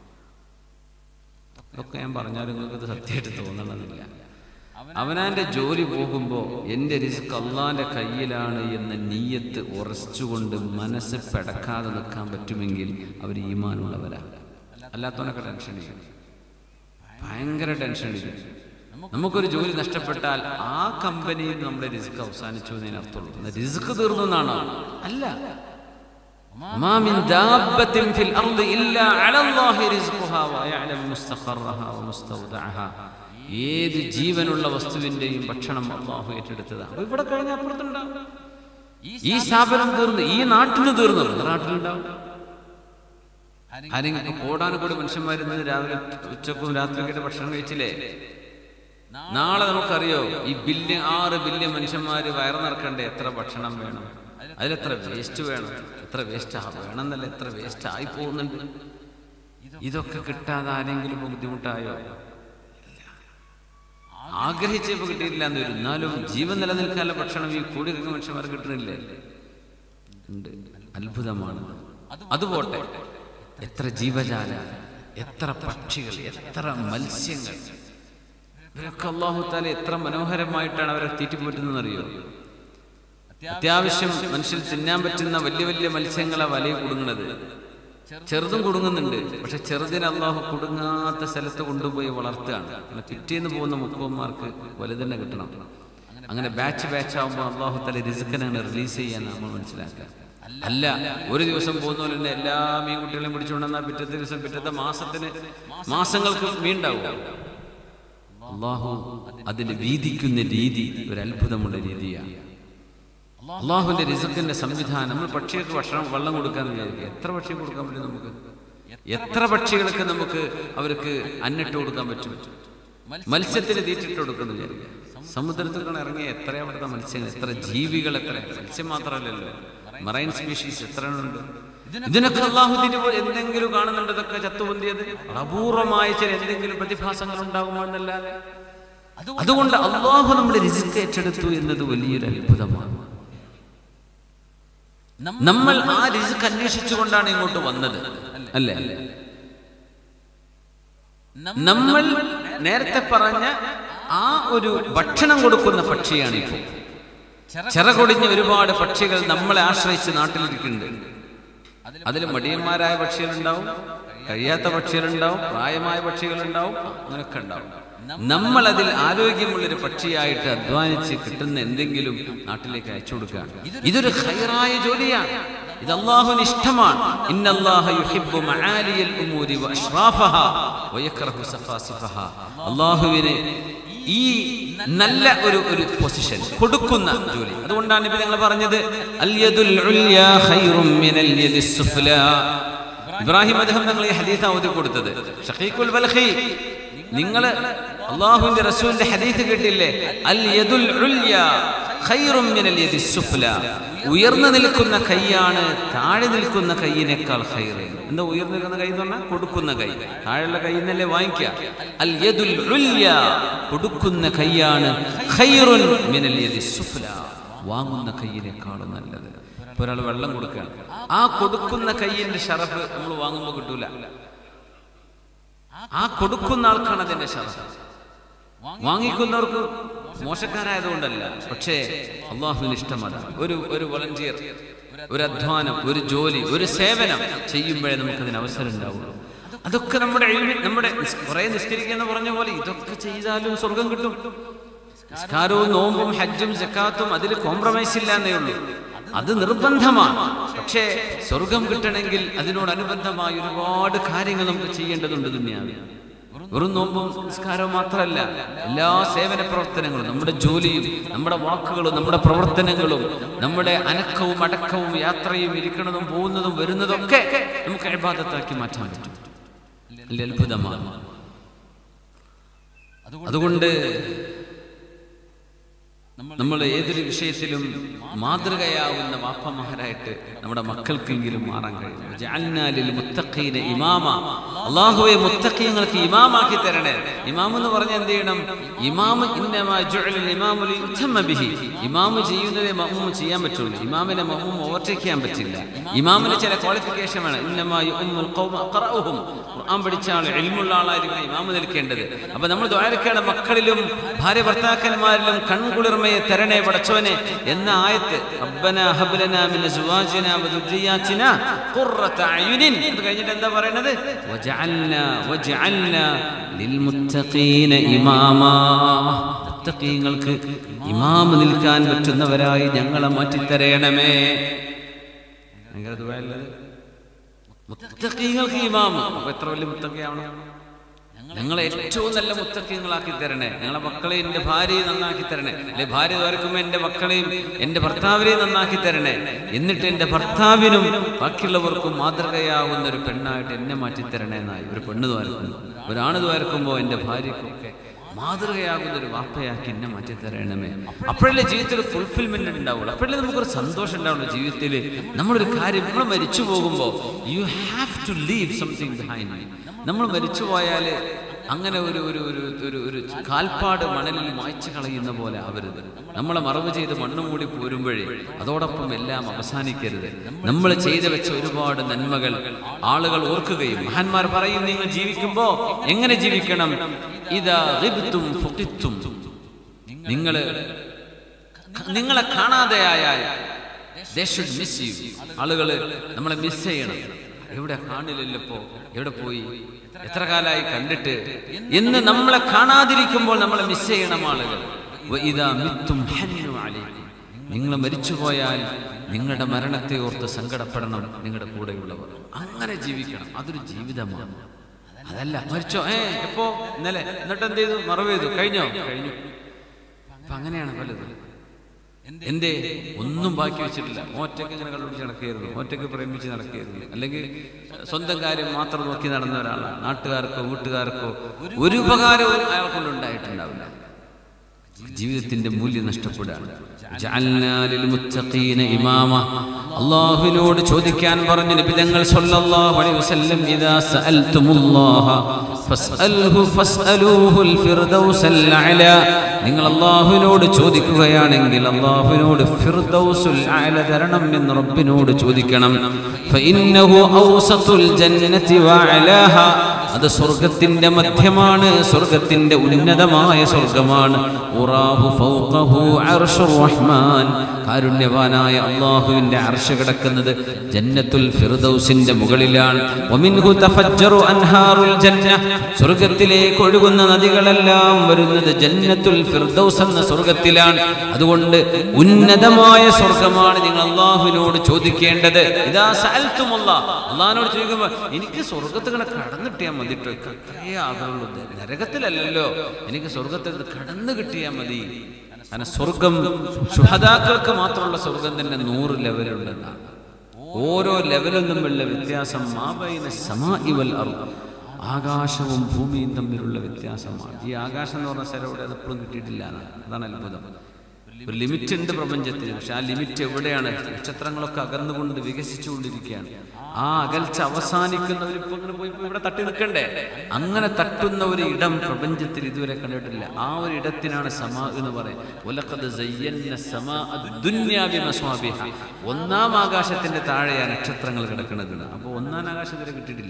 ഇതൊക്കെ ഞാൻ പറഞ്ഞാലും നിങ്ങൾക്ക് ഇത് സത്യമായിട്ട് തോന്നണമെന്നില്ല അവനാന്റെ ജോലി പോകുമ്പോൾ എൻ്റെ റിസ്ക് അള്ളാന്റെ കയ്യിലാണ് എന്ന നീയത്ത് ഉറച്ചുകൊണ്ട് മനസ്സ് പെടക്കാതെ നിൽക്കാൻ പറ്റുമെങ്കിൽ അവർ ഈമാനുള്ളവരാണ് അല്ലാത്തവനൊക്കെ ടെൻഷൻ ചെയ്യും ഭയങ്കര ടെൻഷൻ അടിക്കും നമുക്കൊരു ജോലി നഷ്ടപ്പെട്ടാൽ ആ കമ്പനിയിൽ നമ്മുടെ റിസ്ക് അവസാനിച്ചു എന്നതിന് അർത്ഥമുള്ളൂ റിസ്ക് തീർന്നു എന്നാണോ അല്ല وما من دابة في الأرض إلا على الله رزقها ويعلم مستقرها ومستودعها ഏത് ജീവനുള്ള വസ്തുവിന്റെയും ഭക്ഷണം അള്ളാഹു ഏറ്റെടുത്തതാണ് അപ്പൊ ഇവിടെ കഴിഞ്ഞ അപ്പുറത്തുണ്ടാവും ഈ സ്ഥാപനം തീർന്നു ഈ നാട്ടിൽ തീർന്നു വേറെ നാട്ടിലുണ്ടാവും ആരെങ്കിലും കോടാനുകൂടി മനുഷ്യന്മാരിന്ന് രാവിലെ ഉച്ചക്കും രാത്രിയൊക്കെ ഭക്ഷണം കഴിച്ചില്ലേ നാളെ നമുക്കറിയോ ഈ ബില്യൺ ആറ് ബില്യൺ മനുഷ്യന്മാര് വയറ് നിറക്കണ്ടേ എത്ര ഭക്ഷണം വേണം അതിലെത്ര വേസ്റ്റ് വേണം എത്ര വേസ്റ്റ് വേണം എന്നല്ല എത്ര വേസ്റ്റ് ആയി പോകുന്നുണ്ട് ഇതൊക്കെ കിട്ടാതെ ആരെങ്കിലും ബുദ്ധിമുട്ടായോ ആഗ്രഹിച്ചപ്പോ കിട്ടിയില്ല എന്ന് വരും എന്നാലും ജീവൻ നിലനിൽക്കാനുള്ള ഭക്ഷണം ഈ കോടിക്കണക്കിന് മനുഷ്യന്മാർ കിട്ടുന്നില്ലേ ഉണ്ട് അത്ഭുതമാണ് അതുപോട്ടെ എത്ര ജീവജാല എത്ര പക്ഷികൾ എത്ര മത്സ്യങ്ങൾ ഇവരൊക്കെ അള്ളാഹു താല എത്ര മനോഹരമായിട്ടാണ് അവരെ തീറ്റിപ്പോറ്റുന്നത് അറിയോ അത്യാവശ്യം മനുഷ്യൻ തിന്നാൻ പറ്റുന്ന വലിയ വലിയ മത്സ്യങ്ങളെ വലയിൽ കുടുങ്ങുന്നത് ചെറുതും കുടുങ്ങുന്നുണ്ട് പക്ഷെ ചെറുതിന് അള്ളാഹു കുടുങ്ങാത്ത സ്ഥലത്ത് കൊണ്ടുപോയി വളർത്തുകയാണ് അങ്ങനെ പിറ്റേന്ന് പോകുന്ന മുക്കുവന്മാർക്ക് വലുതന്നെ കിട്ടണം അങ്ങനെ ബാച്ച് ബാച്ച് ആകുമ്പോൾ അള്ളാഹു തല റിസുക്കനെ അങ്ങനെ റിലീസ് ചെയ്യാൻ നമ്മൾ മനസ്സിലാക്കുക അല്ല ഒരു ദിവസം പോകുന്ന പോലെ തന്നെ എല്ലാ മീൻകുട്ടികളെയും പിടിച്ചുകൊണ്ടെന്നാൽ പിറ്റത്തെ ദിവസം പിറ്റത്തെ മാസത്തിന് മാസങ്ങൾക്ക് മീനുണ്ടാവും അള്ളാഹു അതിന് വീതിക്കുന്ന രീതി ഒരു അത്ഭുതമുള്ള രീതിയാണ് അള്ളാഹുവിന്റെ റിസക്കിന്റെ സംവിധാനം നമ്മൾ പക്ഷികൾക്ക് ഭക്ഷണം വെള്ളം കൊടുക്കാന്ന് വിചാരിക്കുക എത്ര പക്ഷി കൊടുക്കാൻ പറ്റും നമുക്ക് എത്ര പക്ഷികൾക്ക് നമുക്ക് അവർക്ക് അന്നിട്ട് കൊടുക്കാൻ പറ്റും മത്സ്യത്തിന് തീറ്റിട്ട് കൊടുക്കുന്നു വിചാരിക്കുക സമുദ്രത്തിൽ കൂടെ ഇറങ്ങിയ എത്ര അവിടുത്തെ മത്സ്യങ്ങൾ എത്ര ജീവികൾ എത്ര മത്സ്യം മാത്രമല്ലല്ലോ മറൈൻ സ്പീഷീസ് എത്ര ഉണ്ട് ഇതിനൊക്കെ അള്ളാഹു തിരുവോ എന്തെങ്കിലും കാണുന്നുണ്ട് ഇതൊക്കെ ചത്തുപൊന്തിയത് അപൂർവമായ ചില എന്തെങ്കിലും പ്രതിഭാസങ്ങൾ ഉണ്ടാകുമോ എന്നല്ലാതെ അതുകൊണ്ട് അള്ളാഹു നമ്മുടെ റിസ്ക് ഏറ്റെടുത്തു എന്നത് വലിയൊരു അത്ഭുതമാണ് നമ്മൾ ആ റിസ്ക് അന്വേഷിച്ചുകൊണ്ടാണ് ഇങ്ങോട്ട് വന്നത് അല്ലേ നമ്മൾ നേരത്തെ പറഞ്ഞ ആ ഒരു ഭക്ഷണം കൊടുക്കുന്ന പക്ഷിയാണ് ഇപ്പോൾ ചിറകൊടിഞ്ഞ ഒരുപാട് പക്ഷികൾ നമ്മളെ ആശ്രയിച്ച് നാട്ടിലിരിക്കുന്നുണ്ട് അതിൽ മടിയന്മാരായ പക്ഷികളുണ്ടാവും കഴിയാത്ത പക്ഷികളുണ്ടാവും പ്രായമായ പക്ഷികളുണ്ടാവും അങ്ങനെയൊക്കെ ഉണ്ടാവും നമ്മൾ അതിൽ ആരോഗ്യമുള്ളൊരു പക്ഷിയായിട്ട് അധ്വാനിച്ച് കിട്ടുന്ന എന്തെങ്കിലും നാട്ടിലേക്ക് അയച്ചു കൊടുക്കുകയാണ് ഇതൊരു ഹൈറായ ജോലിയാണ് ഇത് അള്ളാഹുവിന് ഇഷ്ടമാണ് ഇന്നല്ലാഹ യുഹിബ്ബു മആലിയൽ ഉമൂരി വഅശ്റാഫഹ വയക്റഹു സഫാസിഫഹ അള്ളാഹുവിന് ഈ നല്ല ഒരു ഒരു പൊസിഷൻ കൊടുക്കുന്ന ജോലി അതുകൊണ്ടാണ് ഇപ്പൊ ഞങ്ങൾ പറഞ്ഞത് അൽ യദുൽ ഉൽയാ ഖൈറും മിനൽ യദിസ് സുഫ്ലാ ഇബ്രാഹിം അദ്ദേഹം ഞങ്ങൾ ഈ ഹദീസ് അവധി കൊടുത്തത് ഷഖീഖുൽ ബൽഖി നിങ്ങൾ അള്ളാഹുവിന്റെ റസൂലിന്റെ ഹദീസ് കേട്ടില്ലേ അൽ യദുൽ ഉൽയാ ഖൈറും മിനൽ യദിസ് സുഫ്ലാ ഉയർന്നു നിൽക്കുന്ന കൈയാണ് താഴെ നിൽക്കുന്ന കൈയിനേക്കാൾ ഖൈറ് എന്താ ഉയർന്നു നിൽക്കുന്ന കൈ എന്ന് പറഞ്ഞാൽ കൊടുക്കുന്ന കൈ താഴെയുള്ള കൈ എന്നല്ലേ വാങ്ങിക്കുക അൽ യദുൽ ഉൽയ കൊടുക്കുന്ന കൈയാണ് ഖൈറുൻ മിനൽ യദിസ് സുഫ്ലാ വാങ്ങുന്ന കൈയിനേക്കാളും നല്ലത് ഇപ്പൊ ഒരാൾ വെള്ളം കൊടുക്കുകയാണ് ആ കൊടുക്കുന്ന കൈയിന്റെ ഷറഫ് നമ്മൾ വാങ്ങുമ്പോൾ കിട്ടൂല ആ കൊടുക്കുന്ന ആൾക്കാണ് അതിന്റെ ഷറഫ് വാങ്ങിക്കുന്നവർക്ക് മോശക്കാരായതുകൊണ്ടല്ല പക്ഷേ അള്ളാഹുവിന് ഇഷ്ടമല്ല ഒരു ഒരു വളണ്ടിയർ ഒരു അധ്വാനം ഒരു ജോലി ഒരു സേവനം ചെയ്യുമ്പോഴേ നമുക്കതിന് അവസരം ഉണ്ടാവുള്ളൂ അതൊക്കെ നമ്മുടെ എഴുതി- നമ്മുടെ കുറെ നിസ്കരിക്കുക എന്ന് പറഞ്ഞ പോലെ ഇതൊക്കെ ചെയ്താലും സ്വർഗം കിട്ടും നിസ്കാരവും നോമ്പും ഹജ്ജും ജക്കാത്തും അതിൽ കോംപ്രമൈസ് ഇല്ല എന്നേ ഉള്ളൂ അത് നിർബന്ധമാണ് പക്ഷേ സ്വർഗം കിട്ടണമെങ്കിൽ അതിനോടനുബന്ധമായ ഒരുപാട് കാര്യങ്ങൾ നമുക്ക് ചെയ്യേണ്ടതുണ്ട് ദുന്യാവിൽ വെറും നോമ്പും നിസ്കാരവും മാത്രമല്ല എല്ലാ സേവന പ്രവർത്തനങ്ങളും നമ്മുടെ ജോലിയും നമ്മുടെ വാക്കുകളും നമ്മുടെ പ്രവർത്തനങ്ങളും നമ്മുടെ അനക്കവും അടക്കവും യാത്രയും ഇരിക്കുന്നതും പോകുന്നതും വരുന്നതും ഒക്കെ നമുക്ക് അഴിബാദത്താക്കി മാറ്റാൻ പറ്റും അല്ലേ അത്ഭുതമാണ് അതുകൊണ്ട് നമ്മൾ ഏതൊരു വിഷയത്തിലും മാതൃകയാവുന്ന വാപ്പമാരായിട്ട് നമ്മുടെ മക്കൾക്കെങ്കിലും മാറാൻ കഴിയും ജഅൽനാലിൽ മുത്തഖീന ഇമാമ അള്ളാഹുവെ മുത്തഖീങ്ങൾക്ക് ഇമാമാക്കി തരണേ ഇമാം എന്ന് പറഞ്ഞ എന്ത് ചെയ്യണം ഇമാമ് ഇന്നമാ ജുഅലൽ ഇമാമു ലിയുത്തമ്മ ബിഹി ഇമാമ് ചെയ്യുന്നതേ മഹ്മൂം ചെയ്യാൻ പറ്റുള്ളൂ ഇമാമിനെ മഹ്മൂം ഓവർടേക്ക് ചെയ്യാൻ പറ്റില്ല ഇമാമിന് ചില ക്വാളിഫിക്കേഷൻ വേണം ഇന്നമാ യുഉമ്മുൽ ഖൗമ അഖറഉഹും ഖുർആൻ പഠിച്ച ആൾ ഇൽമുള്ള ആളായിരിക്കണം ഇമാമ് നിൽക്കേണ്ടത് അപ്പൊ നമ്മൾ ദ്വാരക്കാണ് മക്കളിലും ഭാര്യ ഭർത്താക്കന്മാരിലും കൺകുളിർമയെ തരണേ പടച്ചോനെ എന്ന ആയത്ത് റബ്ബന ഹബ് ലനാ മിൻ അസ്വാജിനാ വദുർരിയാതിനാ ഖുർറത അയുനിൻ അത് കഴിഞ്ഞിട്ട് എന്താ പറയുന്നത് വജഅൽനാ വജഅൽനാ ലിൽമുത്തഖീന ഇമാമാ മുത്തഖീങ്ങൾക്ക് ഇമാമ് നിൽക്കാൻ പറ്റുന്നവരായി ഞങ്ങളെ മാറ്റിത്തരയണമേ ഭയങ്കര ദുആയുള്ളത് മുത്തഖീങ്ങൾക്ക് ഇമാമ് അപ്പൊ എത്ര വലിയ മുത്തഖിയാവണം ഞങ്ങളെ ഏറ്റവും നല്ല മുത്തക്കിങ്ങളാക്കി തരണേ ഞങ്ങളെ മക്കളെയും എൻ്റെ ഭാര്യയെ നന്നാക്കി തരണേ അല്ലെ ഭാര്യ തോർക്കുമ്പോൾ എൻ്റെ മക്കളെയും എൻ്റെ ഭർത്താവിനെയും നന്നാക്കി തരണേ എന്നിട്ട് എൻ്റെ ഭർത്താവിനും ബാക്കിയുള്ളവർക്കും മാതൃകയാവുന്ന ഒരു പെണ്ണായിട്ട് എന്നെ മാറ്റി തരണേ എന്നായി ഒരു പെണ്ണ് തോർക്കുന്നു ഒരാണ് തോർക്കുമ്പോൾ എൻ്റെ ഭാര്യയ്ക്കൊക്കെ മാതൃകയാകുന്ന ഒരു വാപ്പയാക്കി എന്നെ മാറ്റി തരണമേ അപ്പോഴല്ലേ ജീവിതത്തിൽ ഫുൾഫിൽമെന്റ് ഉണ്ടാവുള്ളൂ അപ്പോഴല്ലേ നമുക്കൊരു സന്തോഷം ഉണ്ടാവുള്ളൂ ജീവിതത്തിൽ നമ്മളൊരു കാര്യം നമ്മൾ മരിച്ചു പോകുമ്പോൾ you have to leave something behind നമ്മൾ മരിച്ചു പോയാൽ അങ്ങനെ ഒരു ഒരു ഒരു ഒരു ഒരു കാൽപ്പാട് മണലിൽ മായ്ച്ചു കളയുന്ന പോലെ ആവരുത് നമ്മളെ മറവ് ചെയ്ത് മണ്ണ് മൂടി പോരുമ്പോഴേ അതോടൊപ്പം എല്ലാം അവസാനിക്കരുത് നമ്മൾ ചെയ്തു വെച്ച ഒരുപാട് നന്മകൾ ആളുകൾ ഓർക്കുകയും മഹാന്മാർ പറയും നിങ്ങൾ ജീവിക്കുമ്പോ എങ്ങനെ ജീവിക്കണം ഇതാ ഗിബ്തും ഫുഖിത്തും നിങ്ങൾ നിങ്ങളെ കാണാതെയായാൽ they should miss you. ആളുകള് നമ്മളെ മിസ് ചെയ്യണം എവിടെ കാണില്ലല്ലോ എവിടെ പോയി എത്ര കാലമായി കണ്ടിട്ട് എന്ന് നമ്മളെ കാണാതിരിക്കുമ്പോൾ നമ്മളെ മിസ് ചെയ്യണം ആളുകൾ വഇദാ മിത്തും ഹന്നു അലൈക്കും. നിങ്ങൾ മരിച്ചുപോയാൽ നിങ്ങളുടെ മരണത്തെ ഓർത്ത് സങ്കടപ്പെടണം നിങ്ങളുടെ കൂടെയുള്ളവർ അങ്ങനെ ജീവിക്കണം അതൊരു ജീവിതമാണ് അതല്ല മരിച്ചോ ഏ എപ്പോ ഇന്നലെ എന്നിട്ട് എന്ത് ചെയ്തു മറവ് ചെയ്തു കഴിഞ്ഞോ കഴിഞ്ഞു അപ്പൊ അങ്ങനെയാണ് പലതും എന്തേ ഒന്നും ബാക്കി വെച്ചിട്ടില്ല ഒറ്റയ്ക്ക് ഇങ്ങനെ കണ്ടുപിടിച്ച് നടക്കുകയായിരുന്നു ഒറ്റയ്ക്ക് പ്രേമിച്ച് നടക്കുകയായിരുന്നു അല്ലെങ്കിൽ സ്വന്തം കാര്യം മാത്രം നോക്കി നടന്ന ഒരാളാണ് നാട്ടുകാർക്കോ വീട്ടുകാർക്കോ ഒരു ഉപകാരവും അയാളെ കൊണ്ടുണ്ടായിട്ടുണ്ടാവില്ല ജീവിതത്തിന്റെ മൂല്യം നഷ്ടപ്പെടുകയാണ് ജഅൽനാ ലിൽമുത്തഖീന ഇമാമ അല്ലാഹുവിനോട് ചോദിക്കാൻ പറഞ്ഞു നബിതങ്ങൾ സല്ലല്ലാഹു അലൈഹി വസല്ലം ഇദാ സഅൽതുമുല്ലാഹ ഫസ്അൽഹു ഫസ്അലൂഹുൽ ഫിർദൗസൽ അഅല നിങ്ങൾ അല്ലാഹുവിനോട് ചോദിക്കുകയാണെങ്കിൽ അല്ലാഹുവിനോട് ഫിർദൗസുൽ അഅല തരണം എന്ന് റബ്ബിനോട് ചോദിക്കണം ഫഇന്നഹു ഔസത്തുൽ ജന്നതി വഅലാഹ അത് സ്വർഗത്തിന്റെ മധ്യമാണ് സ്വർഗത്തിന്റെ ഉന്നതമായ സ്വർഗമാണ് ഉറാഹു ഫൗഖഹു അർശുർ റഹ്മാൻ കാരുണ്യവാനായ അള്ളാഹുവിന്റെ അർശ കിടക്കുന്നത് ജന്നത്തുൽ ഫിർദൗസിന്റെ മുകളിലാണ് വമിൻഹു തഫജ്ജറു അൻഹാറുൽ ജന്ന സ്വർഗത്തിലേക്ക് ഒഴുകുന്ന നദികളെല്ലാം വരുന്നത് ജന്നത്തുൽ ഫിർദൗസ് എന്ന സ്വർഗത്തിലാണ് അതുകൊണ്ട് ഉന്നതമായ സ്വർഗമാണ് നിങ്ങൾ അള്ളാഹുവിനോട് ചോദിക്കേണ്ടത് ഇതാ സഅൽത്തുമുള്ള അള്ളാഹിനോട് ചോദിക്കുമ്പോൾ എനിക്ക് സ്വർഗത്ത് ഇങ്ങനെ കടന്നിട്ടിയാൽ മതി കേട്ടോ അത്രേ ആകുള്ളൂ നരകത്തിലല്ലല്ലോ എനിക്ക് സ്വർഗത്തിൽ ഇത് കടന്നു കിട്ടിയാൽ മതി കാരണം സ്വർഗം ശുഹതാക്കൾക്ക് മാത്രമുള്ള സ്വർഗം തന്നെ നൂറ് ലെവലുണ്ടെന്നാണ് ഓരോ ലെവലും തമ്മിലുള്ള വ്യത്യാസം മാബൈന സമാ ഇവൽ അർദ്. ആകാശവും ഭൂമിയും തമ്മിലുള്ള വ്യത്യാസമാണ് ഈ ആകാശം എന്ന് പറഞ്ഞ സ്ഥലം ഇവിടെ അതെപ്പോഴും കിട്ടിയിട്ടില്ല എന്നാണ്. അതാണ് അത്ഭുതം ഒരു ലിമിറ്റ് ഉണ്ട് പ്രപഞ്ചത്തിന് പക്ഷെ ആ ലിമിറ്റ് എവിടെയാണ് നക്ഷത്രങ്ങളൊക്കെ അകന്നുകൊണ്ട് വികസിച്ചുകൊണ്ടിരിക്കുകയാണ് ആ അകൽച്ച അവസാനിക്കുന്നവർ ഇപ്പൊ ഇങ്ങനെ പോയി പോയി ഇവിടെ തട്ടി നിൽക്കണ്ടേ അങ്ങനെ തട്ടുന്ന ഒരു ഇടം പ്രപഞ്ചത്തിൽ ഇതുവരെ കണ്ടിട്ടില്ല ആ ഒരു ഇടത്തിനാണ് സമാ എന്ന് പറയുന്നത് ഉലഖദ് സയ്യന്ന സമാ അദ്ദുന്യാ ബിമസ്വാബിഹ. ഒന്നാം ആകാശത്തിന്റെ താഴെയാണ് നക്ഷത്രങ്ങൾ കിടക്കുന്നത് അപ്പോൾ ഒന്നാം ആകാശം ഇതുവരെ കിട്ടിയിട്ടില്ല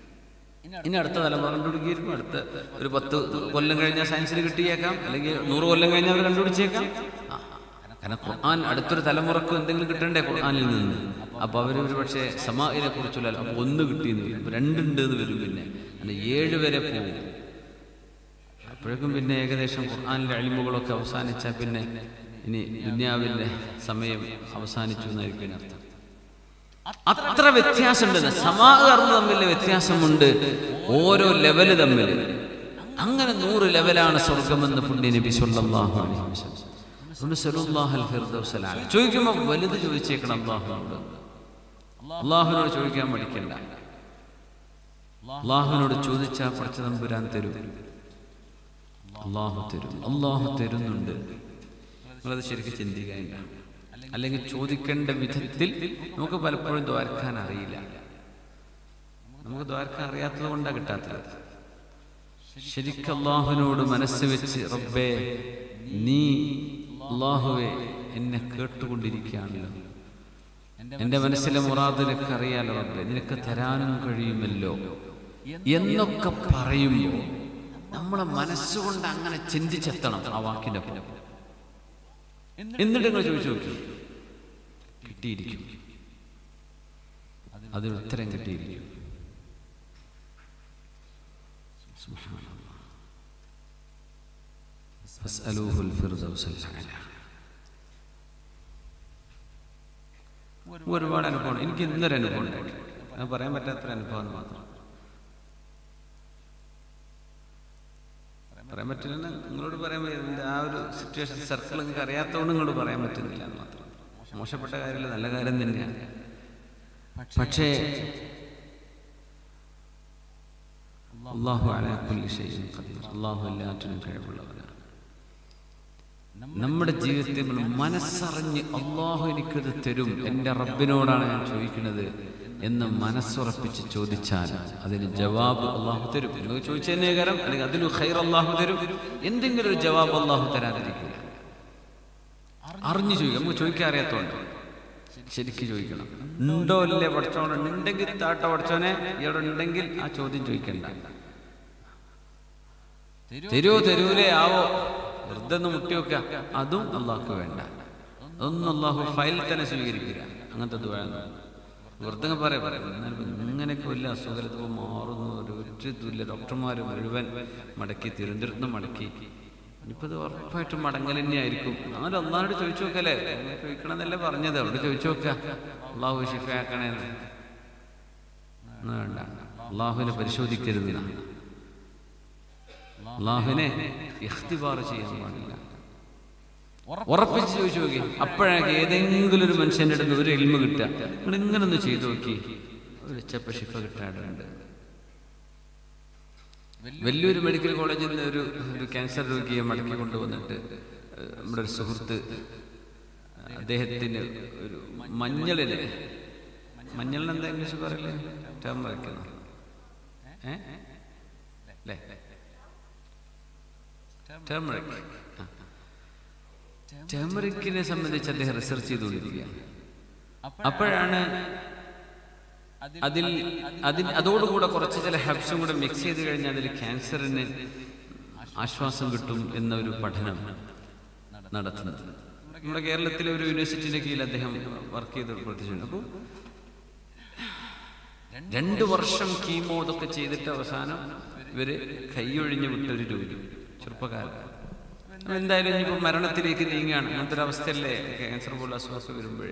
ഇനി അടുത്ത തലമുറ കണ്ടുപിടിക്കും അടുത്ത ഒരു പത്ത് കൊല്ലം കഴിഞ്ഞാൽ സയൻസിൽ കിട്ടിയേക്കാം അല്ലെങ്കിൽ നൂറ് കൊല്ലം കഴിഞ്ഞാൽ അവർ കണ്ടുപിടിച്ചേക്കാം ആ, കാരണം ഖുർആൻ അടുത്തൊരു തലമുറക്ക് എന്തെങ്കിലും കിട്ടണ്ടേ ഖുർആനിൽ നിന്ന് അപ്പൊ അവർ ഒരു പക്ഷേ സമാഹിനെ കുറിച്ചുള്ള അപ്പൊ ഒന്ന് കിട്ടിയെന്ന് വരും അപ്പൊ രണ്ടുണ്ട് എന്ന് വരും പിന്നെ അങ്ങനെ ഏഴ് വരെ പോകും അപ്പോഴേക്കും പിന്നെ ഏകദേശം ഖുർആനിലെ അഴിമുകളൊക്കെ അവസാനിച്ചാൽ പിന്നെ ഇനി ദുന്യാവിന്റെ സമയം അവസാനിച്ചു എന്നായിരിക്കും ഇതിനർത്ഥം അത്ര വ്യത്യാസമുണ്ട് സമാഹരണം തമ്മിൽ വ്യത്യാസമുണ്ട് ഓരോ ലെവല് തമ്മിൽ അങ്ങനെ നൂറ് ലെവലാണ് സ്വർഗമെന്ന് പുണ്യ നബി സല്ലല്ലാഹു അലൈഹി വസല്ലം അതുകൊണ്ട് സല്ലല്ലാഹുൽ ഫിർദൗസ് അൽ അഅല. ചോദിക്കുമ്പോൾ വലുത് ചോദിച്ചേക്കണം അള്ളാഹുനോട് അള്ളാഹുവിനോട് ചോദിക്കാൻ പഠിക്കണ്ട അള്ളാഹുവിനോട് ചോദിച്ചാൽ പടച്ച തമ്പുരാൻ തരും അള്ളാഹു തരും അള്ളാഹു തരുന്നുണ്ട് നിങ്ങളത് ശരിക്കും ചിന്തിക്കാനില്ല അല്ലെങ്കിൽ ചോദിക്കേണ്ട വിധത്തിൽ നമുക്ക് പലപ്പോഴും ദ്വാരക്കാൻ അറിയില്ല നമുക്ക് ദ്വാരക്കാൻ അറിയാത്തത് കൊണ്ടാണ് കിട്ടാത്തത് ശരിക്കും അള്ളാഹുവിനോട് മനസ്സ് വെച്ച് റബ്ബേ നീ അള്ളാഹുവെ എന്നെ കേട്ടുകൊണ്ടിരിക്കുകയാണല്ലോ എന്റെ മനസ്സിലെ മുറാദ് നിനക്ക് അറിയാലോ റബ്ബേ നിനക്ക് തരാനും കഴിയുമല്ലോ എന്നൊക്കെ പറയുമ്പോൾ നമ്മളെ മനസ്സുകൊണ്ട് അങ്ങനെ ചിന്തിച്ചെത്തണം ആ വാക്കിന്റെ ഒപ്പം എന്നിട്ട് നിങ്ങൾ ചോദിച്ചു നോക്കി കിട്ടിയിരിക്കും അതിന് ഉത്തരം കിട്ടിയിരിക്കും സുബ്ഹാനല്ലാഹ്. ഫസ്അലൂഹുൽ ഫിർദൗസൽ അഅല. ഒരുപാട് അനുഭവം എനിക്ക് ഇന്നൊരു അനുഭവം ഉണ്ടായി അത് പറയാൻ പറ്റാത്തൊരു അനുഭവം എന്ന് മാത്രം പറയാൻ പറ്റില്ല നിങ്ങളോട് പറയാൻ പറ്റില്ല ആ ഒരു സിറ്റുവേഷൻ സർക്കിൾ നിങ്ങൾക്ക് അറിയാത്തതുകൊണ്ട് നിങ്ങളോട് പറയാൻ പറ്റുന്നില്ല എന്ന് മാത്രം മോശപ്പെട്ട കാര്യമില്ല നല്ല കാര്യം തന്നെയാണ് പക്ഷേ അള്ളാഹു അലാ കുല്ലി ഷൈഇൻ ഖദീർ അള്ളാഹു എല്ലാറ്റിനും കഴിവുള്ളവനാണ് നമ്മുടെ ജീവിതത്തിൽ നമ്മൾ മനസ്സറിഞ്ഞ് അള്ളാഹു എനിക്കത് തരും എൻ്റെ റബ്ബിനോടാണ് ഞാൻ ചോദിക്കുന്നത് എന്ന് മനസ്സുറപ്പിച്ച് ചോദിച്ചാൽ അതിന് ജവാബ് അള്ളാഹു തരും നിങ്ങൾ ചോദിച്ചതിനെ കാരണം അല്ലെങ്കിൽ അതിന് ഖൈർ അള്ളാഹു തരും എന്തെങ്കിലും ഒരു ജവാബ് അള്ളാഹു തരാതിരിക്കില്ല അറിഞ്ഞു ചോദിക്കാം നമുക്ക് ചോദിക്കാൻ അറിയാത്തോണ്ട് ശരിക്കും ചോദിക്കണം ഉണ്ടോ ഇല്ലേ പഠിച്ചോണ്ട് ഉണ്ടെങ്കിൽ താട്ട പഠിച്ചോനെ ഇവിടെ ഉണ്ടെങ്കിൽ ആ ചോദ്യം ചോദിക്കണ്ട തരൂ തരൂലേ ആവോ വെറുതെ ഒന്ന് മുട്ടി വെക്കുക അതും അള്ളാഹ്ക്ക് വേണ്ട അതൊന്നും അള്ളാഹു ഫയൽ തന്നെ സ്വീകരിക്കില്ല അങ്ങനത്തെ ദുഴ വെറുതെ അങ്ങ് പറയാം പറയാം എന്നാലും ഇങ്ങനെയൊക്കെ വലിയ അസുഖത്തിൽ മാറുന്നു ഒരു ഒരു ഇതുമില്ല ഡോക്ടർമാർ മുഴുവൻ മടക്കി തിരുവനന്തപുരത്ത് മടക്കി ഇനിയിപ്പോൾ ഇത് ഉറപ്പായിട്ടും മടങ്ങൽ തന്നെയായിരിക്കും എന്നാലും അള്ളാഹിനോട് ചോദിച്ചു നോക്കല്ലേ അങ്ങനെ ചോദിക്കണമെന്നല്ലേ പറഞ്ഞത് അവിടെ ചോദിച്ചു നോക്കുക അള്ളാഹു ഷിഫയാക്കണേന്ന് എന്നാ വേണ്ട അള്ളാഹുവിനെ പരിശോധിക്കരുത് എന്നാണ്. അള്ളാഹുവിനെ ഇഖ്തിബാർ ചെയ്യാൻ പാടില്ല ഉറപ്പിച്ച് ചോദിച്ചു നോക്കി അപ്പോഴാണ് ഏതെങ്കിലും ഒരു മനുഷ്യന്റെ അടുത്ത് ഒരു എൽമ കിട്ടുക നിങ്ങൾ ഇങ്ങനെ ഒന്ന് ചെയ്തു നോക്കി ഒരു ചെപ്പ ഷിഫ കിട്ടാറുണ്ട് വലിയൊരു മെഡിക്കൽ കോളേജിൽ നിന്ന് ഒരു ഒരു ക്യാൻസർ രോഗിയെ മടക്കി കൊണ്ടുവന്നിട്ട് ഏഹ്, നമ്മുടെ ഒരു സുഹൃത്ത് അദ്ദേഹത്തിന് ഒരു മഞ്ഞളിന് മഞ്ഞളിന് എന്താ ഇംഗ്ലീഷ് പറയല്ലേ ടേം വയ്ക്കുന്നു ഏ അല്ലേ ടേമറിക് ടേമറിക്കിനെ സംബന്ധിച്ച് അദ്ദേഹം റിസർച്ച് ചെയ്തുകൊണ്ടിരിക്കുകയാണ് അപ്പോഴാണ് അതിൽ അതിൽ അതോടുകൂടെ കുറച്ച് ചില ഹെബ്സും കൂടെ മിക്സ് ചെയ്ത് കഴിഞ്ഞാൽ അതിൽ ക്യാൻസറിന് ആശ്വാസം കിട്ടും എന്നൊരു പഠനം നടത്തുന്നത് നമ്മുടെ കേരളത്തിലെ ഒരു യൂണിവേഴ്സിറ്റിയുടെ കീഴിൽ അദ്ദേഹം വർക്ക് ചെയ്ത് പ്രവർത്തിച്ചിട്ടുണ്ട് അപ്പോൾ രണ്ട് വർഷം കീമോ ഇതൊക്കെ ചെയ്തിട്ട് അവസാനം ഇവര് കൈയൊഴിഞ്ഞ് വിട്ടൊരു രോഗി ചെറുപ്പക്കാരൻ അപ്പൊ എന്തായാലും ഇനിയിപ്പോൾ മരണത്തിലേക്ക് നീങ്ങുകയാണ് അങ്ങനത്തെ ഒരു അവസ്ഥയല്ലേ ക്യാൻസർ പോലുള്ള അസുഖം വരുമ്പോഴേ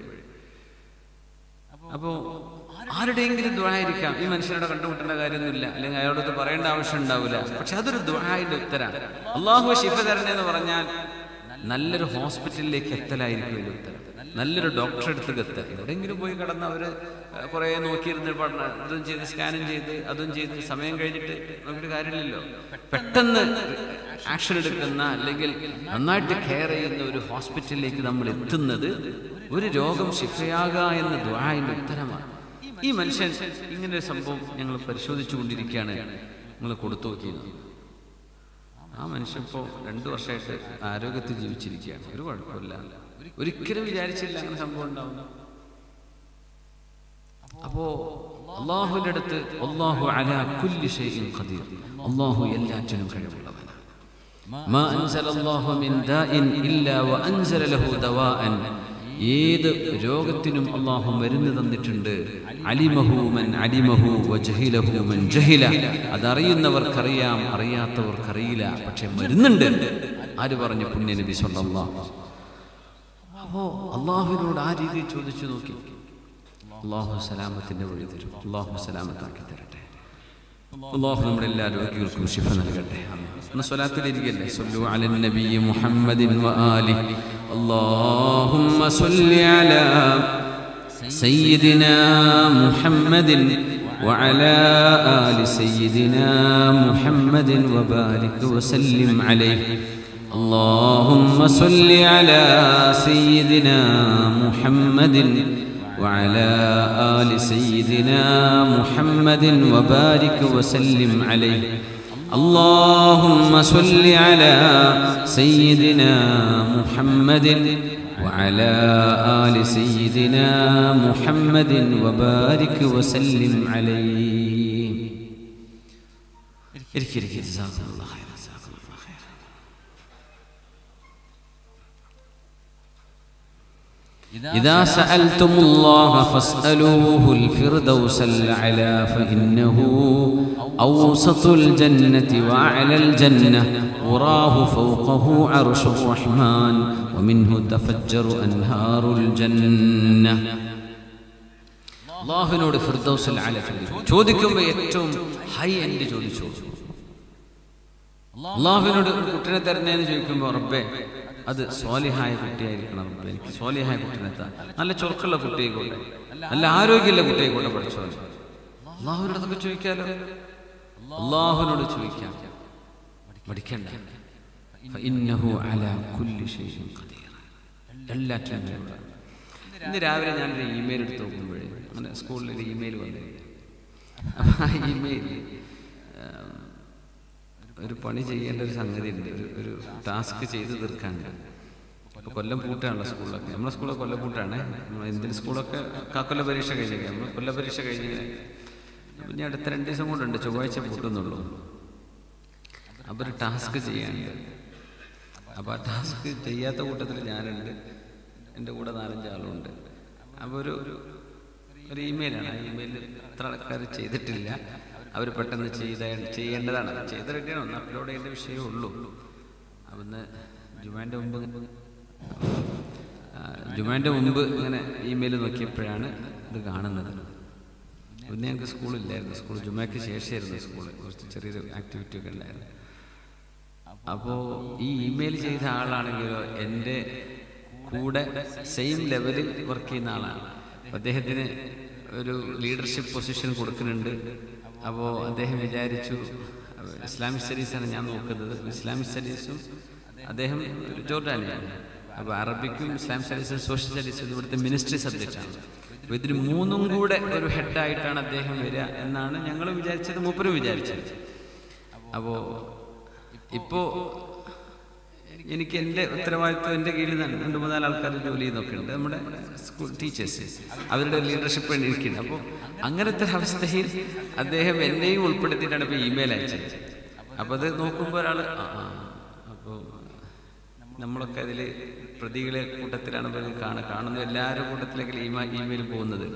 അപ്പോ ആരുടെയെങ്കിലും ദ്വായിരിക്കാം ഈ മനുഷ്യനോട് കണ്ടുമുട്ടേണ്ട കാര്യമൊന്നുമില്ല അല്ലെങ്കിൽ അയാളോട് പറയേണ്ട ആവശ്യം ഉണ്ടാവില്ല പക്ഷെ അതൊരു ദ്വായുടെ ഉത്തരാണ് അള്ളാഹു ശിഫ തരണേ എന്ന് പറഞ്ഞാൽ നല്ലൊരു ഹോസ്പിറ്റലിലേക്ക് എത്തലായിരിക്കും ഇതിന്റെ ഉത്തരം നല്ലൊരു ഡോക്ടറെ അടുത്ത് എത്തുക എവിടെയെങ്കിലും പോയി കിടന്ന് അവര് കുറെ നോക്കിയിരുന്ന് പഠനം ഇതും ചെയ്ത് സ്കാനും ചെയ്ത് അതും ചെയ്ത് സമയം കഴിഞ്ഞിട്ട് നോക്കിയിട്ട് കാര്യമില്ലല്ലോ പെട്ടെന്ന് ആക്ഷൻ എടുക്കുന്ന അല്ലെങ്കിൽ നന്നായിട്ട് കെയർ ചെയ്യുന്ന ഒരു ഹോസ്പിറ്റലിലേക്ക് നമ്മൾ എത്തുന്നത് ഒരു രോഗം ശിഫയാകുക എന്ന ദ്വായന്റെ ഉത്തരമാണ് ഈ മനുഷ്യൻ ഇങ്ങനെ ഒരു സംഭവം ഞങ്ങൾ പരിശോധിച്ചു കൊണ്ടിരിക്കുകയാണ് നിങ്ങൾ കൊടുത്തു നോക്കിയത് ആ മനുഷ്യൻ ഇപ്പോൾ രണ്ടു വർഷമായിട്ട് ആരോഗ്യത്തിൽ ജീവിച്ചിരിക്കുകയാണ് ഒരു കുഴപ്പമില്ല ഒരിക്കലും വിചാരിച്ചില്ല അങ്ങനെ സംഭവം ഉണ്ടാവും അപ്പോ അള്ളാഹുവിന്റെ അടുത്ത് അള്ളാഹു അലാ കുല്ലി ഷൈഇൻ ഖദീർ അള്ളാഹു എല്ലാറ്റിനും കഴിവുള്ളവനാണ് ما أنزل الله من داء إلا وأنزل له دواء ഏത് രോഗത്തിനും അള്ളാഹു മരുന്ന് തന്നിട്ടുണ്ട് അലിമഹു മൻ അലിമഹു വജഹിലഹു മൻ ജഹില അതറിയുന്നവർക്കറിയാം അറിയാത്തവർക്കറിയില്ല പക്ഷെ മരുന്നുണ്ട് ആര് പറഞ്ഞു പുണ്യ നബി സല്ലല്ലാഹു അപ്പോ അള്ളാഹുവിനോട് ആ രീതിയിൽ ചോദിച്ചു നോക്കി അള്ളാഹു സലാമത്തിന്റെ വഴി തരും അള്ളാഹു സലാമത്താക്കി തരട്ടെ അള്ളാഹു നമ്മുടെ എല്ലാ രോഗികൾക്കും ശിഫ നൽകട്ടെ ഒന്ന് സ്വലാത്തിലിരിക്കല്ലേ സല്ലു അലൻ നബി മുഹമ്മദിൻ വആലിഹി اللهم صل على سيدنا محمد وعلى آل سيدنا محمد وبارك وسلم عليه اللهم صل على سيدنا محمد وعلى آل سيدنا محمد وبارك وسلم عليه اللهم صل على سيدنا محمد وعلى آل سيدنا محمد وبارك وسلم عليه ഇരിക്കി ഇരിക്കി ജസാക്കും അല്ലാഹ് ഖൈർ ജസാക്കും അല്ലാഹ് ഖൈർ إذا سألتم الله فاسألوه الفردوس الأعلى فإنه أوسط الجنة وأعلى الجنة وراه فوقه عرش الرحمن ومنه تفجر أنهار الجنة അള്ളാഹുവിനോട് ഫിർദൗസിൽ അല ചോദിക്കും ചോദിക്കുമ്പോൾ ഏറ്റവും ഹൈ എൻഡ് ചോദിച്ചു അള്ളാഹുവിനോട് ഒരു കുട്ടിനെ തരുന്നതെന്ന് ചോദിക്കുമ്പോൾ റബ്ബേ അത് സ്വാലിഹായ കുട്ടിയായിരിക്കണം റബ്ബേ എനിക്ക് സ്വാലിഹായ കുട്ടിനെ താ നല്ല ചൊറുക്കുള്ള കുട്ടിയായിക്കോട്ടെ നല്ല ആരോഗ്യമുള്ള കുട്ടിയായിക്കോട്ടെ പഠിച്ചോ അള്ളാഹുവിനോട് അതൊക്കെ ചോദിക്കാലോ അള്ളാഹുവിനോട് ചോദിക്കാം പഠിക്കണ്ട فإنه على كل شيء قدير എല്ലാറ്റിനും കഴിവുള്ളവനാണ്. ഇന്ന് രാവിലെ ഞാനൊരു ഇമെയിൽ എടുത്ത് നോക്കുമ്പോഴേ അങ്ങനെ സ്കൂളിൽ ഒരു ഇമെയിൽ വന്നു അപ്പം ആ ഇമെയിൽ ഒരു പണി ചെയ്യേണ്ട ഒരു സംഗതി ഉണ്ട് ഒരു ഒരു ടാസ്ക് ചെയ്ത് തീർക്കാനുണ്ട് ഇപ്പോൾ കൊല്ലം പൂട്ടാണല്ലോ സ്കൂളിലൊക്കെ നമ്മളെ സ്കൂളൊക്കെ കൊല്ലം പൂട്ടാണ് നമ്മൾ എന്തിന് സ്കൂളൊക്കെ കാക്കൊല്ല പരീക്ഷ കഴിഞ്ഞേക്കാം നമ്മൾ കൊല്ല പരീക്ഷ കഴിഞ്ഞ് അപ്പം ഞാൻ അടുത്ത രണ്ട് ദിവസം കൊണ്ടുണ്ട് ചൊവ്വാഴ്ച പൂട്ടുന്നുള്ളൂ അപ്പോൾ ഒരു ടാസ്ക് ചെയ്യാനുണ്ട് അപ്പോൾ ആ ടാസ്ക് ചെയ്യാത്ത കൂട്ടത്തിൽ ഞാനുണ്ട് എൻ്റെ കൂടെ നാലഞ്ച് ആളുണ്ട് അപ്പോൾ ഒരു ഒരു ഇമെയിലാണ് ആ ഇമെയിലിൽ എത്ര ആൾക്കാർ ചെയ്തിട്ടില്ല അവർ പെട്ടെന്ന് ചെയ്ത ചെയ്യേണ്ടതാണ് ചെയ്ത് റെഡിയാണ് ഒന്ന് അപ്ലോഡ് ചെയ്യേണ്ട വിഷയമേ ഉള്ളൂ അപ്പം ഇന്ന് ജുമാൻ്റെ മുമ്പ് ആ, ജുമാൻ്റെ മുമ്പ് ഇങ്ങനെ ഇമെയിൽ നോക്കിയപ്പോഴാണ് ഇത് കാണുന്നത് ഇന്ന് ഞങ്ങൾക്ക് സ്കൂളില്ലായിരുന്നു സ്കൂൾ ജുമാക്ക് ശേഷമായിരുന്നു സ്കൂൾ കുറച്ച് ചെറിയൊരു ആക്ടിവിറ്റി ഒക്കെ ഉണ്ടായിരുന്നു അപ്പോൾ ഈ ഇമെയിൽ ചെയ്ത ആളാണെങ്കിലോ എൻ്റെ കൂടെ സെയിം ലെവലിൽ വർക്ക് ചെയ്യുന്ന ആളാണ് അപ്പോൾ അദ്ദേഹത്തിന് ഒരു ലീഡർഷിപ്പ് പൊസിഷൻ കൊടുക്കുന്നുണ്ട് അപ്പോൾ അദ്ദേഹം വിചാരിച്ചു അഹ് ഇസ്ലാമിക് സ്റ്റഡീസാണ് ഞാൻ നോക്കുന്നത് ഇസ്ലാമിക് സ്റ്റഡീസും അദ്ദേഹം ഒരു ജോർഡാനിയാണ് അപ്പോൾ അറബിക്കും ഇസ്ലാമിക് സ്റ്റഡീസും സോഷ്യൽ സ്റ്റഡീസും ഇവിടുത്തെ മിനിസ്ട്രി സബ്ജക്റ്റാണ് അപ്പോൾ ഇതിന് മൂന്നും കൂടെ ഒരു ഹെഡായിട്ടാണ് അദ്ദേഹം വരിക എന്നാണ് ഞങ്ങൾ വിചാരിച്ചത് മൂപ്പരും വിചാരിച്ചത് അപ്പോൾ ഇപ്പോൾ എനിക്ക് എൻ്റെ ഉത്തരവാദിത്വം എൻ്റെ കീഴിൽ നിന്ന് രണ്ട് മൂന്നാല് ആൾക്കാർ ജോലി ചെയ്യുന്നൊക്കെ ഉണ്ട് നമ്മുടെ സ്കൂൾ ടീച്ചേഴ്സ് അവരുടെ ലീഡർഷിപ്പ് വേണ്ടി ഇരിക്കുന്നത് അപ്പോൾ അങ്ങനത്തെ ഒരു അവസ്ഥയിൽ അദ്ദേഹം എന്നെയും ഉൾപ്പെടുത്തിയിട്ടാണ് ഇപ്പോൾ ഇമെയിൽ അയച്ചത് അപ്പോൾ അത് നോക്കുമ്പോൾ ഒരാൾ ആ ആ അപ്പോൾ നമ്മളൊക്കെ അതിൽ പ്രതികളെ കൂട്ടത്തിലാണ് ഇപ്പോൾ ഇത് കാണുക കാണുന്ന എല്ലാവരുടെ കൂട്ടത്തിലേക്ക് ഇമ ഇമെയിൽ പോകുന്നത്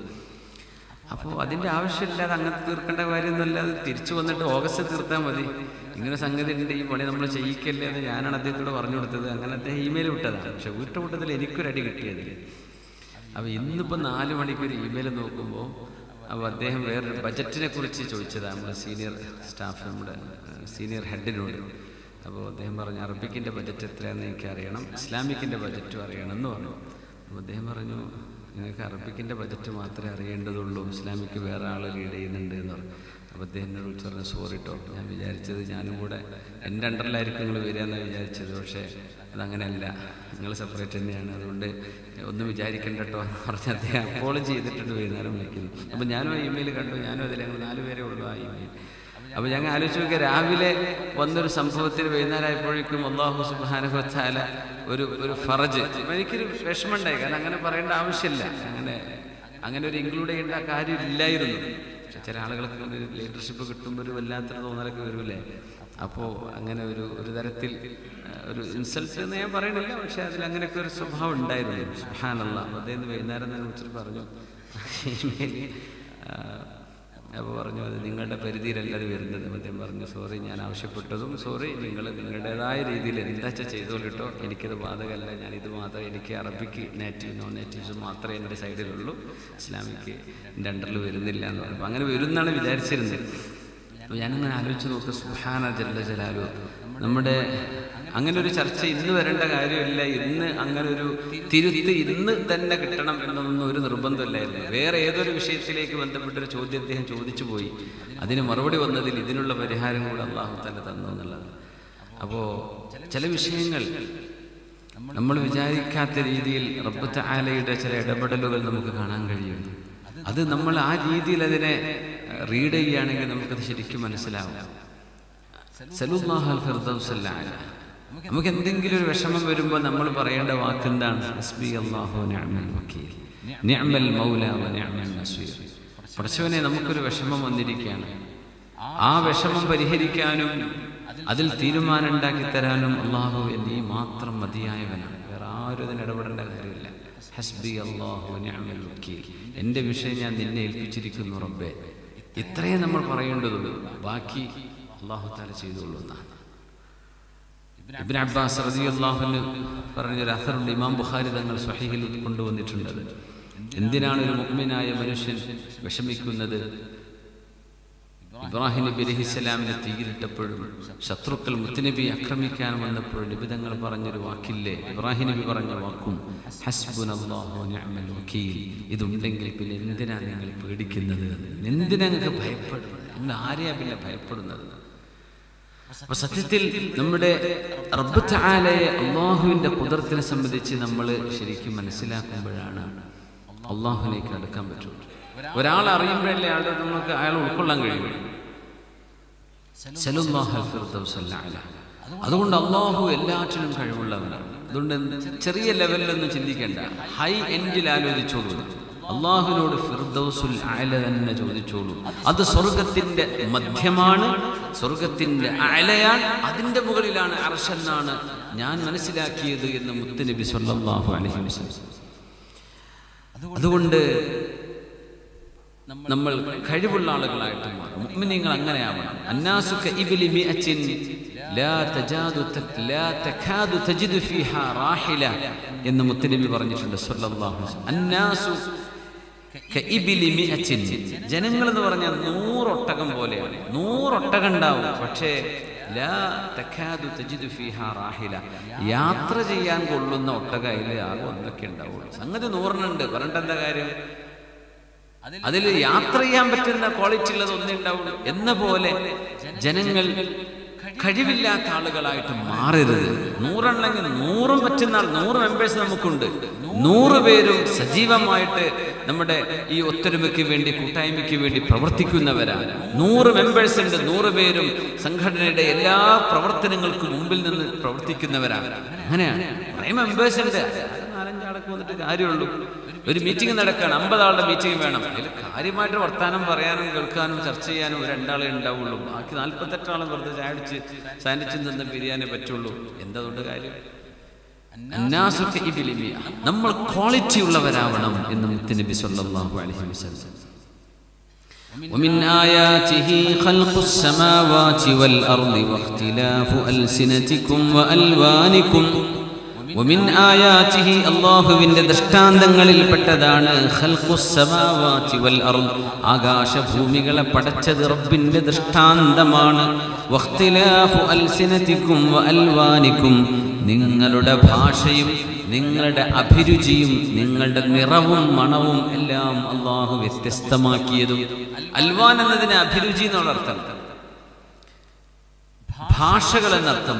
അപ്പോൾ അതിൻ്റെ ആവശ്യമില്ലാതെ അങ്ങനത്തെ തീർക്കേണ്ട കാര്യമൊന്നുമില്ല അത് തിരിച്ചു വന്നിട്ട് ഓഗസ്റ്റ് തീർത്താൽ മതി ഇങ്ങനെ സംഗതി ഉണ്ട് ഈ പണി നമ്മൾ ചെയ്യിക്കല്ലേ എന്ന് ഞാനാണ് അദ്ദേഹത്തോട് പറഞ്ഞു കൊടുത്തത് അങ്ങനെ അദ്ദേഹം ഇമെയിൽ വിട്ടതാണ് പക്ഷെ വീട്ടു കൂട്ടത്തിൽ എനിക്കൊരടി കിട്ടിയതിൽ അപ്പോൾ ഇന്നിപ്പോൾ നാല് മണിക്ക് ഒരു ഇമെയിൽ നോക്കുമ്പോൾ അപ്പോൾ അദ്ദേഹം വേറൊരു ബജറ്റിനെ കുറിച്ച് ചോദിച്ചതാണ് നമ്മുടെ സീനിയർ സ്റ്റാഫ് നമ്മുടെ സീനിയർ ഹെഡിനോട് അപ്പോൾ അദ്ദേഹം പറഞ്ഞു അറബിക്കിൻ്റെ ബജറ്റ് എത്രയാണെന്ന് എനിക്ക് അറിയണം ഇസ്ലാമിക്കിൻ്റെ ബജറ്റും അറിയണം എന്ന് പറഞ്ഞു അപ്പോൾ അദ്ദേഹം പറഞ്ഞു നിങ്ങൾക്ക് അറബിക്കിൻ്റെ ബജറ്റ് മാത്രമേ അറിയേണ്ടതുള്ളൂ ഇസ്ലാമിക്ക് വേറെ ആൾ ലീഡ് ചെയ്യുന്നുണ്ട് എന്ന് പറഞ്ഞു അപ്പോൾ അദ്ദേഹം എന്നോട് വിളിച്ച് പറഞ്ഞു സോറി കേട്ടോ ഞാൻ വിചാരിച്ചത് ഞാനും കൂടെ എൻ്റെ അണ്ടറിലായിരിക്കും നിങ്ങൾ വരിക എന്നാണ് വിചാരിച്ചത് പക്ഷേ അതങ്ങനെയല്ല നിങ്ങൾ സെപ്പറേറ്റ് തന്നെയാണ് അതുകൊണ്ട് ഒന്നും വിചാരിക്കണ്ട കേട്ടോ എന്ന് പറഞ്ഞ് അദ്ദേഹം അപ്പോളും ചെയ്തിട്ടുണ്ട് വൈകുന്നേരം വിളിക്കുന്നു അപ്പോൾ ഞാനും ആ ഇമെയിൽ കണ്ടു ഞാനും അതിൽ ഞങ്ങൾ നാല് പേരേ ഉള്ളൂ ആ ഇമെയിൽ അപ്പോൾ ഞങ്ങൾ ആലോചിച്ച് നോക്കിയ രാവിലെ വന്നൊരു സംഭവത്തിൽ വൈകുന്നേരമായപ്പോഴേക്കും അള്ളാഹു സുബാനുഭത്താല ഒരു ഒരു ഫറജ് അപ്പൊ എനിക്കൊരു വിഷമമുണ്ടായി കാരണം അങ്ങനെ പറയേണ്ട ആവശ്യമില്ല അങ്ങനെ അങ്ങനെ ഒരു ഇൻക്ലൂഡ് ചെയ്യേണ്ട കാര്യം ഇല്ലായിരുന്നു പക്ഷെ ചില ആളുകൾക്ക് അങ്ങനെ ഒരു ലീഡർഷിപ്പ് കിട്ടുമ്പോൾ ഒരു വല്ലാത്തൊരു തോന്നലൊക്കെ വരൂലേ അപ്പോൾ അങ്ങനെ ഒരു ഒരു തരത്തിൽ ആ, ഒരു ഇൻസൾട്ട് എന്ന് ഞാൻ പറയണില്ല പക്ഷെ അതിൽ അങ്ങനെയൊക്കെ ഒരു സ്വഭാവം ഉണ്ടായിരുന്നു സുഹാനല്ല അദ്ദേഹം വൈകുന്നേരം തന്നെ വിളിച്ചിട്ട് പറഞ്ഞു ഇമെയില്, ആ, അപ്പോൾ പറഞ്ഞു അത് നിങ്ങളുടെ പരിധിയിലല്ല അത് വരുന്നത് അദ്ദേഹം പറഞ്ഞു സോറി ഞാൻ ആവശ്യപ്പെട്ടതും സോറി നിങ്ങൾ നിങ്ങളുടേതായ രീതിയിൽ എന്താ വെച്ചാൽ ചെയ്തോളിട്ടോ എനിക്കത് ബാധകമല്ല ഞാൻ ഇത് മാത്രമേ എനിക്ക് അറബിക്ക് നേറ്റീവ് നോൺ നേറ്റീവ്സ് മാത്രമേ എൻ്റെ സൈഡിലുള്ളൂ ഇസ്ലാമിക്ക് എൻ്റെ അണ്ടറിൽ വരുന്നില്ല എന്ന് പറഞ്ഞു അപ്പോൾ അങ്ങനെ വരുന്നാണ് വിചാരിച്ചിരുന്നത് അപ്പോൾ ഞാനങ്ങനെ ആലോചിച്ച് നോക്കുക സുഹാന ജല്ല ജലാലു നമ്മുടെ അങ്ങനെ ഒരു ചർച്ച ഇന്ന് വരേണ്ട കാര്യമില്ല ഇന്ന് അങ്ങനെ ഒരു തിരുത്ത് ഇന്ന് തന്നെ കിട്ടണം എന്നൊന്നും ഒരു നിർബന്ധമില്ലായിരുന്നു വേറെ ഏതൊരു വിഷയത്തിലേക്ക് ബന്ധപ്പെട്ടൊരു ചോദ്യം അദ്ദേഹം ചോദിച്ചു പോയി അതിന് മറുപടി വന്നതിൽ ഇതിനുള്ള പരിഹാരം കൂടെ അള്ളാഹു തന്നെ തന്നു എന്നുള്ളത് അപ്പോൾ ചില വിഷയങ്ങൾ നമ്മൾ വിചാരിക്കാത്ത രീതിയിൽ റബ്ബത്ത് ആലയുടെ ചില ഇടപെടലുകൾ നമുക്ക് കാണാൻ കഴിയും അത് നമ്മൾ ആ രീതിയിൽ അതിനെ റീഡ് ചെയ്യുകയാണെങ്കിൽ നമുക്കത് ശരിക്കും മനസ്സിലാവും സലുല്ലാഹൽ ഫിർദൗസൽ അഅല. നമുക്ക് എന്തെങ്കിലും ഒരു വിഷമം വരുമ്പോൾ നമ്മൾ പറയേണ്ട വാക്ക് എന്താണ് ഹസ്ബി അല്ലാഹു നിഅമൽ വക്കീൽ നിഅമൽ മൗല വ നിഅമൽ നസീർ പടച്ചവനെ നമുക്കൊരു വിഷമം വന്നിരിക്കുകയാണ് ആ വിഷമം പരിഹരിക്കാനും അതിൽ തീരുമാനം ഉണ്ടാക്കി തരാനും അള്ളാഹു നീ മാത്രം മതിയായവനാണ് വേറെ ആരും ഇതിന് ഇടപെടേണ്ട കാര്യമില്ല ഹസ്ബി അള്ളാഹു നിഅമൽ വക്കീൽ എൻ്റെ വിഷയം ഞാൻ നിന്നെ ഏൽപ്പിച്ചിരിക്കുന്നു റബ്ബേ ഇത്രയും നമ്മൾ പറയേണ്ടതുള്ളൂ ബാക്കി അള്ളാഹു താല ചെയ്തോളൂ എന്നാണ് ഇബ്ൻ അബ്ബാസ് റളിയല്ലാഹുവിന് പറഞ്ഞൊരു അസറുണ്ട് ഇമാം ബുഖാരി തങ്ങൾ സ്വഹീഹിൽ കൊണ്ടുവന്നിട്ടുണ്ട് എന്തിനാണ് ഒരു മുഅ്മിനായ മനുഷ്യൻ വിഷമിക്കുന്നത് ഇബ്രാഹിം നബി അലഹിസ്സലാമിനെ തീയിലിട്ടപ്പോഴും ശത്രുക്കൾ മുത്തുനബി ആക്രമിക്കാൻ വന്നപ്പോഴും നിബിതങ്ങൾ പറഞ്ഞൊരു വാക്കില്ലേ ഇബ്രാഹിം നബി പറഞ്ഞ വാക്കും ഹസ്ബുനല്ലാഹു നിഅമൽ വക്കീൽ ഇതുണ്ടെങ്കിൽ പിന്നെ എന്തിനാ നിങ്ങൾ പേടിക്കുന്നത് എന്തിനാ നിങ്ങൾക്ക് ഭയപ്പെടുന്നത് നിങ്ങൾ ആരെയാ പിന്നെ ഭയപ്പെടുന്നത് അപ്പൊ സത്യത്തിൽ നമ്മുടെ റബ്ബ് തആലയെ അള്ളാഹുവിന്റെ കുതിരത്തിനെ സംബന്ധിച്ച് നമ്മൾ ശരിക്കും മനസ്സിലാക്കുമ്പോഴാണ് അള്ളാഹുവിലേക്ക് അടുക്കാൻ പറ്റുള്ളൂ ഒരാൾ അറിയുമ്പോഴല്ലേ അയാളുടെ നമുക്ക് അയാൾ ഉൾക്കൊള്ളാൻ കഴിയും സലുല്ലാഹൽ ഫിർദൗസൽ അഅല. അതുകൊണ്ട് അള്ളാഹു എല്ലാറ്റിനും കഴിവുള്ളവനാണ് അതുകൊണ്ട് ചെറിയ ലെവലിലൊന്നും ചിന്തിക്കേണ്ട ഹൈ എൻഡിൽ ആലോചിച്ചോളൂ അള്ളാഹുവിനോട് ഫിർദൗസുൽ അല തന്നെ ചോദിച്ചോളൂ അത് സ്വർഗത്തിന്റെ മധ്യമാണ് സ്വർഗത്തിന്റെ അലയാണ് അതിന്റെ മുകളിലാണ് അർഷെന്നാണ് ഞാൻ മനസ്സിലാക്കിയത് എന്ന് മുത്തുനബി സല്ലല്ലാഹു അലൈഹി വസല്ലം അതുകൊണ്ട് നമ്മൾ കഴിവുള്ള ആളുകളായിട്ട് മാറും മുഅ്മിനീങ്ങൾ അങ്ങനെയാവണം അന്നാസുക ഇബ്ലി മിഅത്തിൻ ലാ തജാദു തക് ലാ തകാദു തജിദു ഫീഹാ റാഹില എന്ന് മുത്തനബി പറഞ്ഞിട്ടുണ്ട് സല്ലല്ലാഹു അലൈഹി വസല്ലം അന്നാസു കഇബ്ലി മിഅത്തിൻ ജനങ്ങൾ എന്ന് പറഞ്ഞാൽ നൂറൊട്ടകം പോലെയാണ് നൂറൊട്ടകം ഉണ്ടാവും പക്ഷേ ലാ തകാദു തജിദു ഫീഹാ റാഹില യാത്ര ചെയ്യാൻ കൊള്ളുന്ന ഒട്ടക അതിൽ ആകെ ഒന്നൊക്കെ ഉണ്ടാവുള്ളൂ സംഗതി നൂറിനുണ്ട് പറഞ്ഞിട്ട് എന്താ കാര്യം അതിൽ യാത്ര ചെയ്യാൻ പറ്റുന്ന ക്വാളിറ്റി ഉള്ളത് ഒന്നേ ഉണ്ടാവുള്ളൂ എന്ന പോലെ ജനങ്ങൾ കഴിവില്ലാത്ത ആളുകളായിട്ട് മാറരുത് നൂറെണ്ണെങ്കിൽ നൂറും പറ്റുന്ന ആൾ നൂറ് മെമ്പേഴ്സ് നമുക്കുണ്ട് നൂറ് പേരും സജീവമായിട്ട് നമ്മുടെ ഈ ഒത്തൊരുമയ്ക്ക് വേണ്ടി കൂട്ടായ്മയ്ക്ക് വേണ്ടി പ്രവർത്തിക്കുന്നവരാണ് നൂറ് മെമ്പേഴ്സ് ഉണ്ട് നൂറ് പേരും സംഘടനയുടെ എല്ലാ പ്രവർത്തനങ്ങൾക്കും മുമ്പിൽ നിന്ന് പ്രവർത്തിക്കുന്നവരാണ് അങ്ങനെയാണ് കുറേ മെമ്പേഴ്സ് ഉണ്ട് നാലഞ്ചാളൊക്കെ വന്നിട്ട് കാര്യമുള്ളൂ ഒരു മീറ്റിംഗ് നടക്കുകയാണ് അമ്പതാളുടെ മീറ്റിംഗ് വേണം അതിൽ കാര്യമായിട്ട് വർത്താനം പറയാനും കേൾക്കാനും ചർച്ച ചെയ്യാനും ഒരു രണ്ടാളെ ഉണ്ടാവുള്ളൂ ബാക്കി നാൽപ്പത്തെട്ടാളും വെറുതെ ചാടിച്ച് സാൻഡിച്ചും തന്ന ബിരിയാണി പറ്റുള്ളൂ എന്താ അതുകൊണ്ട് കാര്യം അന്നാസുക ഇബ്ലി മിഅ. നമ്മൾ ക്വാളിറ്റി ഉള്ളവരാവണം എന്ന് മുത്തുനബി സല്ലല്ലാഹു അലൈഹി വസല്ലം ومن آياته خلق السماوات والأرض واختلاف ألسنتكم وألوانكم ومن آياته അള്ളാഹുവിന്റെ ദൃഷ്ടാന്തങ്ങളിൽപ്പെട്ടതാണ് ഖൽഖുസ് സമാവാതി വൽ അർദ് ആകാശഭൂമികളെ പടച്ചത് റബ്ബിന്റെ ദൃഷ്ടാന്തമാണ് വഖ്തിലാഫു അൽസിനതികും വഅൽവാനികും നിങ്ങളുടെ ഭാഷയും നിങ്ങളുടെ അഭിരുചിയും നിങ്ങളുടെ നിറവും മണവും എല്ലാം അള്ളാഹു വ്യത്യസ്തമാക്കിയതും അൽവാൻ എന്നതിന് അഭിരുചി എന്നുള്ള അർത്ഥം ഭാഷകൾ എന്നർത്ഥം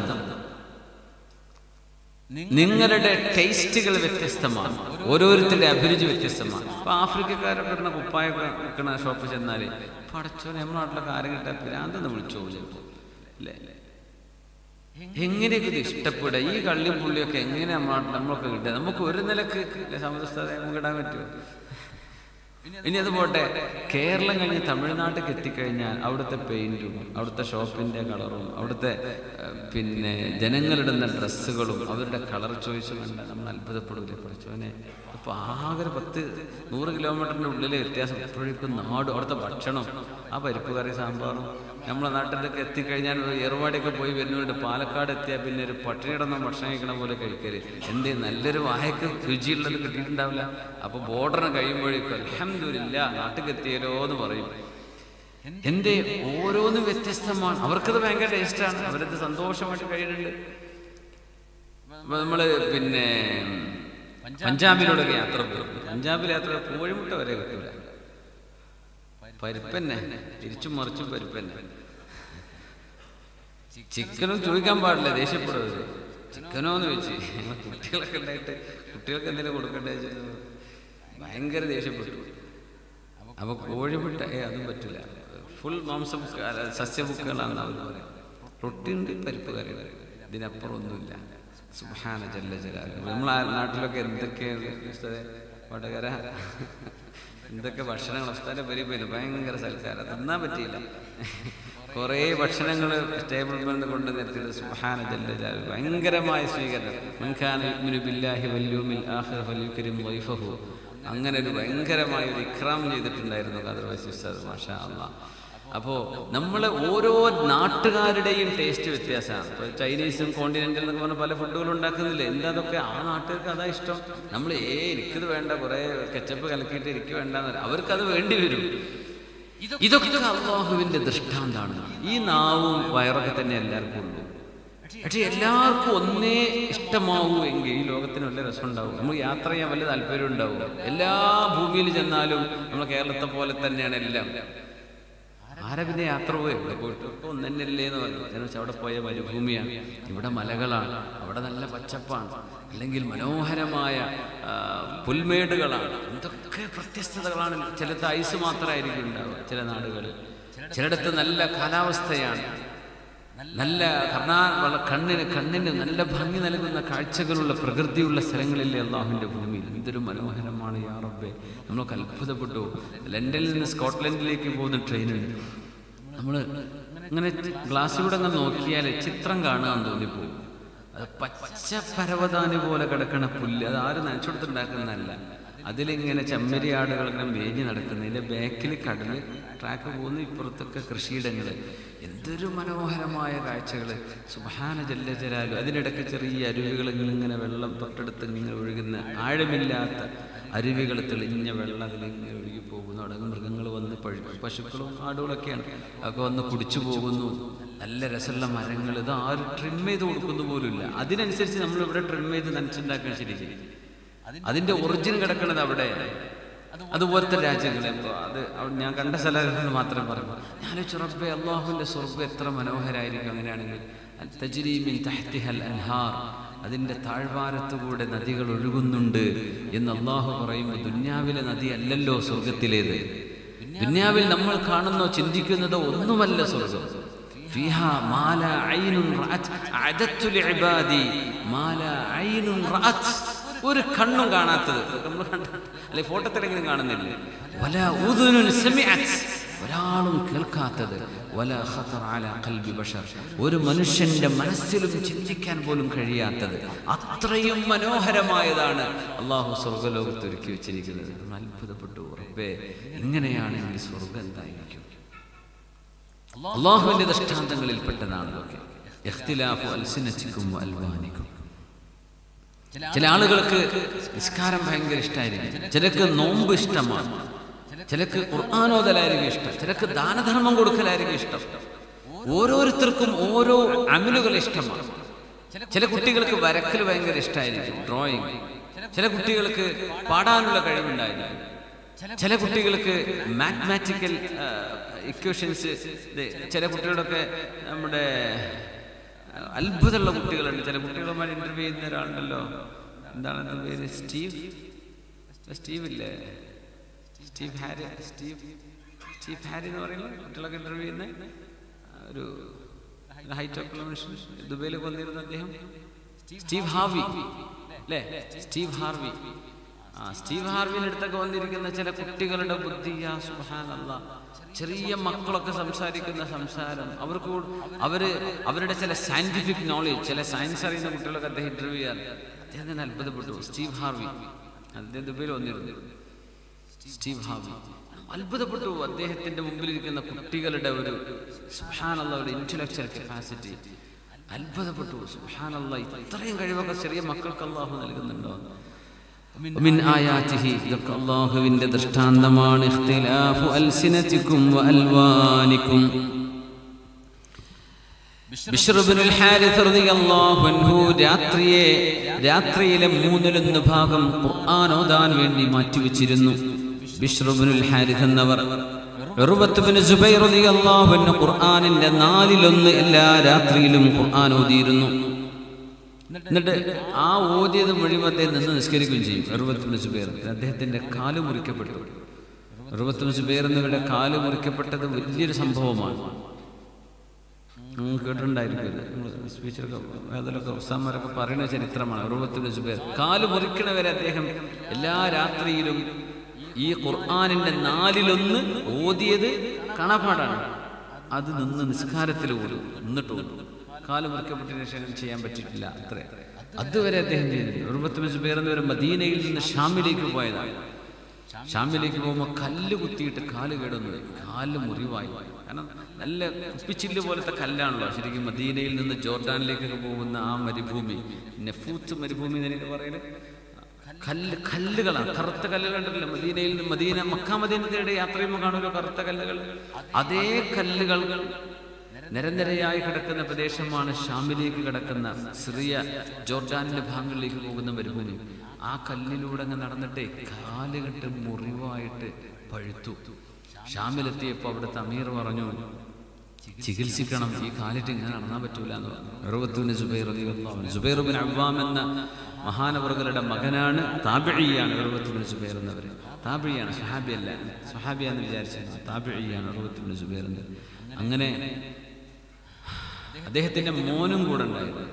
നിങ്ങളുടെ ടേസ്റ്റുകൾ വ്യത്യസ്തമാണ് ഓരോരുത്തരുടെ അഭിരുചി വ്യത്യസ്തമാണ് ഇപ്പൊ ആഫ്രിക്കക്കാരൊക്കെ ഇടുന്ന കുപ്പായൊക്കെ വിൽക്കുന്ന ഷോപ്പിൽ ചെന്നാല് പടച്ചോനെ നമ്മുടെ നാട്ടിലൊക്കെ ആരും കിട്ടാൻ ഭ്രാന്തെന്ന് വിളിച്ചു അല്ലേ എങ്ങനെയൊക്കെ ഇത് ഇഷ്ടപ്പെടുക ഈ കള്ളിയും പുള്ളിയൊക്കെ എങ്ങനെ നമ്മൾ നമ്മളൊക്കെ കിട്ടുക നമുക്ക് ഒരു നിലക്ക് സമുദ്രസ്ഥത നമുക്ക് ഇടാൻ പറ്റുമോ ഇനി അത് പോട്ടെ കേരളം കഴിഞ്ഞ് തമിഴ്നാട്ടിൽ എത്തിക്കഴിഞ്ഞാൽ അവിടുത്തെ പെയിന്റും അവിടുത്തെ ഷോപ്പിന്റെ കളറും അവിടുത്തെ ഏഹ്, പിന്നെ ജനങ്ങളിടുന്ന ഡ്രസ്സുകളും അവരുടെ കളർ ചോയ്സും കണ്ട നമ്മൾ അത്ഭുതപ്പെടില്ലേ പഠിച്ചോനെ അപ്പൊ ആകെ ഒരു പത്ത് നൂറ് കിലോമീറ്ററിന്റെ ഉള്ളിലെ വ്യത്യാസം എപ്പോഴേക്കും നാട് അവിടുത്തെ ഭക്ഷണം ആ പരിപ്പ് കറി സാമ്പാറും നമ്മളെ നാട്ടിലൊക്കെ എത്തിക്കഴിഞ്ഞാൽ ഒരു ഏർവാടിയൊക്കെ പോയി വരുന്നവരുടെ പാലക്കാട് എത്തിയാൽ പിന്നെ ഒരു പട്ടിണിടന്ന ഭക്ഷണം കഴിക്കണ പോലെ കഴിക്കല് എന്തേ നല്ലൊരു വായക്ക് രുചിയുള്ളത് കിട്ടിയിട്ടുണ്ടാവില്ല അപ്പൊ ബോർഡറിന് കഴിയുമ്പോഴേക്കും അലഹമില്ല നാട്ടിൽ എത്തിയല്ലോ എന്ന് പറയും എന്തേ ഓരോന്നും വ്യത്യസ്തമാണ് അവർക്കത് ഭയങ്കര ടേസ്റ്റാണ് അവരത് സന്തോഷമായിട്ട് കഴിയുന്നുണ്ട് അപ്പൊ നമ്മള് പിന്നെ പഞ്ചാബിലൂടെ യാത്ര പോകും പഞ്ചാബിൽ യാത്ര കോഴിമുട്ട വരെ കിട്ടൂല പരിപ്പന്നെ തിരിച്ചും മറിച്ചും പരിപ്പന്നെ ചിക്കനും ചോദിക്കാൻ പാടില്ല ദേഷ്യപ്പെടരുത് ചിക്കനോ എന്ന് വെച്ച് ഞങ്ങൾ കുട്ടികളൊക്കെ ഉണ്ടായിട്ട് കുട്ടികൾക്ക് എന്തെങ്കിലും കൊടുക്കണ്ടേ വെച്ചിട്ട് ഭയങ്കര ദേഷ്യപ്പെട്ടു അപ്പൊ കോഴിമുട്ട ഏ അതും പറ്റില്ല ഫുൾ മാംസ ബുക്ക് അല്ല, സസ്യ ബുക്കുകളാണ് അവർ പറയാം റൊട്ടി ഉണ്ട് പരിപ്പ് കറി ഉണ്ട്. ഇതിനപ്പുറം ഒന്നുമില്ല സുഹാന ജല്ല ജലാല് നമ്മളെ നാട്ടിലൊക്കെ എന്തൊക്കെയാണ് ഉസ്താദേ, വടകര എന്തൊക്കെ ഭക്ഷണങ്ങൾ ഉസ്താന്റെ പരി പോയില്ല ഭയങ്കര സൽക്കാരം തിന്നാൻ പറ്റിയില്ല കുറേ ഭക്ഷണങ്ങൾ ടേബിൾ നിന്ന് കൊണ്ട് നിർത്തിയത് സുഹാന ജല്ല ജലാല് ഭയങ്കരമായ സ്വീകരണം മൻഖാന യുഅ്മിനു ബില്ലാഹി വൽ യൗമിൽ ആഖിർ ഫൽയുക്രിം ളൈഫഹു അങ്ങനെ ഒരു ഭയങ്കരമായ ഒരു ഇക്രാം ചെയ്തിട്ടുണ്ടായിരുന്നു ഖദർ വൈസ് ഉസ്താദ് മാഷാ അള്ളാഹ് അപ്പോൾ നമ്മൾ ഓരോ നാട്ടുകാരുടെയും ടേസ്റ്റ് വ്യത്യാസമാണ് ഇപ്പോൾ ചൈനീസും കോണ്ടിനെന്റൽ എന്നൊക്കെ പറഞ്ഞ പല ഫുഡുകളും ഉണ്ടാക്കുന്നില്ലേ എന്താ അതൊക്കെ ആ നാട്ടുകാർക്ക് അതാ ഇഷ്ടം നമ്മൾ ഏ എനിക്കത് വേണ്ട കുറേ കെച്ചപ്പ് കലക്കിയിട്ട് എനിക്ക് വേണ്ട അവർക്കത് വേണ്ടി വരും ഇതൊക്കെ അള്ളാഹുവിന്റെ ദൃഷ്ടാന്താണ് ഈ നാവും വയറൊക്കെ തന്നെ എല്ലാവർക്കും ഉള്ളൂ പക്ഷെ എല്ലാവർക്കും ഒന്നേ ഇഷ്ടമാവൂ എങ്കിൽ ഈ ലോകത്തിന് വല്ല രസം ഉണ്ടാവും നമ്മൾ യാത്ര ചെയ്യാൻ വല്ല താല്പര്യം ഉണ്ടാവും എല്ലാ ഭൂമിയിൽ ചെന്നാലും നമ്മൾ കേരളത്തെ പോലെ തന്നെയാണ് എല്ലാം ആരെ പിന്നെ യാത്ര പോയി ഇവിടെ പോയിട്ട് ഇപ്പോൾ ഒന്ന് തന്നെയല്ലേ എന്ന് പറഞ്ഞു എന്ന് വെച്ചാൽ അവിടെ പോയ മരുഭൂമിയാണ് ഇവിടെ മലകളാണ് അവിടെ നല്ല പച്ചപ്പാണ് അല്ലെങ്കിൽ മനോഹരമായ ആ, പുൽമേടുകളാണ് എന്തൊക്കെ വ്യത്യസ്തതകളാണ് ചിലത്ത് ഐസ് മാത്രമായിരിക്കും ഉണ്ടാവുക ചില നാടുകളിൽ ചിലയിടത്ത് നല്ല കാലാവസ്ഥയാണ് നല്ല കർണാ വള കണ്ണിന് കണ്ണിന് നല്ല ഭംഗി നൽകുന്ന കാഴ്ചകളുള്ള പ്രകൃതിയുള്ള സ്ഥലങ്ങളിലെ അള്ളാഹുവിൻ്റെ ഭൂമിയിൽ എന്തൊരു മനോഹരമാണ് യാ റബ്ബേ നമ്മളൊക്കെ അത്ഭുതപ്പെട്ടു ലണ്ടനിൽ നിന്ന് സ്കോട്ട്ലൻഡിലേക്ക് പോകുന്ന ട്രെയിനുണ്ട് നമ്മൾ ഇങ്ങനെ ഗ്ലാസ്സിലൂടെ അങ്ങ് നോക്കിയാൽ ചിത്രം കാണാൻ തോന്നിപ്പോകും അത് പച്ച പരവതാനി പോലെ കിടക്കണ പുല്ല് അത് ആരും നനച്ചുകൊടുത്തുണ്ടാക്കുന്നതല്ല അതിലിങ്ങനെ ചെമ്മരി ആടുകൾ ഇങ്ങനെ മേഞ്ഞ് നടക്കുന്നു ഇതിൻ്റെ ബാക്കിൽ കടല് ട്രാക്ക് പോകുന്നു ഇപ്പുറത്തൊക്കെ കൃഷിയിടങ്ങൾ എന്തൊരു മനോഹരമായ കാഴ്ചകൾ സുബാന ജല്ലജലാലു അതിനിടയ്ക്ക് ചെറിയ അരുവികൾ ഇങ്ങനെ വെള്ളം തൊട്ടടുത്ത് ഇങ്ങനെ ഒഴുകുന്ന ആഴമില്ലാത്ത അരുവികൾ തെളിഞ്ഞ വെള്ളം അതിലിങ്ങനെ ഒഴുകി പോകുന്നു അവിടെ മൃഗങ്ങൾ വന്ന് പഴു പശുക്കളും ആടുകളൊക്കെയാണ് ഒക്കെ വന്ന് കുടിച്ചു പോകുന്നു നല്ല രസമുള്ള മരങ്ങൾ ഇത് ആരും ട്രിം ചെയ്ത് കൊടുക്കുന്നു പോലുമില്ല അതിനനുസരിച്ച് നമ്മൾ ഇവിടെ ട്രിം ചെയ്ത് നനച്ചുണ്ടാക്കാൻ ശരി ശരി അതിന്റെ ഒറിജിൻ കിടക്കുന്നത് അവിടെ അതുപോലത്തെ രാജ്യങ്ങൾ ഇപ്പോൾ അത് അവിടെ ഞാൻ കണ്ട സ്ഥലങ്ങൾ മാത്രം പറഞ്ഞു ഞാൻ റബ്ബെ അള്ളാഹുവിന്റെ സ്വർഗ്ഗം എത്ര മനോഹരായിരിക്കും അങ്ങനെയാണെങ്കിൽ അൽ തജ്രി മിൻ തഹ്തിഹൽ അൻഹാർ അതിന്റെ താഴ്വാരത്തുകൂടെ നദികൾ ഒഴുകുന്നുണ്ട് എന്ന് അള്ളാഹു പറയുമ്പോൾ ദുന്യാവിലെ നദി അല്ലല്ലോ സ്വർഗത്തിലേത് ദുന്യാവിൽ നമ്മൾ കാണുന്നോ ചിന്തിക്കുന്നതോ ഒന്നുമല്ല സ്വർഗം فيها ما لا عين رأت أعددت لعبادي ما لا عين رأت ഒരു കണ്ണും കാണാത്തത് നമ്മൾ കണ്ട അല്ലെ ഫോട്ടോത്തിലെങ്കിലും കാണുന്നില്ലേ വല ഉദുനുൻ സമിഅത് ഒരാളും കേൾക്കാത്തത് വല ഖതർ അല ഖൽബി ബഷർ ഒരു മനുഷ്യന്റെ മനസ്സിലും ചിന്തിക്കാൻ പോലും കഴിയാത്തത് അത്രയും മനോഹരമായതാണ് അള്ളാഹു സ്വർഗ്ഗലോകത്ത് ഒരുക്കി വെച്ചിരിക്കുന്നത് നമ്മൾ അത്ഭുതപ്പെട്ടു റബ്ബേ ഇങ്ങനെയാണെങ്കിൽ സ്വർഗ്ഗം എന്തായിരിക്കും അള്ളാഹുവിന്റെ ദൃഷ്ടാന്തങ്ങളിൽ പെട്ടതാണ് ഇതൊക്കെ ഇഖ്തിലാഫു അൽസിനത്തിക്കും അൽവാനിക്കും ചില ആളുകൾക്ക് നിസ്കാരം ഭയങ്കര ഇഷ്ടമായിരിക്കും ചിലക്ക് നോമ്പ് ഇഷ്ടമാണ് ചിലക്ക് ഖുർആാനോദലായിരിക്കും ഇഷ്ടം ചിലക്ക് ദാനധർമ്മം കൊടുക്കലായിരിക്കും ഇഷ്ടം ഓരോരുത്തർക്കും ഓരോ അമലുകൾ ഇഷ്ടമാണ് ചില കുട്ടികൾക്ക് വരക്കൽ ഭയങ്കര ഇഷ്ടമായിരിക്കും ഡ്രോയിങ് ചില കുട്ടികൾക്ക് പാടാനുള്ള കഴിവുണ്ടായിരിക്കും ചില കുട്ടികൾക്ക് മാത്മാറ്റിക്കൽ ഇക്വേഷൻസ് ചില കുട്ടികളൊക്കെ നമ്മുടെ അത്ഭുതമുള്ള കുട്ടികളുണ്ട് ചില കുട്ടികളുമായി ഇന്റർവ്യൂ ചെയ്യുന്ന ഒരാളുണ്ടല്ലോ എന്താണ് അതിന്റെ പേര് സ്റ്റീവ് സ്റ്റീവ് ഇല്ലേ Steve Harry Steve Steve Harry എന്ന് പറയുന്നത് കുട്ടികളൊക്കെ ഇന്റർവ്യൂ ചെയ്യുന്ന ഒരു ഹൈറ്റ് ഒക്കെ ഉള്ള മനുഷ്യൻ ദുബൈയിലേക്ക് വന്നിരുന്ന അദ്ദേഹം സ്റ്റീവ് ഹാർവി അല്ലേ സ്റ്റീവ് ഹാർവി ആ സ്റ്റീവ് ഹാർവിന്റെ അടുത്തൊക്കെ വന്നിരിക്കുന്ന ചില കുട്ടികളുടെ ബുദ്ധി യാ സുബ്ഹാനല്ലാ ചെറിയ മക്കളൊക്കെ സംസാരിക്കുന്ന സംസാരം അവർക്ക് കൂ- അവര് അവരുടെ ചില സയന്റിഫിക് നോളേജ് ചില സയൻസ് അറിയുന്ന കുട്ടികളൊക്കെ അദ്ദേഹം ഇന്റർവ്യൂ ചെയ്യാൻ അദ്ദേഹം തന്നെ അത്ഭുതപ്പെട്ടു സ്റ്റീവ് ഹാർവി അദ്ദേഹം ദുബൈയിൽ വന്നിരുന്നു സ്റ്റീവ് ഹാർവി അത്ഭുതപ്പെട്ടു അദ്ദേഹത്തിന്റെ മുമ്പിലിരിക്കുന്ന കുട്ടികളുടെ ഒരു സുഹാനുള്ള ഒരു ഇന്റലക്ച്വൽ കപ്പാസിറ്റി അത്ഭുതപ്പെട്ടു സുഹാനുള്ള ഇത്രയും കഴിവൊക്കെ ചെറിയ മക്കൾക്ക് അള്ളാഹു നൽകുന്നുണ്ടോ മിൻ ആയാതിഹി ഇതൊക്കെ അള്ളാഹുവിന്റെ ദൃഷ്ടാന്തമാണ് ഇഖ്തിലാഫു അൽസിനതിക്കും വഅൽവാനിക്കും ബിശ്ർ ഇബ്നുൽ ഹാരിസ് റളിയല്ലാഹു അൻഹു രാത്രിയെ രാത്രിയിലെ മൂന്നിലൊന്ന് ഭാഗം ഖുർആൻ ഓതാൻ വേണ്ടി മാറ്റിവെച്ചിരുന്നു ബിശ്ർ ഇബ്നുൽ ഹാരിസ് എന്നവർ ഉർവത്ത് ഇബ്നു സുബൈർ റളിയല്ലാഹു അൻഹു ഖുർആനിന്റെ നാലിലൊന്ന് എല്ലാ രാത്രിയിലും ഖുർആൻ ഓതിയിരുന്നു എന്നിട്ട് ആ ഓതിയത് മുഴുവൻ അദ്ദേഹം നിന്ന് നിസ്കരിക്കുകയും ചെയ്യും അറുപത്തിന് സുബേർ അദ്ദേഹത്തിന്റെ കാല് മുറിക്കപ്പെട്ടു അറുപത്തിന് സുബേർ എന്നിവരുടെ കാല് മുറിക്കപ്പെട്ടത് വലിയൊരു സംഭവമാണ് നിങ്ങൾ കേട്ടിട്ടുണ്ടായിരിക്കും സ്പീച്ചിലൊക്കെ അതിലൊക്കെ ഉസ്താന്മാരൊക്കെ പറയുന്ന ചരിത്രമാണ് അറുപത്തിന് സുബേർ കാല് മുറിക്കണവരെ അദ്ദേഹം എല്ലാ രാത്രിയിലും ഈ ഖുർആാനിന്റെ നാലിലൊന്ന് ഓതിയത് കാണാപ്പാടാണ് അത് നിന്ന് നിസ്കാരത്തിൽ പോലും നിന്നിട്ട് പോലും കാല് മുറിക്കപ്പെട്ടതിന് ശേഷം ചെയ്യാൻ പറ്റിയിട്ടില്ല അത്രേ അതുവരെ അദ്ദേഹം ചെയ്തില്ല ഉറുബത്ത് സുബൈർ എന്നവർ മദീനയിൽ നിന്ന് ഷാമിലേക്ക് പോയതാണ് ഷാമിലേക്ക് പോകുമ്പോൾ കല്ല് കുത്തിയിട്ട് കാല് കേടുന്നു കാല് മുറിവായി കാരണം നല്ല കുപ്പിച്ചില്ല് പോലത്തെ കല്ലാണല്ലോ ശരിക്കും മദീനയിൽ നിന്ന് ജോർഡാനിലേക്കൊക്കെ പോകുന്ന ആ മരുഭൂമി നെഫൂത്ത് മരുഭൂമി എന്ന് എനിക്ക് പറയുന്നത് കല്ല് കല്ലുകളാണ് കറുത്ത കല്ലുകൾ ഉണ്ടല്ലോ മദീനയിൽ നിന്ന് മദീന മക്ക മദീനത്തിനിടെ യാത്ര ചെയ്യുമ്പോൾ കാണുമല്ലോ കറുത്ത കല്ലുകൾ അതേ കല്ലുകൾ നിരനിരയായി കിടക്കുന്ന പ്രദേശമാണ് ഷാമിലേക്ക് കിടക്കുന്ന സിറിയ ജോർഡാനിന്റെ ഭാഗങ്ങളിലേക്ക് പോകുന്ന മരുഭൂമി ആ കല്ലിലൂടെ അങ്ങ് നടന്നിട്ടേ കാലുകെട്ട് മുറിവായിട്ട് പഴുത്തു ഷാമിലെത്തിയപ്പോൾ അവിടുത്തെ അമീർ പറഞ്ഞു ചികിത്സിക്കണം ഈ കാലിട്ട് ഇങ്ങനെ നടന്നാൻ പറ്റൂല എന്ന് പറഞ്ഞു ഉറവത്തുവിന് സുബൈർ റളിയല്ലാഹു അൻഹു. സുബൈർ ബിൻ അവ്വാം എന്ന മഹാനവറുകളുടെ മകനാണ് താബിഴിയാണ് ഉറവത്തുവിന് സുബൈർ എന്നവർ താബിഴിയാണ് സുഹാബിയല്ല സുഹാബിയാന്ന് വിചാരിച്ചത് താബിഴിയാണ് ഉറവത്തുവിന് സുബൈർ എന്ന് അങ്ങനെ അദ്ദേഹത്തിന്റെ മോനും കൂടെ ഉണ്ടായിരുന്നു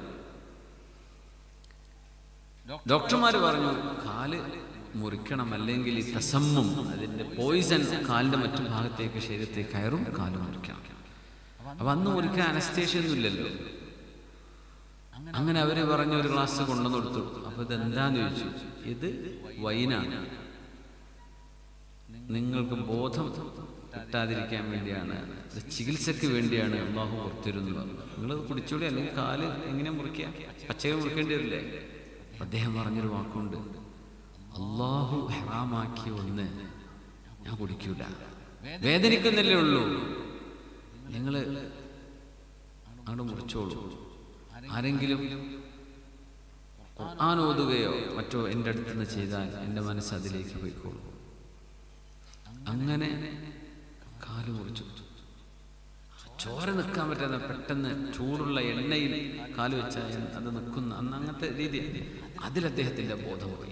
ഡോക്ടർമാർ പറഞ്ഞു കാല് മുറിക്കണം അല്ലെങ്കിൽ ഈ തസമ്മും അതിന്റെ പോയിസൺ കാലിന്റെ മറ്റു ഭാഗത്തേക്ക് ശരീരത്തേക്ക് കയറും കാല് മുറിക്കണം അപ്പൊ അന്ന് മുറിക്കാൻ അനസ്തേഷ്യ ഒന്നും ഇല്ലല്ലോ അങ്ങനെ അവര് പറഞ്ഞു ഒരു ഗ്ലാസ് കൊണ്ടുവന്ന് കൊടുത്തു അപ്പൊ ഇത് എന്താന്ന് ചോദിച്ചു ഇത് വൈനാണ് നിങ്ങൾക്ക് ബോധം കിട്ടാതിരിക്കാൻ വേണ്ടിയാണ് ഇത് ചികിത്സക്ക് വേണ്ടിയാണ് അള്ളാഹു പുറത്തിരുന്നു നിങ്ങൾ കുടിച്ചോളി അല്ലെങ്കിൽ കാല് എങ്ങനെ മുറിക്കുക പച്ചക മുറിക്കേണ്ടി വരില്ലേ അദ്ദേഹം പറഞ്ഞൊരു വാക്കുണ്ട് അള്ളാഹു ഹറാമാക്കിയ ഒന്ന് ഞാൻ കുടിക്കൂല വേദനിക്കുന്നില്ലേ ഉള്ളൂ നിങ്ങൾ അങ്ങോട്ട് മുറിച്ചോളൂ ആരെങ്കിലും ഖുർആൻ ഓതുകയോ മറ്റോ എൻ്റെ അടുത്ത് നിന്ന് ചെയ്താൽ എൻ്റെ മനസ്സ് അതിലേക്ക് പോയിക്കോളൂ അങ്ങനെ കാല് മുറിച്ചു ചോര നിൽക്കാൻ പറ്റുന്ന പെട്ടെന്ന് ചൂടുള്ള എണ്ണയിൽ കാല് വെച്ചാൽ അത് നിൽക്കുന്ന അന്ന് അങ്ങനത്തെ രീതി അതിൽ അദ്ദേഹത്തിന്റെ ബോധം പോയി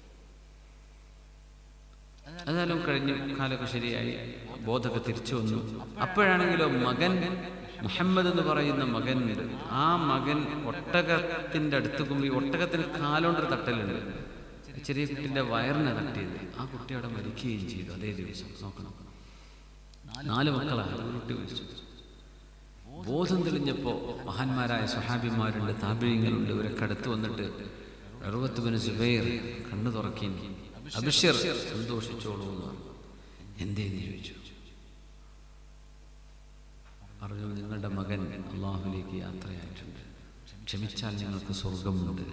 അതാലും കഴിഞ്ഞു കാലൊക്കെ ശരിയായി ബോധമൊക്കെ തിരിച്ചു വന്നു അപ്പോഴാണെങ്കിലോ മകൻ മുഹമ്മദ് എന്ന് പറയുന്ന മകനുണ്ട് ആ മകൻ ഒട്ടകത്തിന്റെ അടുത്ത് കുമ്പി ഒട്ടകത്തിന് കാലോണ്ടൊരു തട്ടലുണ്ട് ചെറിയ കുട്ടിന്റെ വയറിനെ തട്ടിയത് ആ കുട്ടി അവിടെ മരിക്കുകയും ചെയ്തു അതേ ദിവസം നോക്കണം നാല് മക്കളാണ് ഒരു കുട്ടി മരിച്ചു ബോധം തെളിഞ്ഞപ്പോ മഹാന്മാരായ സ്വഹാബിമാരുണ്ട് താപിഴങ്ങളുണ്ട് ഇവരൊക്കെ അടുത്ത് വന്നിട്ട് അറുപത്തുബിന് സുബൈർ കണ്ണു തുറക്കി അഭിഷർ സന്തോഷിച്ചോളൂ എന്ന് പറഞ്ഞു എന്തേന്ന് ചോദിച്ചു പറഞ്ഞു നിങ്ങളുടെ മകൻ അള്ളാഹുലേക്ക് യാത്രയായിട്ടുണ്ട് ക്ഷമിച്ചാൽ ഞങ്ങൾക്ക് സ്വർഗമുണ്ട്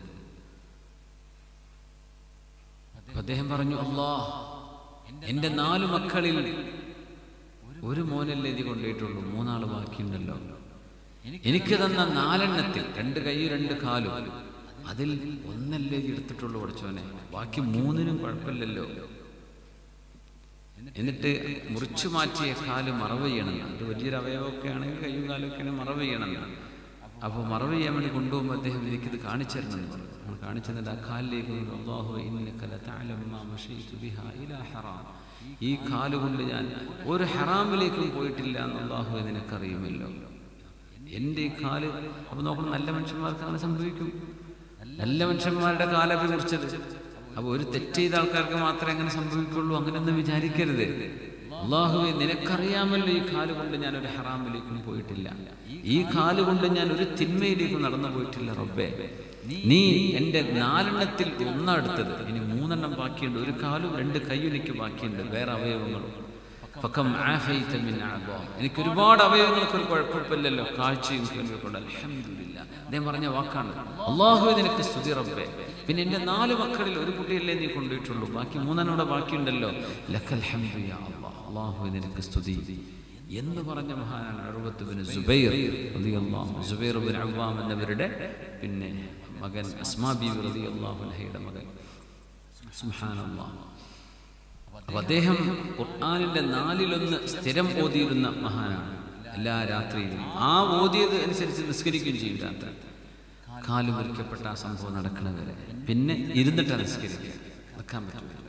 അപ്പൊ അദ്ദേഹം പറഞ്ഞു അള്ളാ എന്റെ നാലു മക്കളിൽ ഒരു മോനല്ലേ ഇത് കൊണ്ടുപോയിട്ടുള്ളൂ മൂന്നാള് ബാക്കിയുണ്ടല്ലോ എനിക്ക് തന്ന നാലെണ്ണത്തിൽ രണ്ട് കൈ രണ്ട് കാലും അതിൽ ഒന്നല്ലേ ഇത് എടുത്തിട്ടുള്ളൂ പഠിച്ചോനെ ബാക്കി മൂന്നിനും കുഴപ്പമില്ലല്ലോ എന്നിട്ട് മുറിച്ചു മാറ്റിയ കാല് മറവ് ചെയ്യണം അത് വലിയൊരു അവയവമൊക്കെ ആണെങ്കിൽ കയ്യും കാലും ഒക്കെ മറവ് ചെയ്യണം അപ്പോൾ മറവ് ചെയ്യാൻ വേണ്ടി കൊണ്ടുപോകുമ്പോൾ അദ്ദേഹം എനിക്കിത് കാണിച്ചു തരണം എന്ന് പറഞ്ഞു നമ്മൾ കാണിച്ചു തന്നിട്ട് ആ കാലിലേക്ക് കൊണ്ട് അല്ലാഹു ഇന്നക ലതഅലമു മാ മശീതു ബിഹാ ഇലാ ഹറാം ഈ കാലുകൊണ്ട് ഞാൻ ഒരു ഹറാമിലേക്കും പോയിട്ടില്ല എന്ന് അള്ളാഹു നിനക്കറിയുമല്ലോ എൻ്റെ ഈ കാല് അപ്പൊ നോക്കണം നല്ല മനുഷ്യന്മാർക്ക് അങ്ങനെ സംഭവിക്കും നല്ല മനുഷ്യന്മാരുടെ കാലൊക്കെ കുറിച്ചത് അപ്പൊ ഒരു തെറ്റ് ചെയ്ത ആൾക്കാർക്ക് മാത്രമേ അങ്ങനെ സംഭവിക്കുള്ളൂ അങ്ങനെയൊന്നും വിചാരിക്കരുത് അള്ളാഹുവെ നിനക്കറിയാമല്ലോ ഈ കാല് കൊണ്ട് ഞാൻ ഒരു ഹറാമിലേക്കും പോയിട്ടില്ല ഈ കാല് കൊണ്ട് ഞാൻ ഒരു തിന്മയിലേക്കും നടന്നു പോയിട്ടില്ല റബ്ബേ നീ എൻ്റെ നാലെണ്ണത്തിൽ ഒന്നെടുത്തത് ഇനി മൂന്നെണ്ണം ബാക്കിയുണ്ട് ഒരു കാലും രണ്ട് കൈയും എനിക്ക് ബാക്കിയുണ്ട് വേറെ അവയവങ്ങളും ഫക്കം ആഫൈത മിൻ അഅ്ദാ. എനിക്ക് ഒരുപാട് അവയവങ്ങൾക്ക് ഒരു കുഴപ്പമില്ലല്ലോ കാഴ്ചയും കേൾവിക്കൊണ്ട് അൽഹംദുലില്ലാ അദ്ദേഹം പറഞ്ഞ വാക്കാണ് അള്ളാഹു നിനക്ക് സ്തുതി റബ്ബേ പിന്നെ എൻ്റെ നാല് മക്കളിൽ ഒരു കുട്ടിയല്ലേ നീ കൊണ്ടുപോയിട്ടുള്ളൂ ബാക്കി മൂന്നെണ്ണോടെ ബാക്കിയുണ്ടല്ലോ ലക്കൽ ഹംദു യാ അല്ലാഹ് അള്ളാഹു നിനക്ക് സ്തുതി എന്ന് പറഞ്ഞ മഹാനാണ് അറുപത്ത് ബിൻ സുബൈർ റളിയല്ലാഹു സുബൈർ ബിൻ അവ്വാം എന്നവരുടെ പിന്നെ മകൻ അസ്മാ ബീവി റളിയല്ലാഹു അൻഹയുടെ മകൻ സുബ്ഹാനല്ലാഹ് അപ്പൊ അദ്ദേഹം ഖുർആാനിന്റെ നാലിലൊന്ന് സ്ഥിരം ഓതിയിരുന്ന മഹാനാണ് എല്ലാ രാത്രിയിലും ആ ഓതിയത് അനുസരിച്ച് നിസ്കരിക്കുകയും ചെയ്യും രാത്രി കാല് മുറിക്കപ്പെട്ട ആ സംഭവം നടക്കണ വരെ പിന്നെ ഇരുന്നിട്ട് നിസ്കരിക്കുക നിൽക്കാൻ പറ്റില്ല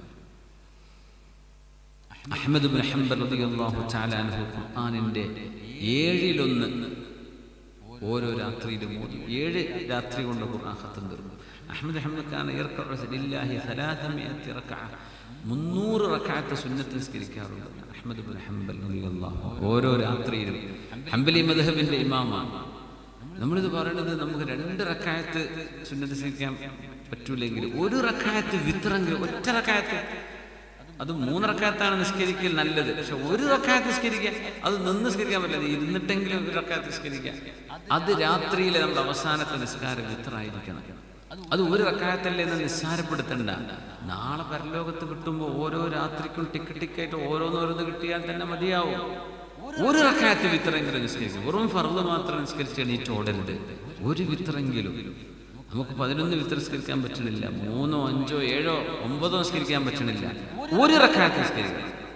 അഹമ്മദ് ബിൻ ഹംബൽ റളിയല്ലാഹു തആല അൻഹു ഖുർആനിന്റെ ഏഴിലൊന്ന് ഓരോ രാത്രിയിലും ഓതി ഏഴ് രാത്രി കൊണ്ട് ഖുർആൻ ഖത്തം തീർക്കും അഹമ്മദ് ഹംബൽ ഖാൻ യർക്കഉ ലില്ലാഹി 300 റക്അ മുന്നൂറ് റക്കാത്ത് സുന്നത്ത് നിസ്കരിക്കാറുണ്ട് അഹമ്മദ് ബിൻ ഹംബൽ റളിയല്ലാഹു ഓരോ രാത്രിയിലും ഹംബലി മദ്ഹബിന്റെ ഇമാമാണ് നമ്മളിത് പറയുന്നത് നമുക്ക് രണ്ട് റക്കായത്ത് സുന്നത്ത് നിസ്കരിക്കാൻ പറ്റൂലെങ്കിൽ ഒരു റക്കായത്ത് വിത്രമെങ്കിൽ ഒറ്റ റക്കായത്ത് അത് മൂന്ന് റക്കായത്താണ് നിസ്കരിക്കൽ നല്ലത് പക്ഷെ ഒരു റക്കായത്ത് നിസ്കരിക്കാൻ അത് നിന്ന് നിസ്കരിക്കാൻ പറ്റില്ല ഇരുന്നിട്ടെങ്കിലും ഒരു റക്കായത്ത് നിസ്കരിക്കാം അത് രാത്രിയിലെ നമ്മുടെ അവസാനത്തെ നിസ്കാരം വിത്രായിരിക്കണം അത് ഒരു റക്കായത്തല്ലേ എന്ന് നിസ്സാരപ്പെടുത്തണ്ട നാളെ പരലോകത്ത് കിട്ടുമ്പോൾ ഓരോ രാത്രിക്കും ടിക്ക് ടിക്കായിട്ട് ഓരോന്നോരോന്ന് കിട്ടിയാൽ തന്നെ മതിയാവും ഒരു റക്കായത്ത് വിത്തറെങ്കിലും നിസ്കരിക്കും വെറും ഫർദ് മാത്രം നിസ്കരിച്ച് എണീറ്റ് ഓടരുത് ഒരു വിത്തറെങ്കിലും നമുക്ക് പതിനൊന്ന് വിത്തർ നിസ്കരിക്കാൻ പറ്റണില്ല മൂന്നോ അഞ്ചോ ഏഴോ ഒമ്പതോ നിസ്കരിക്കാൻ പറ്റണില്ല ഒരു റക്കായത്ത് നിസ്കരിക്കണം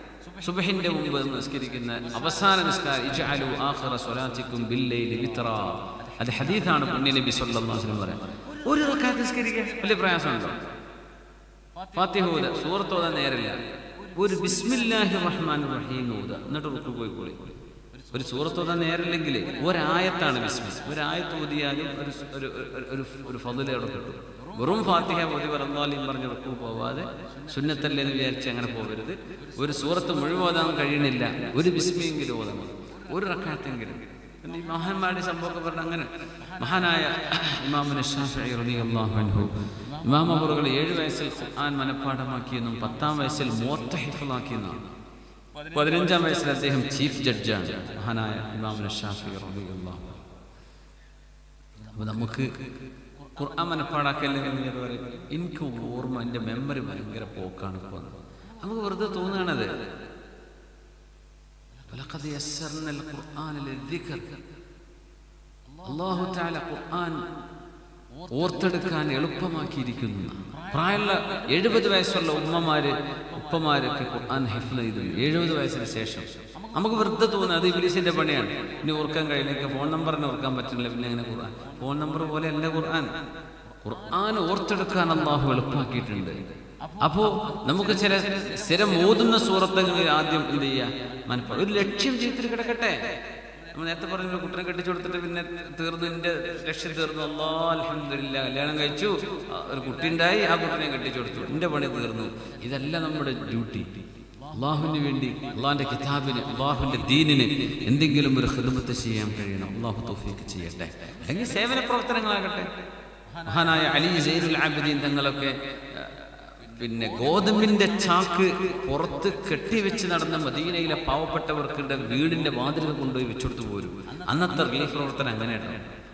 സുബഹിന്റെ മുമ്പ് നിസ്കരിക്കുന്ന അവസാന നിസ്കാരം ഇജ്അലു ആഖിറ സ്വലാത്തിക്കും ബില്ലൈലി വിത്റാ അത് ഹദീസാണ് പുണ്യ നബി സല്ലല്ലാഹു അലൈഹി വസല്ലം പറയുന്നത് ഒരു റക്അത്ത് നിസ്കരിക്കുക വലിയ പ്രയാസമുണ്ടോ ഫാത്തിഹ ഓത സൂറത്ത് ഓതാൻ നേരമില്ല ഒരു ബിസ്മില്ലാഹി റഹ്മാൻ റഹീം ഓത എന്നിട്ട് റുക്കു പോയി കൂടി ഒരു സൂറത്ത് ഓതാൻ നേരമില്ലെങ്കിൽ ഒരായത്താണ് ബിസ്മി ഒരായത്ത് ഓതിയാലും ഒരു സ്- ഒരു ഒരു- ഒരു ഒരു ഫضل അവിടെ കിട്ടും വെറും ഫാത്തിഹ ഓതി പറഞ്ഞാലും പറഞ്ഞ് റുക്കു പോവാതെ സുന്നത്തല്ലേ എന്ന് വിചാരിച്ച് അങ്ങനെ പോകരുത് ഒരു സൂറത്ത് മുഴുവൻ ഓതാൻ കഴിയണില്ല ഒരു ബിസ്മിയെങ്കിലും ഓതണം ഒരു റക്കാത്തെങ്കിലും പിന്നെ ഈ മഹാന്മാരുടെ സംഭവമൊക്കെ പറഞ്ഞ അങ്ങനെ മഹാനായ ഇമാമുന ഷാഫിഈ റളിയല്ലാഹു അൻഹു ഇമാം അവറുകൾ ഏഴ് വയസ്സിൽ ഖുർആൻ മനഃപ്പാഠമാക്കിയെന്നും പത്താം വയസ്സിൽ മോത്ത ഹിഫലാക്കിയെന്നാണ് പതിനഞ്ചാം വയസ്സിൽ അദ്ദേഹം ചീഫ് ജഡ്ജാണ് മഹാനായ ഇമാമുന ഷാഫിഈ റളിയല്ലാഹു അൻഹു അപ്പോൾ നമുക്ക് ഖുർആൻ മനഃപ്പാടാക്കല്ലേ എന്ന് ഞാൻ പറയും എനിക്ക് ഓർമ്മ എൻ്റെ മെമ്മറി ഭയങ്കര പോക്കാണ് ഇപ്പോൾ നമുക്ക് വെറുതെ തോന്നുകയാണത് ولقد يسرنا القرآن للذكر അള്ളാഹു താല ഖുർആൻ ഓർത്തെടുക്കാൻ എളുപ്പമാക്കിയിരിക്കുന്നു പ്രായമുള്ള എഴുപത് വയസ്സുള്ള ഉമ്മമാര് ഉപ്പമാരൊക്കെ ഖുർആൻ ഹിഫ്ല ചെയ്തു എഴുപത് വയസ്സിന് ശേഷം നമുക്ക് വെറുതെ തോന്നുന്നത് അത് ഇംഗ്ലീഷിന്റെ പണിയാണ് ഇനി ഓർക്കാൻ കഴിയില്ല ഫോൺ നമ്പറിനെ ഓർക്കാൻ പറ്റുന്നില്ല പിന്നെ എങ്ങനെ ഖുർആൻ ഫോൺ നമ്പർ പോലെ അല്ല ഖുർആൻ ഖുർആൻ ഓർത്തെടുക്കാൻ അള്ളാഹു എളുപ്പമാക്കിയിട്ടുണ്ട് അപ്പോ നമുക്ക് ചില സ്ഥിരം ഓതുന്ന സൂറത്തുകളിൽ ആദ്യം എന്ത് ചെയ്യാ മനപ്പ ഒരു ലക്ഷ്യം ജീവിതത്തിൽ കിടക്കട്ടെ നമ്മൾ നേരത്തെ പറഞ്ഞ കുട്ടനെ കെട്ടിച്ചു കൊടുത്തിട്ട് പിന്നെ തീർന്നു എന്റെ ലക്ഷ്യം തീർന്നു അല്ലാ അലഹമില്ല കല്യാണം കഴിച്ചു ആ, ഒരു കുട്ടി ഉണ്ടായി ആ കുട്ടിനെ കെട്ടിച്ചു കൊടുത്തു എന്റെ പണി തീർന്നു ഇതല്ല നമ്മുടെ ഡ്യൂട്ടി അള്ളാഹുവിന് വേണ്ടി അള്ളാഹിന്റെ കിതാബിന് അള്ളാഹുവിന്റെ ദീനിന് എന്തെങ്കിലും ഒരു ഹിദമത്ത് ചെയ്യാൻ കഴിയണം അള്ളാഹു തൗഫീക്ക് ചെയ്യട്ടെ അല്ലെങ്കിൽ സേവന പ്രവർത്തനങ്ങളാകട്ടെ മഹാനായ അലി സൈനുൽ ആബിദീൻ തങ്ങളൊക്കെ ആ, പിന്നെ ഗോതമ്പിന്റെ ചാക്ക് പുറത്ത് കെട്ടിവെച്ച് നടന്ന മദീനയിലെ പാവപ്പെട്ടവർക്കുടെ വീടിന്റെ വാതിൽ കൊണ്ടുപോയി വെച്ചുകൊടുത്തു പോരും അന്നത്തെ റിലീഫ് പ്രവർത്തനം അങ്ങനെയാണ്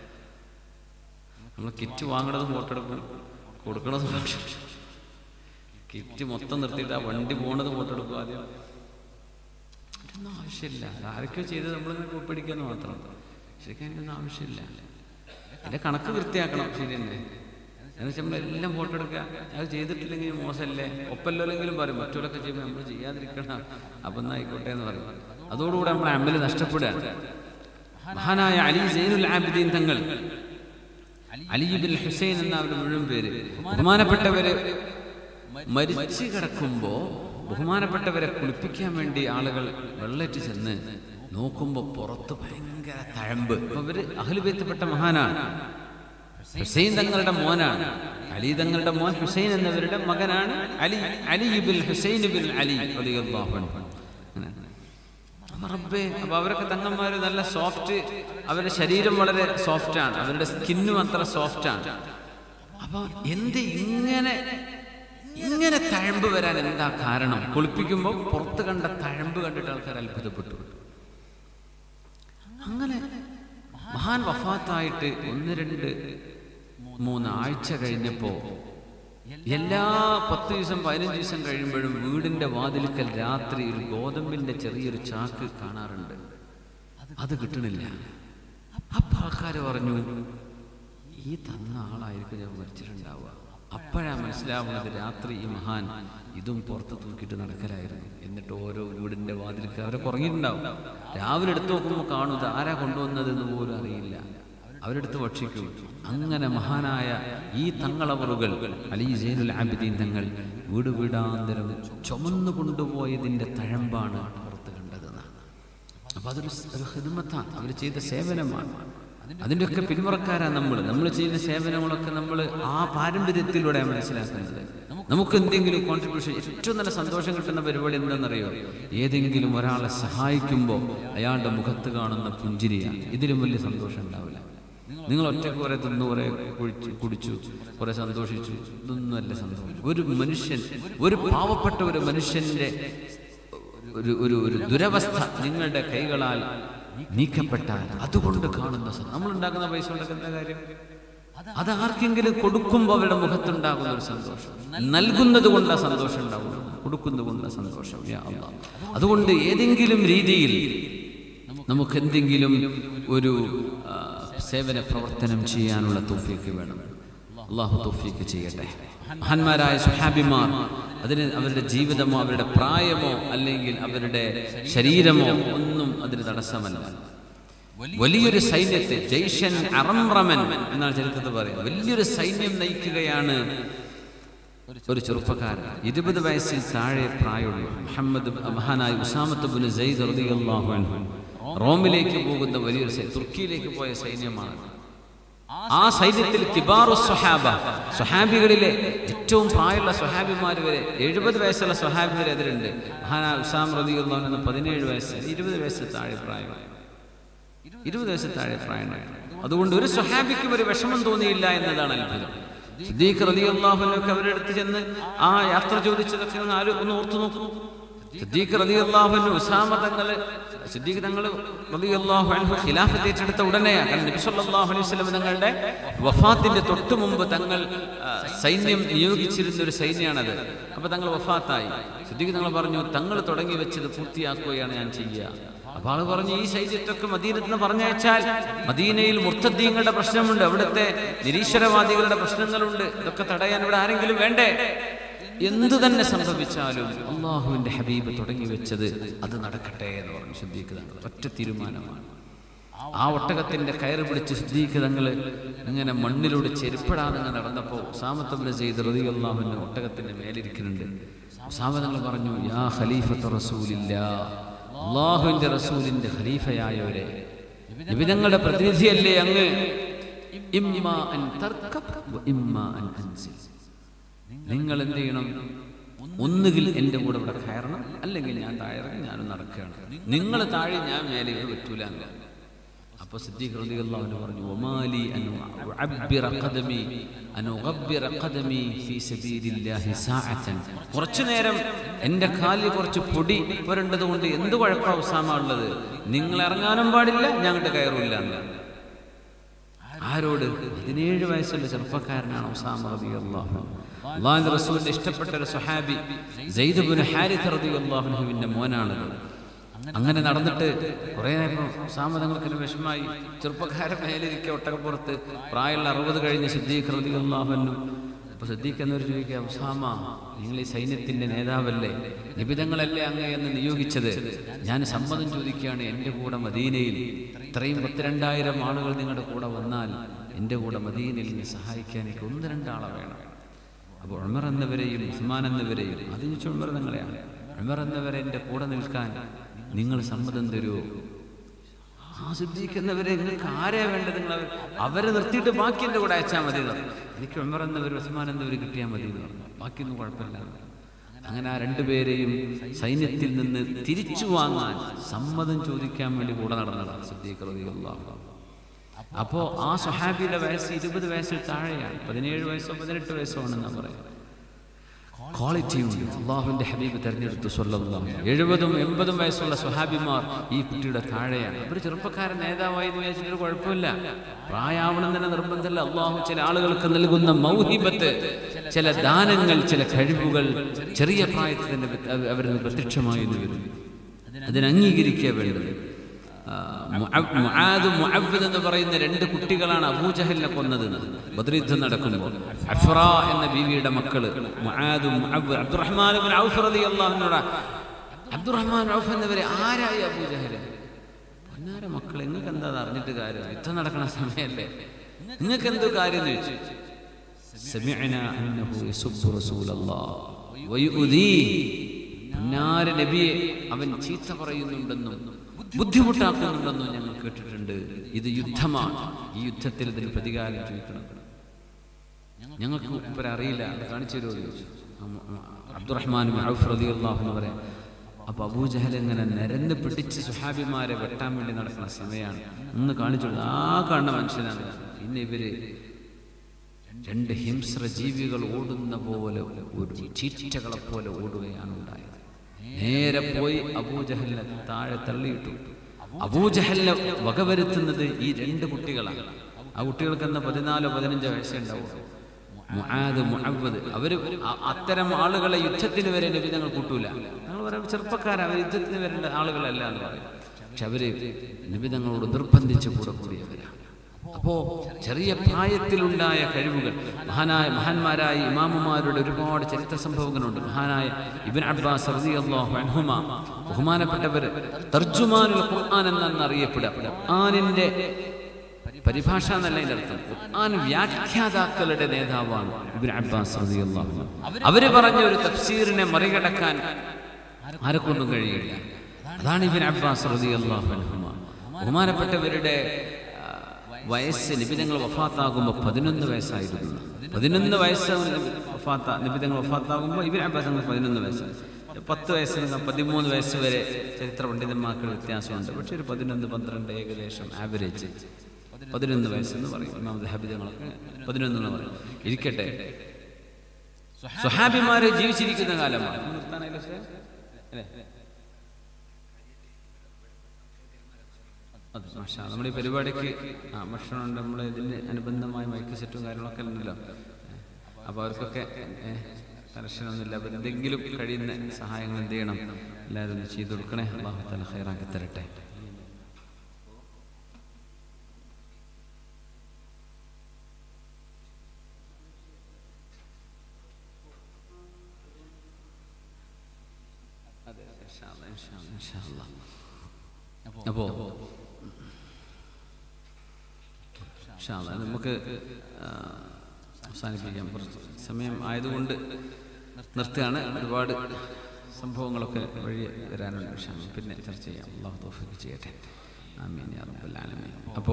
നമ്മൾ കിറ്റ് വാങ്ങണത് ഫോട്ടോ എടുക്കും കൊടുക്കണത് photo എടുക്കും. കിറ്റ് മൊത്തം നിർത്തിയിട്ട് ആ വണ്ടി പോണത് ഫോട്ടോ എടുക്കും ആദ്യം ഇതൊന്നും ആവശ്യമില്ല ആരൊക്കെയോ ചെയ്ത് നമ്മളിങ്ങനെ ഒപ്പിടിക്കാന്ന് മാത്രം ശരിക്കും അതിനൊന്നും ആവശ്യമില്ല അതിന്റെ കണക്ക് വൃത്തിയാക്കണം ശരി തന്നെ എന്ന് വെച്ചാൽ നമ്മളെല്ലാം ഫോട്ടോ എടുക്കുക അത് ചെയ്തിട്ടില്ലെങ്കിൽ മോശമല്ലേ ഒപ്പല്ലോലെങ്കിലും പറയും മറ്റവരൊക്കെ ചെയ്യുമ്പോൾ നമ്മൾ ചെയ്യാതിരിക്കണം അപ്പം എന്നാ ആയിക്കോട്ടെ എന്ന് പറയും അതോടുകൂടെ നമ്മുടെ അമ്പല് നഷ്ടപ്പെടുക മഹാനായ അലി സൈനുൽ ആബിദീൻ തങ്ങൾ അലിബിൻ ഹുസൈൻ എന്ന അവരുടെ മുഴുവൻ പേര് ബഹുമാനപ്പെട്ടവര് മരിച്ചു കിടക്കുമ്പോ ബഹുമാനപ്പെട്ടവരെ കുളിപ്പിക്കാൻ വേണ്ടി ആളുകൾ വെള്ളറ്റ് ചെന്ന് നോക്കുമ്പോ പുറത്ത് ഭയങ്കര തഴമ്പ് അപ്പൊ അവര് അഹ്ലുബെത്തപ്പെട്ട മഹാനാണ് ഹുസൈൻ തങ്ങളുടെ മോനാണ് അലി തങ്ങളുടെ മോൻ ഹുസൈൻ എന്നവരുടെ മകനാണ് Ali Ali bin Hussain bin Ali റളിയല്ലാഹു അൻഹു. അങ്ങനെ. അപ്പൊ റബ്ബേ അപ്പൊ അവരൊക്കെ തങ്ങന്മാര് നല്ല സോഫ്റ്റ് അവരുടെ ശരീരം വളരെ സോഫ്റ്റ് ആണ് അവരുടെ സ്കിന്നും അത്ര സോഫ്റ്റ് ആണ് അപ്പൊ എന്ത് ഇങ്ങനെ ഇങ്ങനെ തഴമ്പ് വരാൻ എന്താ കാരണം കുളിപ്പിക്കുമ്പോൾ പുറത്ത് കണ്ട തഴമ്പ് കണ്ടിട്ട് ആൾക്കാർ അത്ഭുതപ്പെട്ടു അങ്ങനെ മഹാൻ വഫാത്തായിട്ട് ഒന്ന് രണ്ട് മൂന്ന് ആഴ്ച കഴിഞ്ഞപ്പോ എല്ലാ പത്ത് ദിവസം പതിനഞ്ച് ദിവസം കഴിയുമ്പോഴും വീടിന്റെ വാതിൽക്കൽ രാത്രി ഒരു ഗോതമ്പിന്റെ ചെറിയൊരു ചാക്ക് കാണാറുണ്ട് അത് കിട്ടണില്ല അപ്പൊ ആൾക്കാര് പറഞ്ഞു ഈ തന്ന ആളായിരിക്കും ഞാൻ മരിച്ചിട്ടുണ്ടാവുക അപ്പോഴാ മനസ്സിലാവുന്നത് രാത്രി ഈ മഹാൻ ഇതും പുറത്ത് തൂക്കിയിട്ട് നടക്കലായിരുന്നു എന്നിട്ട് ഓരോ വീടിന്റെ വാതിൽക്ക് അവരെ കുറങ്ങിയിട്ടുണ്ടാവും രാവിലെ എടുത്തു നോക്കുമ്പോൾ കാണുന്നത് ആരാ കൊണ്ടുവന്നതെന്ന് പോലും അറിയില്ല അവരെടുത്ത് ഭക്ഷിക്കും അങ്ങനെ മഹാനായ ഈ തങ്ങളവറുകൾ അലി സൈനുൽ ആബിദീൻ തങ്ങൾ വീട് വീടാന്തരം ചുമന്നു കൊണ്ടുപോയതിന്റെ തഴമ്പാണ് പുറത്ത് കണ്ടതെന്നാണ് അപ്പൊ അതൊരു സ്- ഒരു ഹിദ്മത്താണ് അവർ ചെയ്ത സേവനമാണ് അതിൻ്റെയൊക്കെ പിന്മുറക്കാരാണ് നമ്മൾ നമ്മൾ ചെയ്യുന്ന സേവനങ്ങളൊക്കെ നമ്മൾ ആ പാരമ്പര്യത്തിലൂടെ മനസ്സിലാക്കുന്നത് നമുക്ക് എന്തെങ്കിലും കോൺട്രിബ്യൂഷൻ ഏറ്റവും നല്ല സന്തോഷം കിട്ടുന്ന പരിപാടി എന്താണെന്നറിയോ ഏതെങ്കിലും ഒരാളെ സഹായിക്കുമ്പോൾ അയാളുടെ മുഖത്ത് കാണുന്ന പുഞ്ചിരിയാണ് ഇതിലും വലിയ സന്തോഷം ഉണ്ടാവില്ല നിങ്ങൾ ഒറ്റക്ക് കുറെ തിന്നു കുറെ കുഴിച്ചു കുടിച്ചു കുറെ സന്തോഷിച്ചു ഇതൊന്നുമല്ല സന്തോഷം ഒരു മനുഷ്യൻ ഒരു പാവപ്പെട്ട ഒരു മനുഷ്യന്റെ ഒരു ഒരു ഒരു ദുരവസ്ഥ നിങ്ങളുടെ കൈകളാൽ നീക്കപ്പെട്ടാൽ അതുകൊണ്ട് കാണുന്ന സന്തോഷം. നമ്മൾ ഉണ്ടാക്കുന്ന പൈസ കൊണ്ടൊക്കെ എന്താ കാര്യം അത് ആർക്കെങ്കിലും കൊടുക്കുമ്പോൾ അവരുടെ മുഖത്തുണ്ടാകുന്ന ഒരു സന്തോഷം നൽകുന്നത് കൊണ്ട് ആ സന്തോഷം ഉണ്ടാവും കൊടുക്കുന്നത് കൊണ്ട് ആ സന്തോഷം യാ അല്ലാ. അതുകൊണ്ട് ഏതെങ്കിലും രീതിയിൽ നമുക്ക് എന്തെങ്കിലും ഒരു ആ, സേവന പ്രവർത്തനം ചെയ്യാനുള്ള തോഫിയൊക്കെ വേണം അള്ളാഹു തൗഫീക്ക് ചെയ്യട്ടെ മഹാന്മാരായ സുഹാബിമാർ അതിന് അവരുടെ ജീവിതമോ അവരുടെ പ്രായമോ അല്ലെങ്കിൽ അവരുടെ ശരീരമോ ഒന്നും അതിന് തടസ്സമല്ല വലിയൊരു സൈന്യത്തെ ജയ്ഷൻ അറംറമൻ എന്നാണ് ചരിത്രത്തിൽ പറയുന്നത് വലിയൊരു സൈന്യം നയിക്കുകയാണ് ഒരു ചെറുപ്പക്കാരൻ ഇരുപത് വയസ്സിൽ താഴെ പ്രായമുള്ളൂ മുഹമ്മദ് മഹാനായ ഉസാമത്ത് ബിൻ സെയ്ദ് റളിയല്ലാഹു അൻഹു റോമിലേക്ക് പോകുന്ന വലിയൊരു സൈ- തുർക്കിയിലേക്ക് പോയ സൈന്യമാണ് ആ സൈന്യത്തിൽ കിബാറു സ്വഹാബ സ്വഹാബികളിലെ ഏറ്റവും പ്രായമുള്ള സ്വഹാബിമാർ വരെ എഴുപത് വയസ്സുള്ള സ്വഹാബി വരെ അതിലുണ്ട് മഹാനായ ഉസാം റളിയല്ലാഹു അൻഹു പതിനേഴ് വയസ്സ് ഇരുപത് വയസ്സിൽ താഴെ പ്രായം ഇരുപത് വയസ്സിൽ താഴെ പ്രായമുണ്ടായിരുന്നു അതുകൊണ്ട് ഒരു സ്വഹാബിക്കും ഒരു വിഷമം തോന്നിയില്ല എന്നതാണ് അത്ഭുതം സിദ്ദീഖ് റളിയല്ലാഹുവിനൊക്കെ അവരുടെ അടുത്ത് ചെന്ന് ആ യാത്ര ചോദിച്ചതൊക്കെ ഒന്ന് ആരും ഒന്ന് ഓർത്തു നോക്കൂ സിദ്ദീഖ് റളിയല്ലാഹുവിന് ഉസാമ തങ്ങൾ സിദ്ദീഖ് തങ്ങൾ റളിയല്ലാഹു അൻഹു ഖിലാഫത്ത് ഏറ്റെടുത്ത ഉടനെയാണ് കാരണം നബി സല്ലല്ലാഹു അലൈഹി വസല്ലം തങ്ങളുടെ വഫാത്തിന്റെ തൊട്ടു മുമ്പ് തങ്ങൾ ആ, സൈന്യം നിയോഗിച്ചിരുന്ന ഒരു സൈന്യമാണത് അപ്പൊ തങ്ങൾ വഫാത്തായി സിദ്ദീഖ് തങ്ങൾ പറഞ്ഞു തങ്ങൾ തുടങ്ങി വെച്ചത് പൂർത്തിയാക്കുകയാണ് ഞാൻ ചെയ്യുക അപ്പൊ ആള് പറഞ്ഞു ഈ ശൈത്യത്തൊക്കെ മദീനത്ത് നിന്ന് പറഞ്ഞയച്ചാൽ മദീനയിൽ മുർത്തദ്ദീങ്ങളുടെ പ്രശ്നമുണ്ട് അവിടുത്തെ നിരീശ്വരവാദികളുടെ പ്രശ്നങ്ങളുണ്ട് ഇതൊക്കെ തടയാൻ ഇവിടെ ആരെങ്കിലും വേണ്ടേ എന്തു തന്നെ സംഭവിച്ചാലും അള്ളാഹുവിന്റെ ഹബീബ് തുടങ്ങി വെച്ചത് അത് നടക്കട്ടെ എന്ന് പറഞ്ഞു ശ്രദ്ധിക്കുക ഒറ്റ തീരുമാനമാണ് ആ ഒട്ടകത്തിന്റെ കയറ് പിടിച്ച് സിദ്ദീഖ് തങ്ങള് ഇങ്ങനെ മണ്ണിലൂടെ ചെരുപ്പെടാതെ അങ്ങ് നടന്നപ്പോ ഉസാമത്തബിന് ചെയ്ത് റതി അള്ളാഹുവിന് ഒട്ടകത്തിന്റെ മേലിരിക്കുന്നുണ്ട് ഉസാമ തങ്ങൾ പറഞ്ഞു യാ ഖലീഫത്ത് റസൂലില്ല അള്ളാഹുവിന്റെ റസൂലിന്റെ ഖലീഫയായവരെ നിബിതങ്ങളുടെ പ്രതിനിധിയല്ലേ അങ്ങ് ഇമ്മാ അൻ തർക്കബ് വ ഇമ്മാ അൻ അൻസിൽ നിങ്ങൾ എന്ത് ചെയ്യണം ഒന്നുകിൽ എൻ്റെ കൂടെ ഇവിടെ കയറണം അല്ലെങ്കിൽ ഞാൻ താഴെ ഇറങ്ങി ഞാനും നടക്കുകയാണ് നിങ്ങൾ താഴെ ഞാൻ മേലെ ഇത് പറ്റൂല എന്ന് പറഞ്ഞു. അപ്പൊ സിദ്ദീഖ് റളിയല്ലാഹു അൻഹു പറഞ്ഞു ഒമാലി അൻ ഉഅബ്ബിറ ഖദമി അൻ ഉഗബ്ബിറ ഖദമി ഫീ സബീലില്ലാഹി സാഅതൻ കുറച്ചു നേരം എൻ്റെ കാലിൽ കുറച്ച് പൊടി പുരണ്ടത് കൊണ്ട് എന്ത് കുഴപ്പമാണ് ഉസാമ ഉള്ളത് നിങ്ങൾ ഇറങ്ങാനും പാടില്ല ഞാൻ അങ്ങോട്ട് കയറില്ല എന്ന് ആരോട് പതിനേഴ് വയസ്സുള്ള ചെറുപ്പക്കാരനാണ് ഉസാമ റളിയല്ലാഹു അൻഹു അള്ളാഹുവിന്റെ റസൂലിന്റെ ഇഷ്ടപ്പെട്ട ഒരു സ്വഹാബി സെയ്ദ് ബിൻ ഹാരിത്ത് റളിയല്ലാഹു അൻഹുവിന്റെ മോനാണത് അങ്ങനെ നടന്നിട്ട് കുറേ നേരം സാമതങ്ങൾക്ക് വിഷമായി ചെറുപ്പക്കാരൻ മേലിരിക്കുക ഒട്ടകപ്പുറത്ത് പ്രായമുള്ള അറുപത് കഴിഞ്ഞ് സിദ്ദീഖ് റളിയല്ലാഹു അൻഹു അപ്പൊ സിദ്ദീഖ് എന്നവർ ചോദിക്കുക ഉസാമ നിങ്ങൾ ഈ സൈന്യത്തിന്റെ നേതാവല്ലേ നിബിതങ്ങളല്ലേ അങ്ങ് എന്ന് നിയോഗിച്ചത് ഞാൻ സമ്മതം ചോദിക്കുകയാണ് എൻ്റെ കൂടെ മദീനയിൽ ഇത്രയും പത്തിരണ്ടായിരം ആളുകൾ നിങ്ങളുടെ കൂടെ വന്നാൽ എൻ്റെ കൂടെ മദീനയിൽ നിന്ന് സഹായിക്കാൻ എനിക്ക് ഒന്ന് രണ്ടാളെ വേണം അപ്പോൾ ഉമർ എന്നവരെയും ഉസ്മാൻ എന്നവരെയും അത് ചോദിച്ച ഉമർ നിങ്ങളെയാണ് ഉമർ എന്നവരെ എൻ്റെ കൂടെ നിൽക്കാൻ നിങ്ങൾ സമ്മതം തരുമോ ആ സിദ്ദീഖ് നിങ്ങൾക്ക് ആരെയാ വേണ്ടത് നിങ്ങൾ അവർ- അവരെ നിർത്തിയിട്ട് ബാക്കി എൻ്റെ കൂടെ അയച്ചാൽ മതി എന്ന് പറഞ്ഞു. എനിക്ക് ഉമർ എന്നവർ ഉസ്മാൻ എന്നവർ കിട്ടിയാൽ മതി എന്ന് പറഞ്ഞു ബാക്കിയൊന്നും കുഴപ്പമില്ല എന്ന് പറഞ്ഞു. അങ്ങനെ ആ രണ്ടുപേരെയും സൈന്യത്തിൽ നിന്ന് തിരിച്ചു വാങ്ങാൻ സമ്മതം ചോദിക്കാൻ വേണ്ടി കൂടെ നടന്നതാണ് സിദ്ദീഖ് റളിയല്ലാഹു അൻഹു അപ്പോ ആ സ്വഹാബിയുടെ വയസ്സ് ഇരുപത് വയസ്സിൽ താഴെയാണ് പതിനേഴ് വയസ്സോ പതിനെട്ട് വയസ്സോ ആണെന്നാ പറയുന്നത് ക്വാളിറ്റി ഉണ്ട് അള്ളാഹുവിന്റെ ഹബീബ് തെരഞ്ഞെടുത്തു സ്വല്ലല്ലാഹു എഴുപതും എൺപതും വയസ്സുള്ള സ്വഹാബിമാർ ഈ കുട്ടിയുടെ താഴെയാണ് ഒരു ചെറുപ്പക്കാരൻ നേതാവായി എന്ന് വിചാരിച്ചിട്ട് ഒരു കുഴപ്പമില്ല പ്രായാവണം തന്നെ നിർബന്ധമല്ല അള്ളാഹു ചില ആളുകൾക്ക് നൽകുന്ന മൗഹിബത്ത് ചില ദാനങ്ങൾ ചില കഴിവുകൾ ചെറിയ പ്രായത്തിൽ തന്നെ അവരിൽ പ്രത്യക്ഷമായി എന്ന് വരും അതിനെ അംഗീകരിക്കുക വേണ്ടത് ആ, മുഅ- മുആദും മുഅവ്വിദ് എന്ന് പറയുന്ന രണ്ട് കുട്ടികളാണ് അബൂജഹലിനെ കൊന്നത് ബദ്ർ യുദ്ധം നടക്കുമ്പോൾ അഫ്റ എന്ന ബീവിയുടെ മക്കള് മുആദും മുഅവ്വിദ് അബ്ദുറഹ്മാൻ ഇബ്നു ഔഫ് റളിയല്ലാഹു അൻഹുടെ അബ്ദുറഹ്മാൻ ഔഫ് എന്നവരെ ആരായി അബൂജഹല് പൊന്നാര മക്കളെ നിങ്ങൾക്ക് എന്താ അത് അറിഞ്ഞിട്ട് കാര്യം യുദ്ധം നടക്കുന്ന സമയമല്ലേ നിങ്ങൾക്ക് എന്തോ കാര്യം എന്ന് ചോദിച്ചു سمعنا أنه يسب رسول الله ويؤذيه പൊന്നാര നബിയെ അവൻ ചീത്ത പറയുന്നുണ്ടെന്നും ബുദ്ധിമുട്ടാക്കുന്നുണ്ടെന്നും ഞങ്ങൾ കേട്ടിട്ടുണ്ട് ഇത് യുദ്ധമാണ് ഈ യുദ്ധത്തിൽ ഇതിന് പ്രതികാരം ചോദിക്കണം ഞങ്ങൾക്ക് ഇവരെ അറിയില്ല അത് കാണിച്ചു തരുമോ എന്ന് ചോദിച്ചു അമ്മ- അമ്മ- അബ്ദുറഹ്മാൻ ഔഫ് റളിയല്ലാഹു എന്ന് പറയാം അപ്പൊ അബൂജഹൽ ഇങ്ങനെ നിരന്ന് പിടിച്ച് സുഹാബിമാരെ വെട്ടാൻ വേണ്ടി നടക്കുന്ന സമയമാണ് ഒന്ന് കാണിച്ചു കൊടുത്തു. ആ കാണുന്ന മനുഷ്യനാണ് പിന്നെ ഇവര് രണ്ട് ഹിംസ്ര ജീവികൾ ഓടുന്ന പോലെ ഒരു ചീറ്റകളെ പോലെ ഓടുകയാണ് ഉണ്ടായത് നേരെ പോയി അബൂജഹലിനെ താഴെ തള്ളിയിട്ടു അബൂജഹലിനെ വകവരുത്തുന്നത് ഈ രണ്ട് കുട്ടികളാണ് ആ കുട്ടികൾക്ക് എന്ന പതിനാലോ പതിനഞ്ചോ വയസ്സേ ഉണ്ടാവും മുആദ് മുഅവ്വദ് അവര് അ- അത്തരം ആളുകളെ യുദ്ധത്തിന് വരെ നബി ഞങ്ങൾ കൂട്ടൂല ഞങ്ങൾ പറയും ചെറുപ്പക്കാർ അവർ യുദ്ധത്തിന് വരേണ്ട ആളുകളല്ല എന്ന് പറയും പക്ഷെ അവര് നബി തങ്ങളോട് നിർബന്ധിച്ച് കൂടെ കൂടിയവരാണ് അപ്പോ ചെറിയ പ്രായത്തിലുണ്ടായ കഴിവുകൾ മഹാനായ മഹാന്മാരായ ഇമാമുമാരുടെ ഒരുപാട് ചരിത്ര സംഭവങ്ങളുണ്ട് മഹാനായ ഇബിൻ അബ്ബാസ് റളിയല്ലാഹു അൻഹുമ ബഹുമാനപ്പെട്ടവർ തർജുമാനുൽ ഖുർആൻ എന്നാണ് അറിയപ്പെടുക ഖുർആനിന്റെ പരിഭാഷ എന്നല്ല ഇതിന്റെ അർത്ഥം ഖുർആൻ വ്യാഖ്യാതാക്കളുടെ നേതാവാണ് ഇബിൻ അബ്ബാസ് റളിയല്ലാഹു അൻഹു അവര് പറഞ്ഞ ഒരു തഫ്സീറിനെ മറികടക്കാൻ ആരെക്കൊണ്ടും കഴിയില്ല അതാണ് ഇബിൻ അബ്ബാസ് റളിയല്ലാഹു അൻഹുമ ബഹുമാനപ്പെട്ടവരുടെ ആ, വയസ്സ് നിബിതങ്ങൾ വഫാത്താകുമ്പോൾ പതിനൊന്ന് വയസ്സായിരുന്നു പതിനൊന്ന് വയസ്സ് വഫാത്ത നിബിതങ്ങൾ വഫാത്താകുമ്പോൾ ഇബിൻ അബ്ബാസ് തങ്ങൾ പതിനൊന്ന് വയസ്സ് പത്ത് വയസ്സിൽ നിന്ന് പതിമൂന്ന് വയസ്സ് വരെ ചരിത്ര പണ്ഡിതന്മാർക്ക് വ്യത്യാസമുണ്ട് പക്ഷെ ഒരു പതിനൊന്ന് പന്ത്രണ്ട് ഏകദേശം ആവറേജ് പതിനൊന്ന് വയസ്സെന്ന് പറയും ഇമാം ദഹബിതങ്ങളൊക്കെ പതിനൊന്ന് എന്ന് പറയും ഇരിക്കട്ടെ സുഹാബിമാര് ജീവിച്ചിരിക്കുന്ന കാലമാണ് നിർത്താനായില്ലേ ഉസ്താദ്? അല്ലേ? അത് മാഷാ നമ്മുടെ ഈ പരിപാടിക്ക് ആ ഭക്ഷണമുണ്ട് നമ്മൾ ഇതിന് അനുബന്ധമായ മൈക്ക് സെറ്റും കാര്യങ്ങളൊക്കെ ഉണ്ടല്ലോ അപ്പോൾ അവർക്കൊക്കെ കലക്ഷനൊന്നുമില്ല അപ്പോൾ എന്തെങ്കിലും കഴിയുന്ന സഹായങ്ങൾ എന്ത് ചെയ്യണം എല്ലാവരും ഒന്ന് ചെയ്തു കൊടുക്കണേ അള്ളാഹു തല ഹൈറാക്കി തരട്ടെ അതെ ഇൻഷാ അല്ലാ, ഇൻഷാ അല്ലാ, ഇൻഷാ അല്ലാ. അപ്പോ ഇൻഷാ അല്ലാ, നമുക്ക് ആ, അവസാനിപ്പിക്കാം കുറച്ച് സമയം ആയതുകൊണ്ട് നിർത്തുകയാണ് ഒരുപാട് സംഭവങ്ങളൊക്കെ വഴി വരാനുണ്ട് ഇൻഷാ അല്ലാ. പിന്നെ ചർച്ച ചെയ്യാം അള്ളാഹു തോഫിക്ക് ചെയ്യട്ടെ ആമീൻ യാ റബ്ബൽ ആലമീൻ അപ്പോ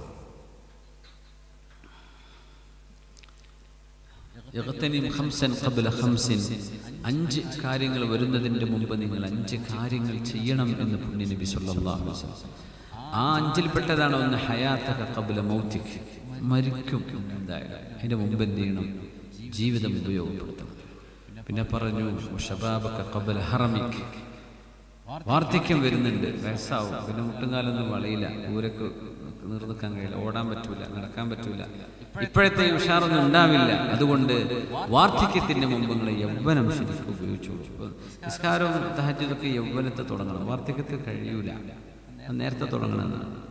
ഇഗ്തനിം ഖംസൻ ഖബ്ല ഖംസിൻ അഞ്ച് കാര്യങ്ങൾ വരുന്നതിന്റെ മുമ്പ് നിങ്ങൾ അഞ്ച് കാര്യങ്ങൾ ചെയ്യണം എന്ന് പുണ്യ നബി സല്ലല്ലാഹു അലൈഹി വസല്ലം ആ അഞ്ചിൽപ്പെട്ടതാണ് ഒന്ന് ഹയാത്തക ഖബ്ല മൗതിക് മരിക്കും എന്തായാലും അതിന്റെ മുമ്പ് എന്ത് ചെയ്യണം ജീവിതം ഉപയോഗപ്പെടുത്തണം പിന്നെ പറഞ്ഞു ഷബാബക ഖബ്ല ഹറമിക് വാർദ്ധക്യം വരുന്നുണ്ട് വയസ്സാവും പിന്നെ മുട്ടുംകാലൊന്നും വളയില്ല ഊരക്ക് നിർനിൽക്കാൻ കഴിയില്ല ഓടാൻ പറ്റൂല നടക്കാൻ പറ്റൂല ഇപ്പോഴത്തെ ഈ ഉഷാറൊന്നും ഉണ്ടാവില്ല അതുകൊണ്ട് വാർദ്ധക്യത്തിന്റെ മുമ്പ് നിങ്ങൾ യൗവനം ശരിക്കും ഉപയോഗിച്ചു ഇപ്പൊ നിസ്കാരവും തഹജ്ജുദൊക്കെ യൗവനത്തെ തുടങ്ങണം വാർദ്ധക്യത്തിൽ കഴിയൂല അത് നേരത്തെ തുടങ്ങണം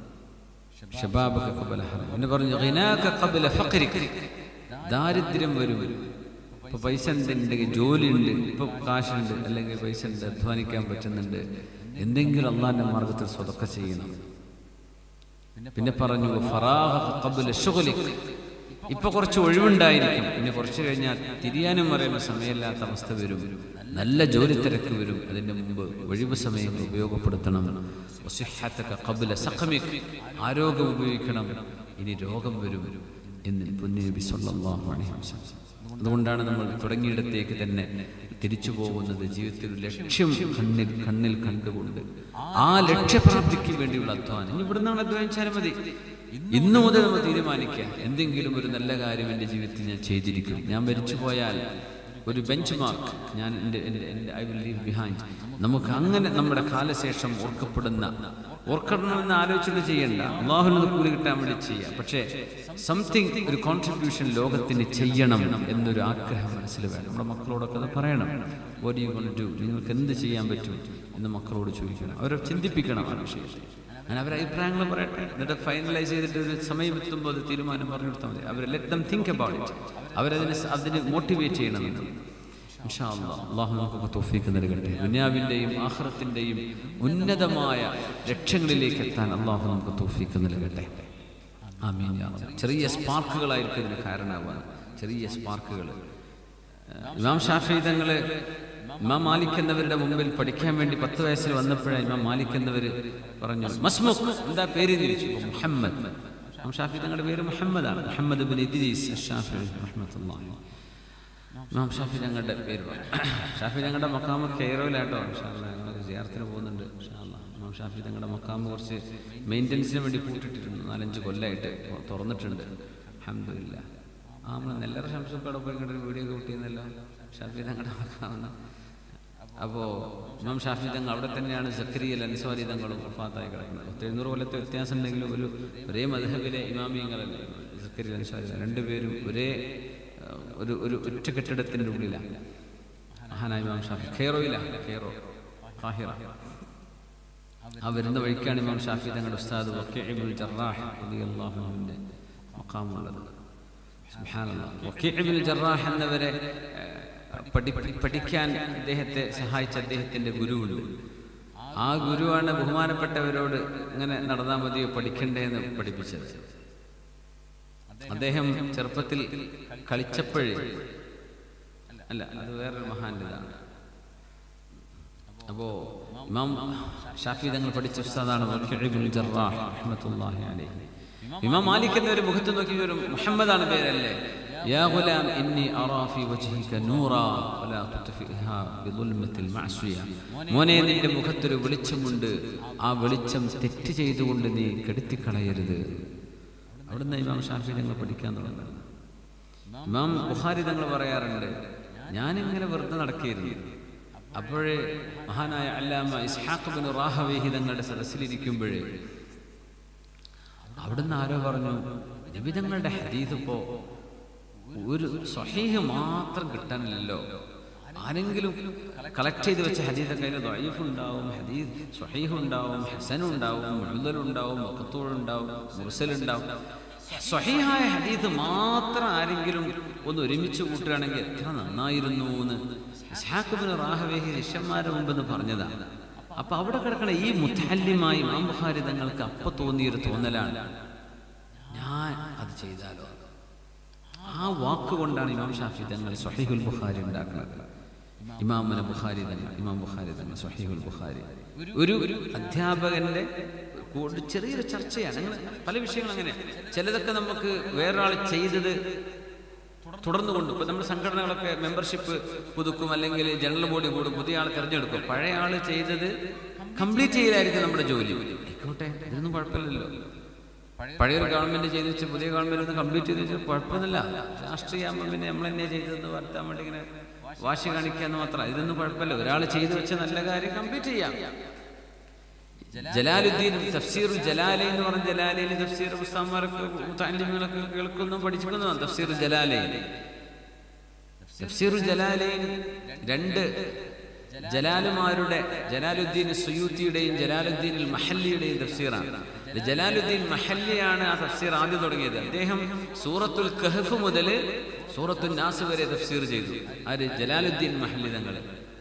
ഷബാബക ഖബല ഹറം പിന്നെ പറഞ്ഞു ഗിനാക ഖബല ഫഖ്രിക് ദാരിദ്ര്യം വരും ഇപ്പൊ പൈസ ഉണ്ടെങ്കിൽ ജോലി ഉണ്ട് ഇപ്പൊ കാശുണ്ട് അല്ലെങ്കിൽ പൈസ ഉണ്ട് അധ്വാനിക്കാൻ പറ്റുന്നുണ്ട് എന്തെങ്കിലും അള്ളാന്റെ മാർഗത്തിൽ സ്വതക്ക ചെയ്യണം പിന്നെ പറഞ്ഞു ഫറാഹ ഖബ്ല ശുഗ്ലിക് ഇപ്പൊ കുറച്ച് ഒഴിവുണ്ടായിരിക്കും പിന്നെ കുറച്ച് കഴിഞ്ഞാൽ തിരിയാനും പറയുന്ന സമയമില്ലാത്ത അവസ്ഥ വരും നല്ല ജോലി തിരക്ക് വരും അതിന്റെ മുമ്പ് ഒഴിവ് സമയങ്ങൾ ഉപയോഗപ്പെടുത്തണം വസിഹ്ഹതക ഖബ്ല സഖമിക് ആരോഗ്യം ഉപയോഗിക്കണം ഇനി രോഗം വരും എന്ന് പുണ്യനബി സല്ലല്ലാഹു അലൈഹി വസല്ലം അതുകൊണ്ടാണ് നമ്മൾ തുടങ്ങിയിടത്തേക്ക് തന്നെ തിരിച്ചു പോകുന്നത് ജീവിതത്തിൽ ഒരു ലക്ഷ്യം കണ്ണിൽ കണ്ണിൽ കണ്ടുകൊണ്ട് ആ ലക്ഷ്യപ്രാപ്തിക്ക് വേണ്ടിയുള്ള അധ്വാനം ഇനി ഇവിടെ നിന്നാണ് അധ്വാനിച്ചാലും മതി ഇന്നു മുതൽ നമ്മൾ തീരുമാനിക്കാം എന്തെങ്കിലും ഒരു നല്ല കാര്യം എൻ്റെ ജീവിതത്തിൽ ഞാൻ ചെയ്തിരിക്കും ഞാൻ മരിച്ചു പോയാൽ ഒരു ബെഞ്ച് മാർക്ക് ഞാൻ എൻ്റെ എൻ്റെ എൻ്റെ ഐ വിൽ ലീവ് ബിഹൈൻഡ് നമുക്ക് അങ്ങനെ നമ്മുടെ കാലശേഷം ഓർക്കപ്പെടുന്ന ഓർക്കണമെന്ന് ആലോചിച്ചിട്ട് ചെയ്യണ്ട അള്ളാഹുലിന് കൂലി കിട്ടാൻ വേണ്ടി ചെയ്യാം പക്ഷേ സംതിങ് ഒരു കോൺട്രിബ്യൂഷൻ ലോകത്തിന് ചെയ്യണം എന്നൊരു ആഗ്രഹം മനസ്സിൽ വേണം നമ്മുടെ മക്കളോടൊക്കെ അത് പറയണം വാട്ട് യു കൊണ്ട് ഡു നിങ്ങൾക്ക് എന്ത് ചെയ്യാൻ പറ്റും എന്ന് മക്കളോട് ചോദിക്കണം അവരെ ചിന്തിപ്പിക്കണം ആ വിഷയം ഞാൻ അവരെ അഭിപ്രായങ്ങൾ പറയട്ടെ എന്നിട്ട് ഫൈനലൈസ് ചെയ്തിട്ട് ഒരു സമയം എത്തുമ്പോൾ അത് തീരുമാനം പറഞ്ഞു കൊടുത്താൽ മതി അവർ let them think about it അവരതിനെ സ- അതിന് മോട്ടിവേറ്റ് ചെയ്യണം നമ്മൾ ഇൻഷാ അല്ലാഹ് അള്ളാഹു നമുക്കൊക്കെ തോഫീക്ക് നൽകട്ടെ ദുനിയാവിൻ്റെയും ആഹ്റത്തിൻ്റെയും ഉന്നതമായ ലക്ഷ്യങ്ങളിലേക്ക് എത്താൻ അള്ളാഹു നമുക്ക് തോഫീക്ക് നൽകട്ടെ ആമീൻ യാ റബ്ബ്. ചെറിയ സ്പാർക്കുകളായിരിക്കും ഇതിന് കാരണമാവുക ചെറിയ സ്പാർക്കുകൾ ഇമാം ഷാഫി തങ്ങള് ഇമാം മാലിക് എന്നവരുടെ മുമ്പിൽ പഠിക്കാൻ വേണ്ടി പത്ത് വയസ്സിൽ വന്നപ്പോഴേ ഇമാം മാലിക് എന്നവർ പറഞ്ഞു മസ്മുഖ് എന്താ പേര് തിരിച്ചു മുഹമ്മദ് ഇമാം ഷാഫി തങ്ങളുടെ പേര് മുഹമ്മദാണ് മുഹമ്മദ് ബിൻ ഇദ്രീസ് ഷാഫി റഹ്മത്തുള്ളാഹി ഇമാം ഷാഫി ഞങ്ങളുടെ പേര് പറഞ്ഞു ഷാഫി ഞങ്ങളുടെ മക്കാമ് കെയറോയിലാട്ടോ ഞങ്ങൾ സിയാർത്തിന് പോകുന്നുണ്ട് ഇൻഷാ അല്ലാ. ഇമാം ഷാഫി ഞങ്ങളുടെ മക്കാമ് കുറച്ച് മെയിൻ്റനൻസിന് വേണ്ടി പൂട്ടിട്ടിട്ടുണ്ട് നാലഞ്ച് കൊല്ലമായിട്ട് തുറന്നിട്ടുണ്ട് അഹമ്മദില്ല ആ നമ്മൾ നെല്ലറ ശംസൊക്കെ പോയി ഇങ്ങോട്ട് ഒരു വീഡിയോ ഒക്കെ കൂട്ടിയെന്നല്ലോ ഷാഫി ഞങ്ങളുടെ മക്കാമെന്ന് അപ്പോൾ ഇമാം ഷാഫി തങ്ങൾ അവിടെ തന്നെയാണ് സക്രിയൽ അൻസ്വാരി തങ്ങളും വഫാത്തായി കിടക്കുന്നത് പത്ത് എഴുന്നൂറ് കൊല്ലത്തെ വ്യത്യാസം ഉണ്ടെങ്കിലും ഒരു ഒരേ മധബിലെ ഇമാമിയങ്ങളല്ല സക്രിയൽ അൻസ്വാരി രണ്ടുപേരും ഒരേ ആ, ഒരു ഒരു ഒറ്റ കെട്ടിടത്തിൻ്റെ ഉള്ളിലാണ് മഹാനായ ഇമാം ഷാഫി ഖേറോയിലാണ് ഖേറോ ഖാഹിറ ആ വരുന്ന വഴിക്കാണ് ഇമാം ഷാഫി തങ്ങളുടെ ഉസ്താദ് വക്കീഉൽ ജറാഹ് റളിയല്ലാഹു അൻഹുവിന്റെ മഖാമുള്ളത് സുബ്ഹാനല്ലാഹ് വക്കീഉൽ ജറാഹ് എന്നവരെ ഏഹ്, പഠി പഠിക്കാൻ അദ്ദേഹത്തെ സഹായിച്ച അദ്ദേഹത്തിന്റെ ഗുരുവുണ്ട് ആ ഗുരുവാണ് ബഹുമാനപ്പെട്ടവരോട് ഇങ്ങനെ നടന്നാൽ മതിയോ പഠിക്കണ്ടേ എന്ന് പഠിപ്പിച്ചത് അദ്ദേഹം ചെറുപ്പത്തിൽ കളിച്ചപ്പോഴേ അല്ല അത് വേറൊരു മഹാന്റേതാണ് അപ്പോ ഇമാം ഷാഫി തങ്ങൾ പഠിച്ച ഉസ്താദാണ് വക്കീഉൽ ജറാഹ് റഹ്മത്തുള്ളാഹി അലൈഹി ഇമാം മാലിക് എന്ന ഒരു മുഖത്ത് നോക്കി ഒരു മുഹമ്മദാണ് പേരല്ലേ യാ ഗുലാം ഇന്നി അറാ ഫി വജ്ഹിക നൂറാ വലാ തുത്ഫിഹാ ബിദുൽമത്തിൽ മഅസിയ മോനെ നിന്റെ മുഖത്തൊരു വെളിച്ചമുണ്ട് ആ വെളിച്ചം തെറ്റ് ചെയ്തുകൊണ്ട് നീ കെടുത്തിക്കളയരുത് അവിടുന്ന് ഇമാം ഷാഫി തങ്ങൾ പഠിക്കാൻ തുടങ്ങുന്നത് ഇമാം ബുഖാരി തങ്ങൾ പറയാറുണ്ട് ഞാനിങ്ങനെ വെറുതെ നടക്കുകയായിരുന്നു അപ്പോഴേ മഹാനായ അല്ലാമ ഇസ്ഹാഖ് ബിൻ റാഹവേഹി തങ്ങളുടെ സദസ്സിലിരിക്കുമ്പോഴേ അവിടുന്ന് ആരോ പറഞ്ഞു നബി തങ്ങളുടെ ഹദീസ് ഇപ്പോ ഒരു സ്വഹീഹ് മാത്രം കിട്ടാനില്ലല്ലോ ആരെങ്കിലും കളക്ട് ചെയ്ത് വെച്ച ഹദീസൊക്കെ അതിൽ ദൈഫ് ഉണ്ടാവും ഹദീസ് സ്വഹീഹ് ഉണ്ടാവും ഹസൻ ഉണ്ടാവും മുഴുതലുണ്ടാവും മക്കത്തൂഴുണ്ടാവും മുർസലുണ്ടാവും സ്വഹീഹായ ഹദീസ് മാത്രം ആരെങ്കിലും ഒന്ന് ഒരുമിച്ച് കൂട്ടുകയാണെങ്കിൽ എത്ര നന്നായിരുന്നു എന്ന് ഇസ്ഹാഖുബിന് റാഹവേഹി ശിഷ്യന്മാരുടെ മുമ്പെന്ന് പറഞ്ഞതാണ് അപ്പൊ അവിടെ കിടക്കണ ഈ മുത്തല്യമായി ഇമാം ബുഖാരി തങ്ങൾക്ക് അപ്പൊ തോന്നിയൊരു തോന്നലാണ് ഞാൻ അത് ചെയ്താലോ ആ വാക്കുകൊണ്ടാണ് ഇമാം ഷാഫി തങ്ങൾ സ്വഹീഹുൽ ബുഖാരി ഉണ്ടാക്കുന്നത് ഇമാമന ബുഖാരി തങ്ങൾ ഇമാം ബുഖാരി തങ്ങൾ സ്വഹീഹുൽ ബുഖാരി ഒരു ഒരു അധ്യാപകന്റെ കൂടെ ചെറിയൊരു ചർച്ചയാണ് അങ്ങനെ പല വിഷയങ്ങളും അങ്ങനെ ചിലതൊക്കെ നമുക്ക് വേറൊരാൾ ചെയ്തത് തുടർന്നു കൊണ്ട് ഇപ്പൊ നമ്മുടെ സംഘടനകളൊക്കെ മെമ്പർഷിപ്പ് പുതുക്കും അല്ലെങ്കിൽ ജനറൽ ബോഡി കൂടും പുതിയ ആൾ തിരഞ്ഞെടുക്കും പഴയ ആൾ ചെയ്തത് കംപ്ലീറ്റ് ചെയ്യലായിരിക്കും നമ്മുടെ ജോലി ആയിക്കോട്ടെ ഇതൊന്നും കുഴപ്പമില്ലല്ലോ പഴയൊരു ഗവൺമെന്റ് ചെയ്ത് വെച്ച് പുതിയ ഗവൺമെന്റ് ഒന്ന് കംപ്ലീറ്റ് ചെയ്ത് വെച്ചാൽ കുഴപ്പമൊന്നുമില്ല രാഷ്ട്രീയമാകുമ്പോൾ പിന്നെ നമ്മൾ തന്നെ ചെയ്തതെന്ന് വരുത്താൻ വേണ്ടി ഇങ്ങനെ വാശി കാണിക്കാന്ന് മാത്രം ഇതൊന്നും കുഴപ്പമില്ല ഒരാൾ ചെയ്തു വെച്ച നല്ല കാര്യം കംപ്ലീറ്റ് ചെയ്യാം ജലാലുദ്ദീൻ തഫ്സീർ ജലാലൈ എന്ന് പറഞ്ഞ ജലാലയിൽ തഫ്സീർ പുസ്തകന്മാരൊക്കെ താല്യങ്ങളൊക്കെ കേൾക്കുന്നു പഠിച്ചിരിക്കുന്നതാണ് തഫ്സീർ ജലാലൈൻ തഫ്സീർ ജലാലൈൻ രണ്ട് ജലാലുമാരുടെ ജലാലുദ്ദീൻ സുയൂത്തിയുടെയും ജലാലുദ്ദീൻ മഹല്ലിയുടെയും തഫ്സീറാണ് ഇത് ജലാലുദ്ദീൻ മഹല്ലിയാണ് ആ തഫ്സീർ ആദ്യം തുടങ്ങിയത് അദ്ദേഹം സൂറത്തുൽ കഹഫ് മുതൽ സൂറത്തുൽ നാസ് വരെ തഫ്സീർ ചെയ്തു ആര് ജലാലുദ്ദീൻ മഹല്ലി തങ്ങൾ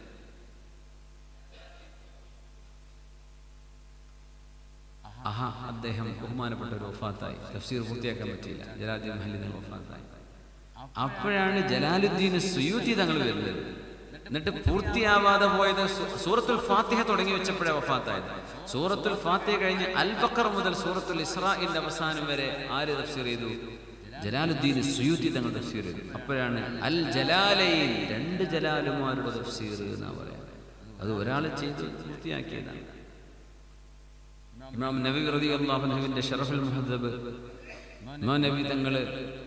ആഹാ അദ്ദേഹം ബഹുമാനപ്പെട്ട ഒരു വഫാത്തായി തഫ്സീർ പൂർത്തിയാക്കാൻ പറ്റിയില്ല ജലാലുദ്ദീൻ മഹല്ലി തങ്ങൾ വഫാത്തായി അപ്പോഴാണ് ജലാലുദ്ദീൻ സുയൂത്തി തങ്ങൾ വരുന്നത് എന്നിട്ട് പൂർത്തിയാവാതെ പോയത് സൂ- സൂറത്തുൽ ഫാത്തിഹ തുടങ്ങി വെച്ചപ്പോഴേ വഫാത്തായത് സൂറത്തുൽ ഫാത്തിഹ കഴിഞ്ഞ് അൽ ബക്കർ മുതൽ സൂറത്തുൽ ഇസ്രാഇന്റെ അവസാനം വരെ ആര് തഫ്സീർ ചെയ്തു ജലാലുദ്ദീൻ സുയൂത്തി തങ്ങൾ തഫ്സീർ ചെയ്തു അപ്പോഴാണ് അൽ ജലാലൈൻ രണ്ട് ജലാലുമാരുടെ തഫ്സീർ എന്നാ പറയാ അത് ഒരാൾ ചെയ്ത് പൂർത്തിയാക്കിയതാണ് ഇമാം നബി റതി അള്ളാഹുനുവിന്റെ ഷറഫുൽ മുഹദ്ദബ് ഇമാം നബി തങ്ങള്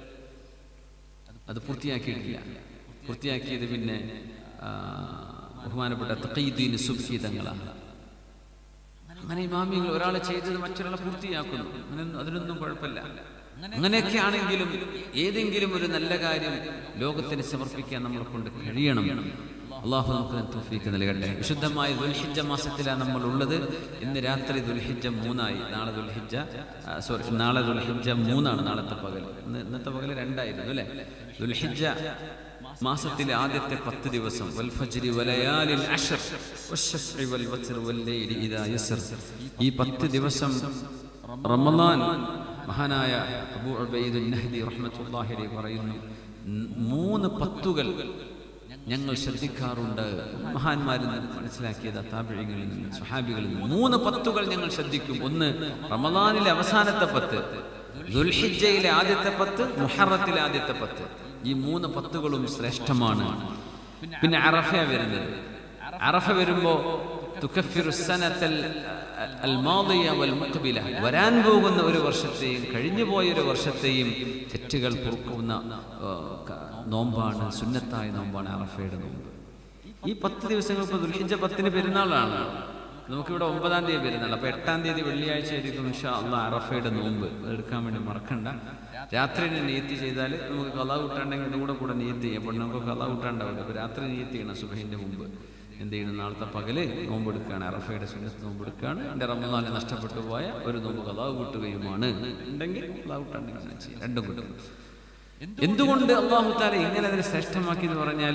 അത് പൂർത്തിയാക്കിയിട്ടില്ല പൂർത്തിയാക്കിയത് പിന്നെ ആ, ബഹുമാനപ്പെട്ട തഖീദ്ദീൻ സുബ്ഹി തങ്ങളാണ് അങ്ങനെ ഇമാമികൾ ഒരാളെ ചെയ്തത് മറ്റൊരാളെ പൂർത്തിയാക്കുന്നു അങ്ങനെ അതിനൊന്നും കുഴപ്പമില്ല അങ്ങനെയൊക്കെ ആണെങ്കിലും ഏതെങ്കിലും ഒരു നല്ല കാര്യം ലോകത്തിന് സമർപ്പിക്കാൻ നമ്മളെ കൊണ്ട് കഴിയണം അള്ളാഹു നമുക്ക് തൗഫീക്ക് നൽകട്ടെ വിശുദ്ധമായ ദുൽഹിജ്ജ മാസത്തിലാണ് നമ്മൾ ഉള്ളത് ഇന്ന് രാത്രി ദുൽഹിജ്ജ മൂന്നായി നാളെ ദുൽഹിജ്ജ സോറി നാളെ ദുൽഹിജ്ജ മൂന്നാണ് നാളത്തെ പകൽ ഇന്ന് ഇന്നത്തെ പകൽ രണ്ടായിരുന്നു അല്ലേ ദുൽഹിജ്ജ മാസത്തിലെ ആദ്യത്തെ പത്ത് ദിവസം വൽഫജ്രി വലയാലിൽ അശ്ർ വശ്ശഫ്ഇ വൽവത്ർ വല്ലൈലി ഇദാ യസ്ർ ഈ പത്ത് ദിവസം റമദാൻ മഹാനായ അബൂ ഉബൈദുൽ നഹ്ദി റഹ്മത്തുള്ളാഹി അലൈഹി പറയുന്നു "ൻ- മൂന്ന് പത്തുകൾ ഞങ്ങൾ ശ്രദ്ധിക്കാറുണ്ട് മഹാന്മാരിൽ നിന്ന് മനസ്സിലാക്കിയത് താപിഴികളിൽ നിന്ന് സുഹാബികളിൽ നിന്ന് മൂന്ന് പത്തുകൾ ഞങ്ങൾ ശ്രദ്ധിക്കും ഒന്ന് റമദാനിലെ അവസാനത്തെ പത്ത് ദുൽഹിജ്ജയിലെ ആദ്യത്തെ പത്ത് മുഹറത്തിലെ ആദ്യത്തെ പത്ത് ഈ മൂന്ന് പത്തുകളും ശ്രേഷ്ഠമാണ് പിന്നെ അറഫ വരുന്നത് അറഫ വരുമ്പോ തുകഫിറു സനത്തൽ അൽ മാദിയ വൽ മുഖ്ബില വരാൻ പോകുന്ന ഒരു വർഷത്തെയും കഴിഞ്ഞു പോയ ഒരു വർഷത്തെയും തെറ്റുകൾ പൊറുക്കുന്ന ആ, ക- നോമ്പാണ് സുന്നത്തായ നോമ്പാണ് അറഫയുടെ നോമ്പ് ഈ പത്ത് ദിവസങ്ങൾ ഇപ്പോൾ ദുൽഹിജ പത്തിന് പെരുന്നാളാണ് നമുക്കിവിടെ ഒമ്പതാം തീയതി പെരുന്നാൾ അപ്പൊ എട്ടാം തീയതി വെള്ളിയാഴ്ച ആയിരിക്കും ഇൻഷാ അള്ളാഹ് അറഫയുടെ നോമ്പ് അത് എടുക്കാൻ വേണ്ടി മറക്കണ്ട രാത്രി തന്നെ നിയത്തി ചെയ്താൽ നമുക്ക് കഥ കൂട്ടാണ്ടെങ്കിൽ അതുകൂടെ കൂടെ നിയത്തി ചെയ്യാം പെണ്ണുങ്ങൾക്ക് കഥ കൂട്ടാണ്ടാവില്ല അപ്പൊ രാത്രി നിയത്തി ചെയ്യണം സുബഹിന്റെ മുമ്പ് എന്ത് ചെയ്യുന്നു നാളത്തെ പകല് നോമ്പെടുക്കുകയാണ് അറഫയുടെ സുന്നത്ത് നോമ്പെടുക്കുകയാണ് എൻ്റെ റമദാനെ നഷ്ടപ്പെട്ടു പോയ ഒരു നോമ്പ് കഥാവ് കൂട്ടുകയുമാണ് ഉണ്ടെങ്കിൽ കഥാവ് വിട്ടുണ്ടെങ്കിൽ അങ്ങനെ ചെയ്യും രണ്ടും കിട്ടും എന്തുകൊണ്ട് അള്ളാഹു താല ഇങ്ങനെ അതിനെ ശ്രേഷ്ഠമാക്കി എന്ന് പറഞ്ഞാൽ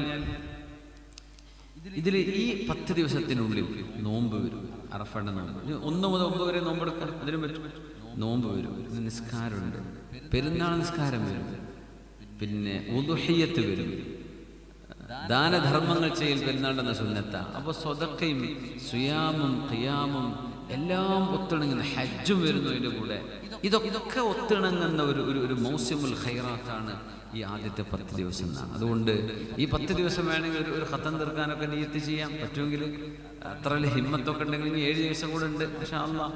ഇതിൽ ഈ പത്ത് ദിവസത്തിനുള്ളിൽ നോമ്പ് വരും അറഫയുടെ നോമ്പ് ഇനി ഒന്ന് മുതൽ ഒമ്പത് വരെ നോമ്പെടുക്കാം അതിനും പറ്റും നോമ്പ് വരും ഇത് നിസ്കാരമുണ്ട് പെരുന്നാൾ നിസ്കാരം വരും പിന്നെ ഉദുഹയ്യത്ത് വരും ദാനധർമ്മങ്ങൾ ചെയ്യൽ പെരുന്നാളെന്ന സുന്നത്ത അപ്പൊ സ്വതക്കയും സുയാമും ഖിയാമും എല്ലാം ഒത്തിണങ്ങുന്ന ഹജ്ജും വരുന്നു അതിൻ്റെ കൂടെ ഇതൊക്കെ ഒത്തിണങ്ങുന്ന ഒരു ഒരു ഒരു മൗസ്യമുൽ ഖൈറാത്താണ് ഈ ആദ്യത്തെ പത്ത് ദിവസം എന്നാണ് അതുകൊണ്ട് ഈ പത്ത് ദിവസം വേണമെങ്കിൽ ഒരു ഒരു ഖത്തം തീർക്കാനൊക്കെ നീയത്ത് ചെയ്യാം പറ്റുമെങ്കിൽ അത്ര വലിയ ഹിമ്മത്തൊക്കെ ഉണ്ടെങ്കിൽ ഇനി ഏഴ് ദിവസം കൂടെ ഉണ്ട് പക്ഷേ അല്ല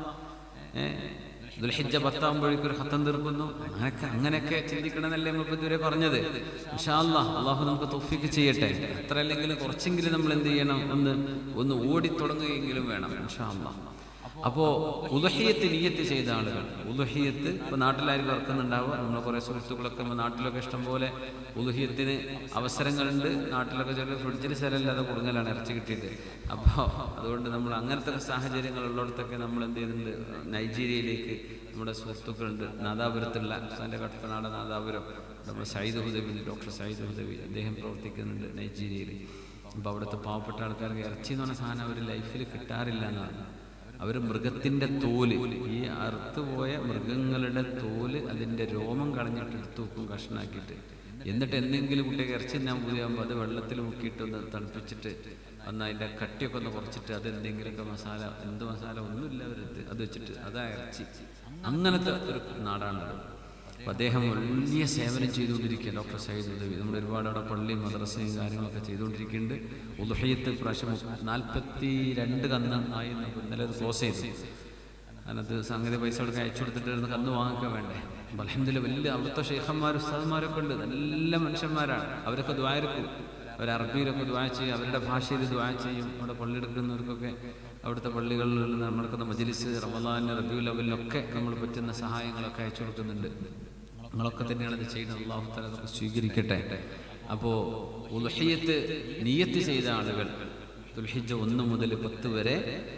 ദുൽഹിജ പത്താകുമ്പോഴേക്കും ഒരു ഹത്തം തീർക്കുന്നു അങ്ങനെയൊക്കെ അങ്ങനെയൊക്കെ ചിന്തിക്കണമെന്നല്ലേ നമ്മളിപ്പോൾ ഇതുവരെ പറഞ്ഞത് ഇൻഷാല്ല അള്ളാഹു നമുക്ക് തൊഫിക്ക് ചെയ്യട്ടെ അത്ര അല്ലെങ്കിൽ കുറച്ചെങ്കിലും നമ്മൾ എന്ത് ചെയ്യണം ഒന്ന് ഒന്ന് ഓടിത്തുടങ്ങുകയെങ്കിലും വേണം ഇൻഷാല്ല അപ്പോ ഉദഹിയത്ത് നീയത്ത് ചെയ്ത ആളുകൾ ഉദഹിയത്ത് ഇപ്പൊ നാട്ടിലായിരിക്കും ഇറക്കുന്നുണ്ടാവുക നമ്മളെ കുറേ സുഹൃത്തുക്കളൊക്കെ നമ്മുടെ നാട്ടിലൊക്കെ ഇഷ്ടം പോലെ ഉദഹിയത്തിന് അവസരങ്ങളുണ്ട് നാട്ടിലൊക്കെ ചില ഫ്രിഡ്ജിൽ സ്ഥലമില്ലാതെ കൊടുങ്ങലാണ് ഇറച്ചി കിട്ടിയിട്ട് അപ്പോൾ അതുകൊണ്ട് നമ്മൾ അങ്ങനത്തെ സാഹചര്യങ്ങൾ ഉള്ളിടത്തൊക്കെ നമ്മൾ എന്ത് ചെയ്യുന്നുണ്ട് നൈജീരിയയിലേക്ക് നമ്മുടെ സുഹൃത്തുക്കളുണ്ട് നാദാപുരത്തുള്ള എൻ്റെ കട്ടനാട് നാദാപുരം നമ്മുടെ സയ്യിദ് ഹുദവി ഡോക്ടർ സയ്യിദ് ഹുദവി അദ്ദേഹം പ്രവർത്തിക്കുന്നുണ്ട് നൈജീരിയയിൽ അപ്പോൾ അവിടുത്തെ പാവപ്പെട്ട ആൾക്കാർക്ക് ഇറച്ചി എന്ന് പറഞ്ഞ സാധനം അവർ ലൈഫിൽ കിട്ടാറില്ല എന്നാണ് അവർ മൃഗത്തിൻ്റെ തോല് ഈ അറുത്തുപോയ മൃഗങ്ങളുടെ തോല് അതിൻ്റെ രോമം കളഞ്ഞിട്ട് എടുത്തു വെക്കും കഷ്ണാക്കിയിട്ട് എന്നിട്ട് എന്തെങ്കിലും കുട്ടിയൊക്കെ ഇറച്ചി തിന്നാൻ പുതിയാകുമ്പോൾ അത് വെള്ളത്തിൽ മുക്കിയിട്ട് ഒന്ന് തണുപ്പിച്ചിട്ട് ഒന്ന് അതിൻ്റെ കട്ടിയൊക്കെ ഒന്ന് കുറച്ചിട്ട് അത് എന്തെങ്കിലുമൊക്കെ മസാല എന്ത് മസാല ഒന്നുമില്ല അവരത് അത് വെച്ചിട്ട് അതാ ഇറച്ചി അങ്ങനത്തെ ഒരു നാടാണത് അപ്പോൾ അദ്ദേഹം വലിയ സേവനം ചെയ്തുകൊണ്ടിരിക്കുക ഡോക്ടർ സയ്യിദ് ഉദവി നമ്മൾ ഒരുപാട് അവിടെ പള്ളിയും മദ്രസയും കാര്യങ്ങളൊക്കെ ചെയ്തുകൊണ്ടിരിക്കുന്നുണ്ട് ഉദുഹയത്ത് പ്രാവശ്യം നാൽപ്പത്തി രണ്ട് കന്ന് ആയി നമുക്ക് ഇന്നലെ അത് ക്ലോസ് ചെയ്തു അതിനകത്ത് സംഗതി പൈസ കൊടുക്കാൻ അയച്ചു കൊടുത്തിട്ട് കന്ന് വാങ്ങിക്കാൻ വേണ്ടേ അപ്പം അലഹമില്ല വലിയ അവിടുത്തെ ഷെയ്ഖന്മാർ ഉസ്താദ്മാരൊക്കെ ഉണ്ട് നല്ല മനുഷ്യന്മാരാണ് അവരൊക്കെ ദ്വാരക്കും അവർ അറബിയിലൊക്കെ ദ്വാ ചെയ്യും അവരുടെ ഭാഷയിൽ ദ്വാ ചെയ്യും അവിടെ പള്ളിയെടുക്കുന്നവർക്കൊക്കെ അവിടുത്തെ പള്ളികളിൽ നിന്ന് നമ്മൾക്കുന്ന മജ്ലിസ് റമദാൻ റബിയുൽ ലെവലിലൊക്കെ നമ്മൾ പറ്റുന്ന സഹായങ്ങളൊക്കെ അയച്ചു കൊടുക്കുന്നുണ്ട് നിങ്ങളൊക്കെ തന്നെയാണ് ഇത് ചെയ്യുന്നത് അള്ളാഹു തല അതൊക്കെ സ്വീകരിക്കട്ടെ അപ്പോൾ ഉൽഹിയത്ത് നീയത്ത് ചെയ്ത ആളുകൾ ദുൽഹിജ ഒന്ന് മുതൽ പത്ത് വരെ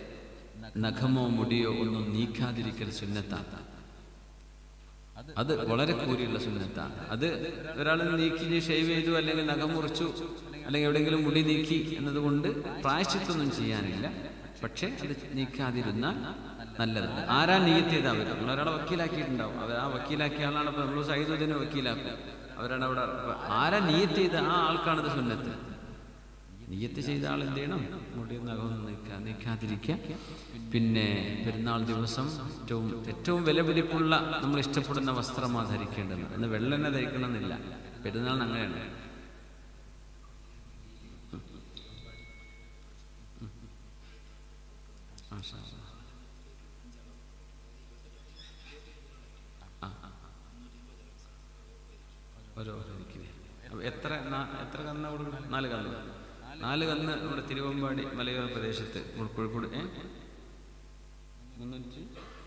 നഖമോ മുടിയോ ഒന്നും നീക്കാതിരിക്കൽ സുന്നത്താണ് അത് വളരെ കൂരിയുള്ള സുന്നത്താണ് അത് ഒരാൾ നീക്കി ഷേവ് ചെയ്തു അല്ലെങ്കിൽ നഖം മുറിച്ചു അല്ലെങ്കിൽ എവിടെയെങ്കിലും മുടി നീക്കി എന്നതുകൊണ്ട് പ്രായശ്ചിത്തൊന്നും ചെയ്യാനില്ല പക്ഷേ അത് നീക്കാതിരുന്ന നല്ലതാണ് ആരാ നീയത്ത് ചെയ്താൽ അവർ നമ്മൾ ഒരാളെ വക്കീലാക്കിയിട്ടുണ്ടാവും അവർ ആ വക്കീലാക്കിയ ആളാണ് ഇപ്പോൾ നമ്മൾ സൈദുദ്ദീനെ വക്കീലാക്കും അവരാണ് അവിടെ ആരാ നീയത്ത് ചെയ്ത ആ ആൾക്കാണത് സുന്നത്ത് നീയത്ത് ചെയ്ത ആൾ എന്ത് ചെയ്യണം മുടിയും നഖമൊന്നും നീക്കാ നീക്കാതിരിക്കുക പിന്നെ പെരുന്നാൾ ദിവസം ഏറ്റവും ഏറ്റവും വിലപിടിപ്പുള്ള നമ്മൾ ഇഷ്ടപ്പെടുന്ന വസ്ത്രമാണ് ധരിക്കേണ്ടത് അന്ന് വെള്ളെണ്ണ ധരിക്കണമെന്നില്ല പെരുന്നാളിന് അങ്ങനെയാണ് മാഷാ അല്ലാ. ആ, ആ. ഓരോ ഓരോ ദിക്കില്. അപ്പൊ എത്ര നാ- എത്ര കന്ന കൊടുക്കണം നാല് കന്ന് നാല് കന്ന് നമ്മുടെ തിരുവമ്പാടി മലയോര പ്രദേശത്ത് കോഴി- കോഴിക്കോട് ഏ മുന്നൂറ്റി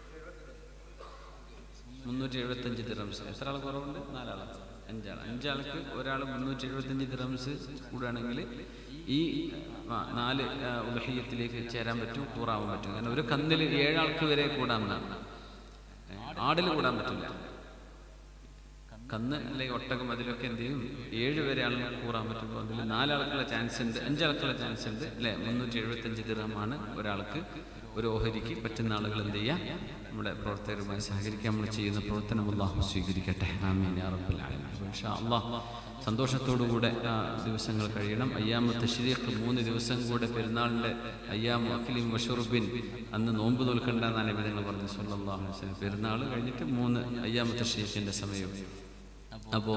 മുന്നൂറ്റി എഴുപത്തഞ്ച് ദിറംസ് എത്ര ആൾ കുറവുണ്ട് നാലാൾ അഞ്ചാൾ അഞ്ചാൾക്ക് ഒരാൾ മുന്നൂറ്റി എഴുപത്തഞ്ച് ദിറംസ് കൂടുകയാണെങ്കിൽ ഈ ആ, നാല് ഉലഹീയത്തിലേക്ക് ചേരാൻ പറ്റും കൂറാവാൻ പറ്റും കാരണം ഒരു കന്നിൽ ഏഴാൾക്ക് വരെ കൂടാമെന്നാണ് ആടിൽ കൂടാൻ പറ്റില്ല കന്ന് അല്ലെങ്കിൽ ഒട്ടകം അതിലൊക്കെ എന്ത് ചെയ്യും ഏഴ് വരെ ആളുകൾ കൂറാൻ പറ്റുമ്പോൾ അതിൽ നാലാൾക്കുള്ള ചാൻസ് ഉണ്ട് അഞ്ചാൾക്കുള്ള ചാൻസ് ഉണ്ട് അല്ലേ മുന്നൂറ്റി എഴുപത്തഞ്ച് ദിറമാണ് ഒരാൾക്ക് ഒരു ഓഹരിക്ക് പറ്റുന്ന ആളുകൾ എന്ത് ചെയ്യാം നമ്മുടെ പ്രവർത്തകരുമായി സഹകരിക്കാൻ നമ്മൾ ചെയ്യുന്ന പ്രവർത്തനം അള്ളാഹു സ്വീകരിക്കട്ടെ ആമീൻ യാ റബ്ബൽ ആലമീൻ അപ്പോൾ ഇൻഷാ അള്ളാഹ് സന്തോഷത്തോടുകൂടെ ആ ദിവസങ്ങൾ കഴിയണം അയ്യാമത്തെ ശരീരക്ക് മൂന്ന് ദിവസം കൂടെ പെരുന്നാളിൻ്റെ അയ്യാം അഖിലിം വഷുറുബിൻ അന്ന് നോമ്പ് നോൽക്കണ്ട എന്നാണ് വിധങ്ങൾ പറഞ്ഞു സല്ലല്ലാഹു അലൈഹി വസല്ലം പെരുന്നാൾ കഴിഞ്ഞിട്ട് മൂന്ന് അയ്യാമത്തെ ശരീരത്തിൻ്റെ സമയം അപ്പോൾ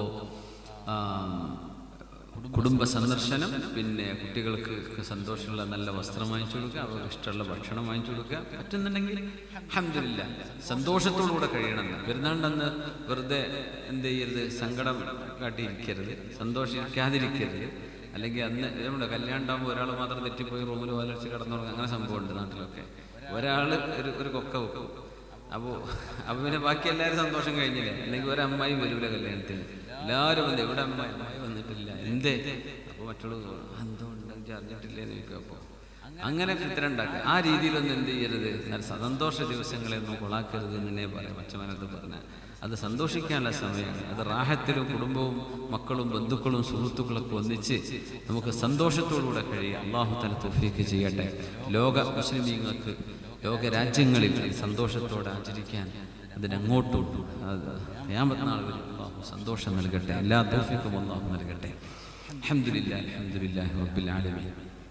കുടുംബ സന്ദർശനം പിന്നെ കുട്ടികൾക്ക് സന്തോഷമുള്ള നല്ല വസ്ത്രം വാങ്ങിച്ചു കൊടുക്കുക അവർക്ക് ഇഷ്ടമുള്ള ഭക്ഷണം വാങ്ങിച്ചു കൊടുക്കുക പറ്റുന്നുണ്ടെങ്കിൽ അഹമ്മദില്ല സന്തോഷത്തോടുകൂടെ കഴിയണം പെരുന്നാളിൻ്റെ അന്ന് വെറുതെ എന്ത് ചെയ്യരുത് സങ്കടം കാട്ടിയിരിക്കരുത് സന്തോഷിക്കാതിരിക്കരുത് അല്ലെങ്കിൽ അന്ന് നമ്മുടെ കല്യാണം ഉണ്ടാകുമ്പോൾ ഒരാൾ മാത്രം തെറ്റിപ്പോയി റൂമിൽ വാലടിച്ച് കിടന്നുറങ്ങും അങ്ങനെ സംഭവമുണ്ട് നാട്ടിലൊക്കെ ഒരാൾ ഒരു ഒരു കൊക്ക വെക്കും അപ്പോൾ അപ്പോൾ പിന്നെ ബാക്കി എല്ലാവരും സന്തോഷം കഴിഞ്ഞില്ലേ അല്ലെങ്കിൽ ഒരമ്മായി വരൂല കല്യാണത്തിന് എല്ലാവരും വന്ന് എവിടെ അമ്മായി അമ്മായി വന്നിട്ടില്ല എന്തേ അപ്പോൾ മറ്റുള്ള എന്തോ ഉണ്ടെങ്കിൽ അറിഞ്ഞിട്ടില്ലേ എന്ന് ചോദിക്കും അപ്പോൾ അങ്ങനെ ഫിത്തന ഉണ്ടാക്കുക ആ രീതിയിലൊന്നും എന്ത് ചെയ്യരുത് എന്നാൽ സന്തോഷ ദിവസങ്ങളെ ഒന്നും കൊളാക്കരുത് എന്നേ പറയാം മച്ചമനത് പറഞ്ഞ അത് സന്തോഷിക്കാനുള്ള സമയമാണ് അത് റാഹത്തിലും കുടുംബവും മക്കളും ബന്ധുക്കളും സുഹൃത്തുക്കളൊക്കെ ഒന്നിച്ച് നമുക്ക് സന്തോഷത്തോടുകൂടെ കഴിയാം അള്ളാഹു തല തുഫീക്ക് ചെയ്യട്ടെ ലോക മുസ്ലിമീങ്ങൾക്ക് ലോക രാജ്യങ്ങളിൽ സന്തോഷത്തോടെ ആചരിക്കാൻ അതിനങ്ങോട്ടും അത് ഖിയാമത്ത് വരെ അള്ളാഹു സന്തോഷം നൽകട്ടെ എല്ലാ തോഫിക്കും അള്ളാഹു നൽകട്ടെ അൽഹംദുലില്ലാഹി അൽഹംദുലില്ലാഹി റബ്ബിൽ ആലമീൻ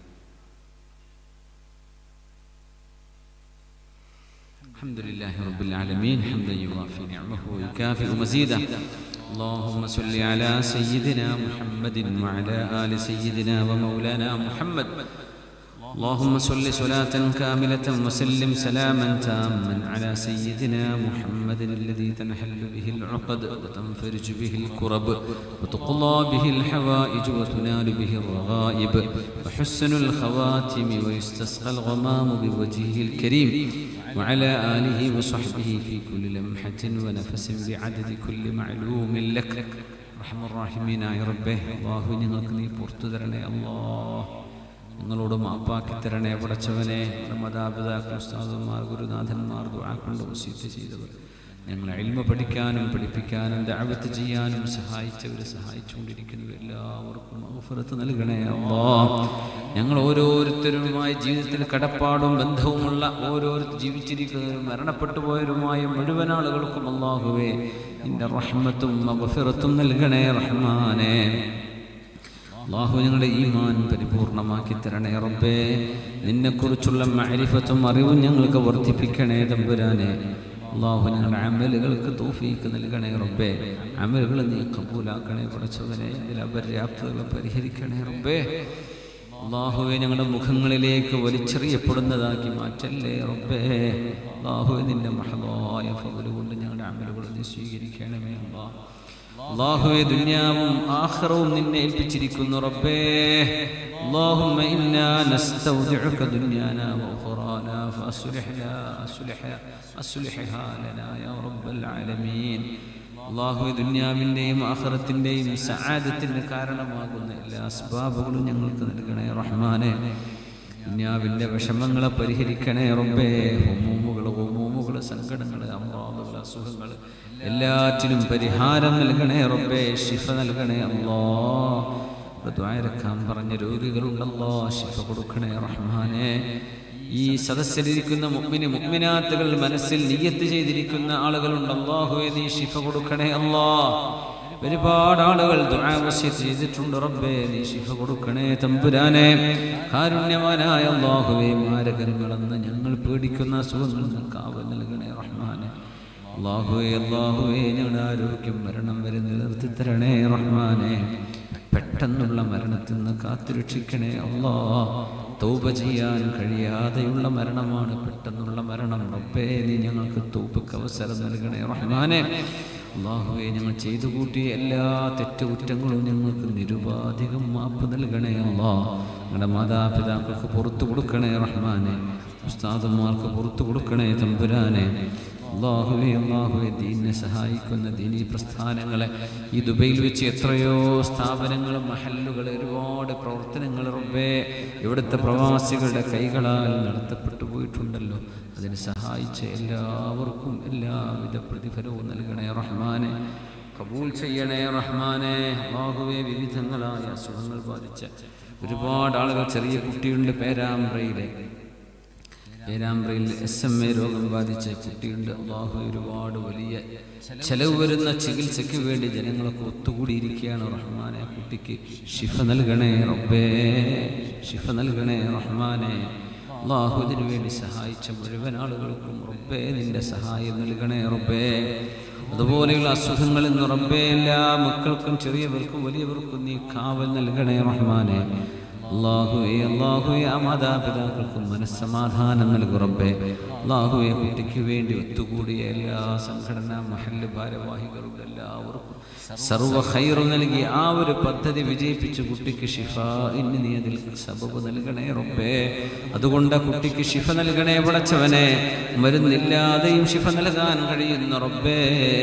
الحمد لله رب العالمين حمدا يوافي نعمه ويكافئ مزيده اللهم صل على سيدنا محمد وعلى آل سيدنا ومولانا محمد اللهم صل صلاة كاملة وسلم سلاما تاما على سيدنا محمد الذي تنحل به العقد وتنفرج به الكرب وتقضى به الحوائج وتنال به الرغائب وحسن الخواتم ويستسقى الغمام بوجهه الكريم وعلى آله وصحبه في كل لمحة ونفس بعدد كل معلوم لك رحم الراحمين يا ربه الله നിങ്ങൾക്ക് നീ പുറത്തു തരണേ അല്ലാഹ് നിങ്ങളോട് മാപ്പാക്കി തരണേ പടച്ചവനെ നമ്മുടെ മാതാപിതാക്കൾ ഉസ്താദന്മാർ ഗുരുനാഥന്മാർ ദുആ കൊണ്ട് വസീത്ത് ചെയ്തവർ ഞങ്ങളെ അൽമ പഠിക്കാനും പഠിപ്പിക്കാനും ദഅവത്ത് ചെയ്യാനും സഹായിച്ചവരെ സഹായിച്ചുകൊണ്ടിരിക്കുന്നു എല്ലാവർക്കും അവഫറത്ത് നൽകണേ അല്ലാ ഞങ്ങൾ ഓരോരുത്തരുമായി ജീവിതത്തിൽ കടപ്പാടും ബന്ധവുമുള്ള ഓരോരുത്തർ ജീവിച്ചിരിക്കുന്നവരും മരണപ്പെട്ടു പോയവരുമായ മുഴുവൻ ആളുകൾക്കും അള്ളാഹുവേ നിന്റെ റഹ്മത്തും മഗ്ഫിറത്തും നൽകണേ റഹ്മാനേ അള്ളാഹു ഞങ്ങളുടെ ഈമാൻ പരിപൂർണമാക്കി തരണേ റബ്ബേ നിന്നെക്കുറിച്ചുള്ള മഅരിഫത്തും അറിവും ഞങ്ങൾക്ക് വർദ്ധിപ്പിക്കണേ തമ്പുരാനെ അള്ളാഹു ഞങ്ങളുടെ അമലുകൾക്ക് തോഫീക്ക് നൽകണേ റബ്ബേ അമലുകൾ നീ കബൂലാക്കണേ കുറച്ചവനെ ഇതിൽ അപര്യാപ്തതകൾ പരിഹരിക്കണേ റബ്ബേ അള്ളാഹുവെ ഞങ്ങളുടെ മുഖങ്ങളിലേക്ക് വലിച്ചെറിയപ്പെടുന്നതാക്കി മാറ്റല്ലേ റബ്ബേ അള്ളാഹുവെ നിന്റെ മഹദായ ഫضل കൊണ്ട് ഞങ്ങളുടെ അമലുകൾ നീ സ്വീകരിക്കണമേ അള്ളാഹ് അള്ളാഹുവെ ദുനിയാവും ആഖിറവും നിന്നെ ഏൽപ്പിച്ചിരിക്കുന്നു റബ്ബേ اللهم إنا نستودعك دنيانا وأخرانا فأصلح لا أصلح أصلحها لنا يا رب العالمين അള്ളാഹു ദുന്യാവിൻ്റെയും ആഹ്റത്തിൻ്റെയും സഹാദത്തിന് കാരണമാകുന്ന എല്ലാ അസ്ബാബുകളും ഞങ്ങൾക്ക് നൽകണേ റഹ്മാനെ ദുന്യാവിൻ്റെ വിഷമങ്ങളെ പരിഹരിക്കണേ റബ്ബേ ഹുമൂമുകൾ ഹുമൂമുകൾ സങ്കടങ്ങൾ അമ്രാദുകൾ അസുഖങ്ങൾ എല്ലാറ്റിനും പരിഹാരം നൽകണേ റബ്ബേ ശിഫ നൽകണേ അല്ലോ ദ്വാരക്കാൻ പറഞ്ഞ രോഗികളുണ്ടല്ലോ ശിഫ കൊടുക്കണേ റഹ്മാനെ ഈ സദസ്സിലിരിക്കുന്ന മുഗ്മിന് മുഗ്മിനാത്തുകൾ മനസ്സിൽ നിയ്യത്ത് ചെയ്തിരിക്കുന്ന ആളുകളുണ്ട് അള്ളാഹുവെ നീ ശിഫ കൊടുക്കണേ അല്ലാ ഒരുപാട് ആളുകൾ ദുആവസ്യത്ത് ചെയ്തിട്ടുണ്ട് റബ്ബേ നീ ശിഫ കൊടുക്കണേ തമ്പുരാനെ കാരുണ്യവാനായ അള്ളാഹുവെ മാരകങ്ങളെന്ന് ഞങ്ങൾ പേടിക്കുന്ന സുഖങ്ങൾ കാവൽ നൽകണേ റഹ്മാനെ അള്ളാഹുവെ അള്ളാഹുവെ ഞങ്ങളുടെ ആരോഗ്യം മരണം വരെ നിലനിർത്തി തരണേ റഹ്മാനെ പെട്ടെന്നുള്ള മരണത്തിൽ നിന്ന് കാത്തുരക്ഷിക്കണേ അള്ളാ തൗബ ചെയ്യാൻ കഴിയാതെയുള്ള മരണമാണ് പെട്ടെന്നുള്ള മരണം റബ്ബേ നീ ഞങ്ങൾക്ക് തൗബക്ക് അവസരം നൽകണേ റഹ്മാനെ അള്ളാഹുവെ ഞങ്ങൾ ചെയ്തു കൂട്ടിയ എല്ലാ തെറ്റുകുറ്റങ്ങളും ഞങ്ങൾക്ക് നിരുപാധികം മാപ്പ് നൽകണേ അള്ളാ ഞങ്ങളുടെ മാതാപിതാക്കൾക്ക് പുറത്തു കൊടുക്കണേ റഹ്മാനെ ഉസ്താദന്മാർക്ക് പുറത്തു കൊടുക്കണേ തമ്പുരാനെ അള്ളാഹുവെ അള്ളാഹുവെ ദീനിനെ സഹായിക്കുന്ന ദീനീ പ്രസ്ഥാനങ്ങളെ ഈ ദുബൈയിൽ വെച്ച് എത്രയോ സ്ഥാപനങ്ങളും മഹല്ലുകൾ ഒരുപാട് പ്രവർത്തനങ്ങൾ റബ്ബേ ഇവിടുത്തെ പ്രവാസികളുടെ കൈകളാൽ നടത്തപ്പെട്ടു പോയിട്ടുണ്ടല്ലോ അതിന് സഹായിച്ച എല്ലാവർക്കും എല്ലാവിധ പ്രതിഫലവും നൽകണേ റഹ്മാനെ കബൂൽ ചെയ്യണേ റഹ്മാനെ അള്ളാഹുവെ വിവിധങ്ങളായ അസുഖങ്ങൾ ബാധിച്ച ഒരുപാട് ആളുകൾ ചെറിയ കുട്ടിയുണ്ട് പേരാമ്പ്രയിലെ പേരാമ്പ്രയിൽ എസ് എം എ രോഗം ബാധിച്ച കുട്ടിയുണ്ട് അള്ളാഹു ഒരുപാട് വലിയ ചെലവ് വരുന്ന ചികിത്സയ്ക്ക് വേണ്ടി ജനങ്ങളൊക്കെ ഒത്തുകൂടിയിരിക്കുകയാണ് റഹ്മാനെ ആ കുട്ടിക്ക് ഷിഫ നൽകണേ റബ്ബേ ഷിഫ നൽകണേ റഹ്മാനെ അള്ളാഹു ഇതിനു വേണ്ടി സഹായിച്ച മുഴുവൻ ആളുകൾക്കും റബ്ബേ നിന്റെ സഹായം നൽകണേ റബ്ബേ അതുപോലെയുള്ള അസുഖങ്ങളിൽ നിന്ന് റബ്ബേ എല്ലാ മക്കൾക്കും ചെറിയവർക്കും വലിയവർക്കും നീ കാവൽ നൽകണേ റഹ്മാനെ അള്ളാഹുവെ അള്ളാഹുവെ ആ മാതാപിതാക്കൾക്കും മനസ്സമാധാനം നൽകും റബ്ബേ അള്ളാഹുവെ കുട്ടിക്ക് വേണ്ടി ഒത്തുകൂടിയ എല്ലാ സംഘടനാ മഹല്ല് ഭാരവാഹികളുടെ എല്ലാവർക്കും സർവ ഖൈറു നൽകി ആ ഒരു പദ്ധതി വിജയിപ്പിച്ച് കുട്ടിക്ക് ഷിഫ ഇന്ന് നീ അതിൽ സബബ് നൽകണേ റബ്ബേ അതുകൊണ്ട് ആ കുട്ടിക്ക് ഷിഫ നൽകണേ പടച്ചവനെ മരുന്നില്ലാതെയും ഷിഫ നൽകാൻ കഴിയുന്ന റബ്ബേ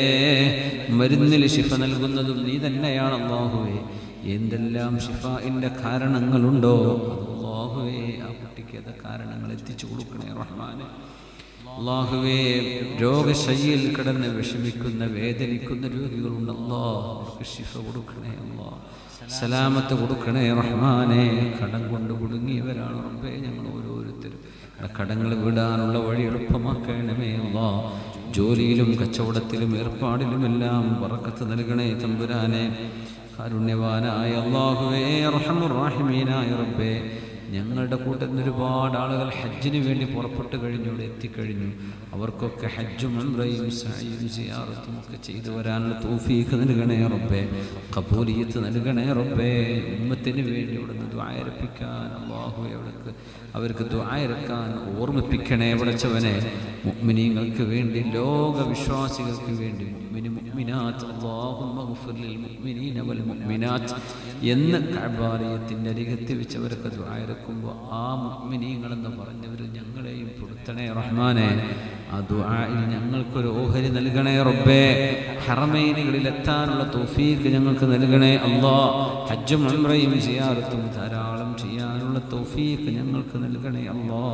മരുന്നിൽ ഷിഫ നൽകുന്നതും നീ തന്നെയാണ് അള്ളാഹുവേ എന്തെല്ലാം ഷിഫായിൻ്റെ കാരണങ്ങളുണ്ടോ അത് അല്ലാഹു അള്ളാഹുവേ ആ കുട്ടിക്ക് ഏത കാരണങ്ങൾ എത്തിച്ചു കൊടുക്കണേ റഹ്മാനെ അള്ളാഹുവേ രോഗശയ്യയിൽ കിടന്ന് വിഷമിക്കുന്ന വേദനിക്കുന്ന രോഗികളുണ്ടല്ലോ അവർക്ക് ശിഫ കൊടുക്കണേ അല്ലോ സലാമത്ത് കൊടുക്കണേ റഹ്മാനെ കടം കൊണ്ട് കുടുങ്ങിയവരാണ് റബ്ബേ ഞങ്ങൾ ഓരോരുത്തരും കടങ്ങൾ വിടാനുള്ള വഴി എളുപ്പമാക്കണമേ അല്ലോ ജോലിയിലും കച്ചവടത്തിലും ഏർപ്പാടിലുമെല്ലാം പറക്കത്ത് നൽകണേ തമ്പുരാനെ കാരുണ്യവാനായ അള്ളാഹുവേ റഹമുറാഹിമീനായ റബ്ബേ ഞങ്ങളുടെ കൂട്ടത്തിൽ നിന്ന് ഒരുപാട് ആളുകൾ ഹജ്ജിന് വേണ്ടി പുറപ്പെട്ടു കഴിഞ്ഞു ഇവിടെ എത്തിക്കഴിഞ്ഞു അവർക്കൊക്കെ ഹജ്ജും ഉംറയും സഅയും സിയാറത്തും ഒക്കെ ചെയ്തു വരാനുള്ള തൗഫീഖ് നൽകണേ റബ്ബേ കബൂലിയത്ത് നൽകണേ റബ്ബേ ഉമ്മത്തിന് വേണ്ടി ഇവിടെ നിന്ന് ദ്വായരപ്പിക്കാൻ അള്ളാഹു അവർക്ക് അവർക്ക് ദ്വായരക്കാൻ ഓർമ്മിപ്പിക്കണേ വിളച്ചവനെ മുഅ്മിനീങ്ങൾക്ക് വേണ്ടി ലോക വിശ്വാസികൾക്ക് വേണ്ടി മുഅ്മിനി മുഅ്മിനാത്ത് അല്ലാഹുമ്മ ഗുഫിർ ലിൽ മുഅ്മിനീന വൽ മുഅ്മിനാത്ത് എന്ന് കഅബാലയത്തിൻ്റെ അരികത്ത് വെച്ചവരൊക്കെ ദ്വായരക്കുമ്പോൾ ആ മുഅ്മിനീങ്ങളെന്ന് പറഞ്ഞവരിൽ ഞങ്ങളെയും പൊടുത്തണേ റഹ്മാനെ ആ ദുആയിൽ ഞങ്ങൾക്കൊരു ഓഹരി നൽകണേ റബ്ബേ ഹറമൈനുകളിൽ എത്താനുള്ള തൗഫീഖ് ഞങ്ങൾക്ക് നൽകണേ അല്ലാ ഹജ്ജും ഉംറയും സിയാറത്തും ധാരാളം ചെയ്യാനുള്ള തൗഫീഖ് ഞങ്ങൾക്ക് നൽകണേ അല്ലാ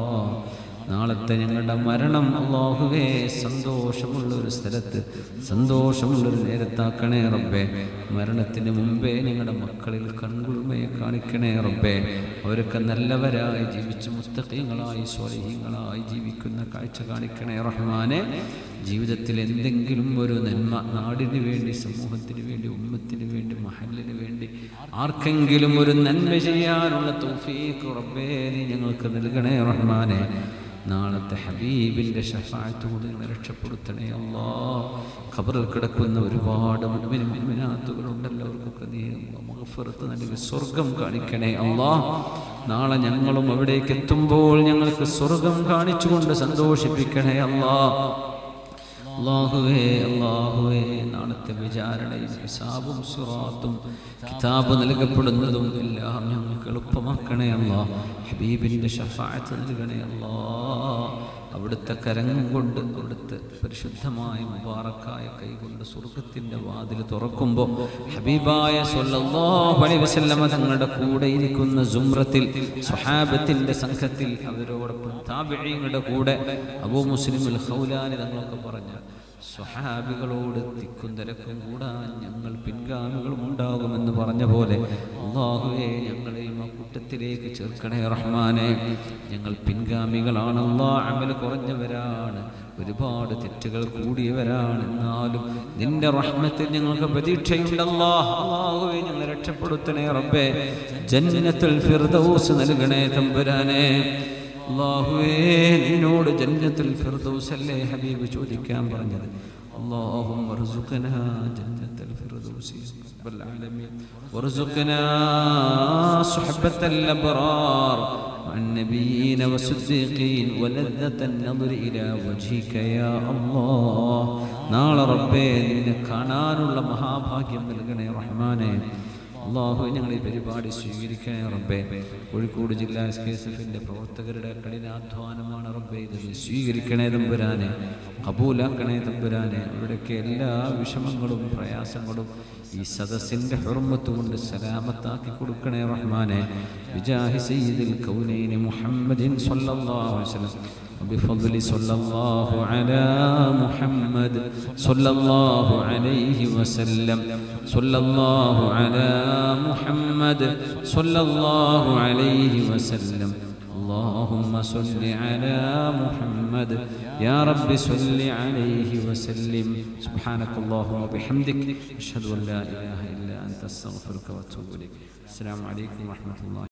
നാളത്തെ ഞങ്ങളുടെ മരണം അള്ളാഹുവേ സന്തോഷമുള്ള ഒരു സ്ഥലത്ത് സന്തോഷമുള്ള ഒരു നേരത്താക്കണേ റബ്ബേ മരണത്തിന് മുമ്പേ ഞങ്ങളുടെ മക്കളിൽ കൺകുളിമയെ കാണിക്കണേ റബ്ബേ അവരൊക്കെ നല്ലവരായി ജീവിച്ച് മുസ്തഖീങ്ങളായി സ്വലഹീങ്ങളായി ജീവിക്കുന്ന കാഴ്ച കാണിക്കണേ റഹ്മാനെ ജീവിതത്തിൽ എന്തെങ്കിലും ഒരു നന്മ നാടിന് വേണ്ടി സമൂഹത്തിന് വേണ്ടി ഉമ്മത്തിന് വേണ്ടി മഹലിന് വേണ്ടി ആർക്കെങ്കിലും ഒരു നന്മ ചെയ്യാനുള്ള തൗഫീഖ് റബ്ബേ നീ ഞങ്ങൾക്ക് നൽകണേ റഹ്മാനെ നാളത്തെ ഹബീബിൻ്റെ ഷഫായത്തോട് നിങ്ങൾ രക്ഷപ്പെടുത്തണേ അല്ലാ ഖബറിൽ കിടക്കുന്ന ഒരുപാട് മുൻമിനാത്തുകളുണ്ടല്ലോ അവർക്കൊക്കെ നീ മഹഫറത്ത് നൽകി സ്വർഗം കാണിക്കണേ അല്ലാ നാളെ ഞങ്ങളും അവിടേക്ക് എത്തുമ്പോൾ ഞങ്ങൾക്ക് സ്വർഗം കാണിച്ചുകൊണ്ട് സന്തോഷിപ്പിക്കണേ അല്ലാ അള്ളാഹുവേ അള്ളാഹുവേ നാളത്തെ വിചാരണയും ഹിസാബും സുറാത്തും കിതാബ് നൽകപ്പെടുന്നതും എല്ലാം ഞങ്ങൾക്ക് എളുപ്പമാക്കണേ അല്ലാ ഹബീബിൻ്റെ ഷഫായത്ത് നൽകണേ അല്ലാ അവിടുത്തെ കരങ്ങും കൊണ്ട് അവിടുത്തെ പരിശുദ്ധമായ മുബാറക്കായ കൈകൊണ്ട് സ്വർഗത്തിൻ്റെ വാതിൽ തുറക്കുമ്പോൾ ഹബീബായ സ്വല്ലല്ലാഹു അലൈഹി വസല്ലമ തങ്ങളുടെ കൂടെ ഇരിക്കുന്ന സുമ്രത്തിൽ സ്വഹാബത്തിൻ്റെ സംഘത്തിൽ അവരോടൊപ്പം താബിഈങ്ങളുടെ കൂടെ അബൂ മുസ്ലിം അൽ ഖൗലാനി തങ്ങളൊക്കെ പറഞ്ഞ സ്വഹാബികളോട് തിക്കും തിരക്കും കൂടാൻ ഞങ്ങൾ പിൻഗാമികളും ഉണ്ടാകുമെന്ന് പറഞ്ഞ പോലെ അള്ളാഹുവേ ഞങ്ങളെയും ആ കൂട്ടത്തിലേക്ക് ചേർക്കണേ റഹ്മാനെ ഞങ്ങൾ പിൻഗാമികളാണ് അല്ലാ അമൽ കുറഞ്ഞവരാണ് ഒരുപാട് തെറ്റുകൾ കൂടിയവരാണ് എന്നാലും നിന്റെ റഹ്മത്തിൽ ഞങ്ങൾക്ക് പ്രതീക്ഷയുണ്ടല്ലാ അള്ളാഹുവേ ഞങ്ങളെ രക്ഷപ്പെടുത്തണേ റബ്ബേ ജന്നത്തുൽ ഫിർദൗസ് നൽകണേ തമ്പുരാനെ അള്ളാഹുവേ നിന്നോട് ജന്നത്തുൽ ഫിർദൗസ് അല്ലേ ഹബീബ് ചോദിക്കാൻ പറഞ്ഞത് اللهم ارزقنا جنة الفردوس يا رب العالمين وارزقنا صحبة الأبرار مع النبيين والصديقين ولذة النظر إلى وجهك يا الله നാളെ റബ്ബേ നിന്നെ കാണാനുള്ള മഹാഭാഗ്യം നൽകണേ റഹ്മാനെ അള്ളാഹു ഞങ്ങൾ ഈ പരിപാടി സ്വീകരിക്കണേ റബ്ബേ കോഴിക്കോട് ജില്ലാ എസ് കെ എസ് എഫിൻ്റെ പ്രവർത്തകരുടെ കഠിനാധ്വാനമാണ് റബ്ബേ ഇത് നീ സ്വീകരിക്കണേ തമ്പുരാനെ കബൂലാക്കണേ തമ്പുരാനെ അവരുടെയൊക്കെ എല്ലാ വിഷമങ്ങളും പ്രയാസങ്ങളും ഈ സദസ്സിൻ്റെ ഹുർമത്ത് കൊണ്ട് സലാമത്താക്കി കൊടുക്കണേ റഹ്മാനെ വിജാഹി സയ്യിദിൽ കൗനൈനി മുഹമ്മദിൻ സ്വല്ലല്ലാഹു അലൈഹി വസല്ലം وبفضل صلى الله على محمد صلى الله عليه وسلم صلى الله على محمد صلى الله عليه وسلم اللهم صل على محمد يا رب صل عليه وسلم سبحانك اللهم وبحمدك أشهد أن لا إله إلا أنت أستغفرك وأتوب إليك السلام عليكم ورحمة الله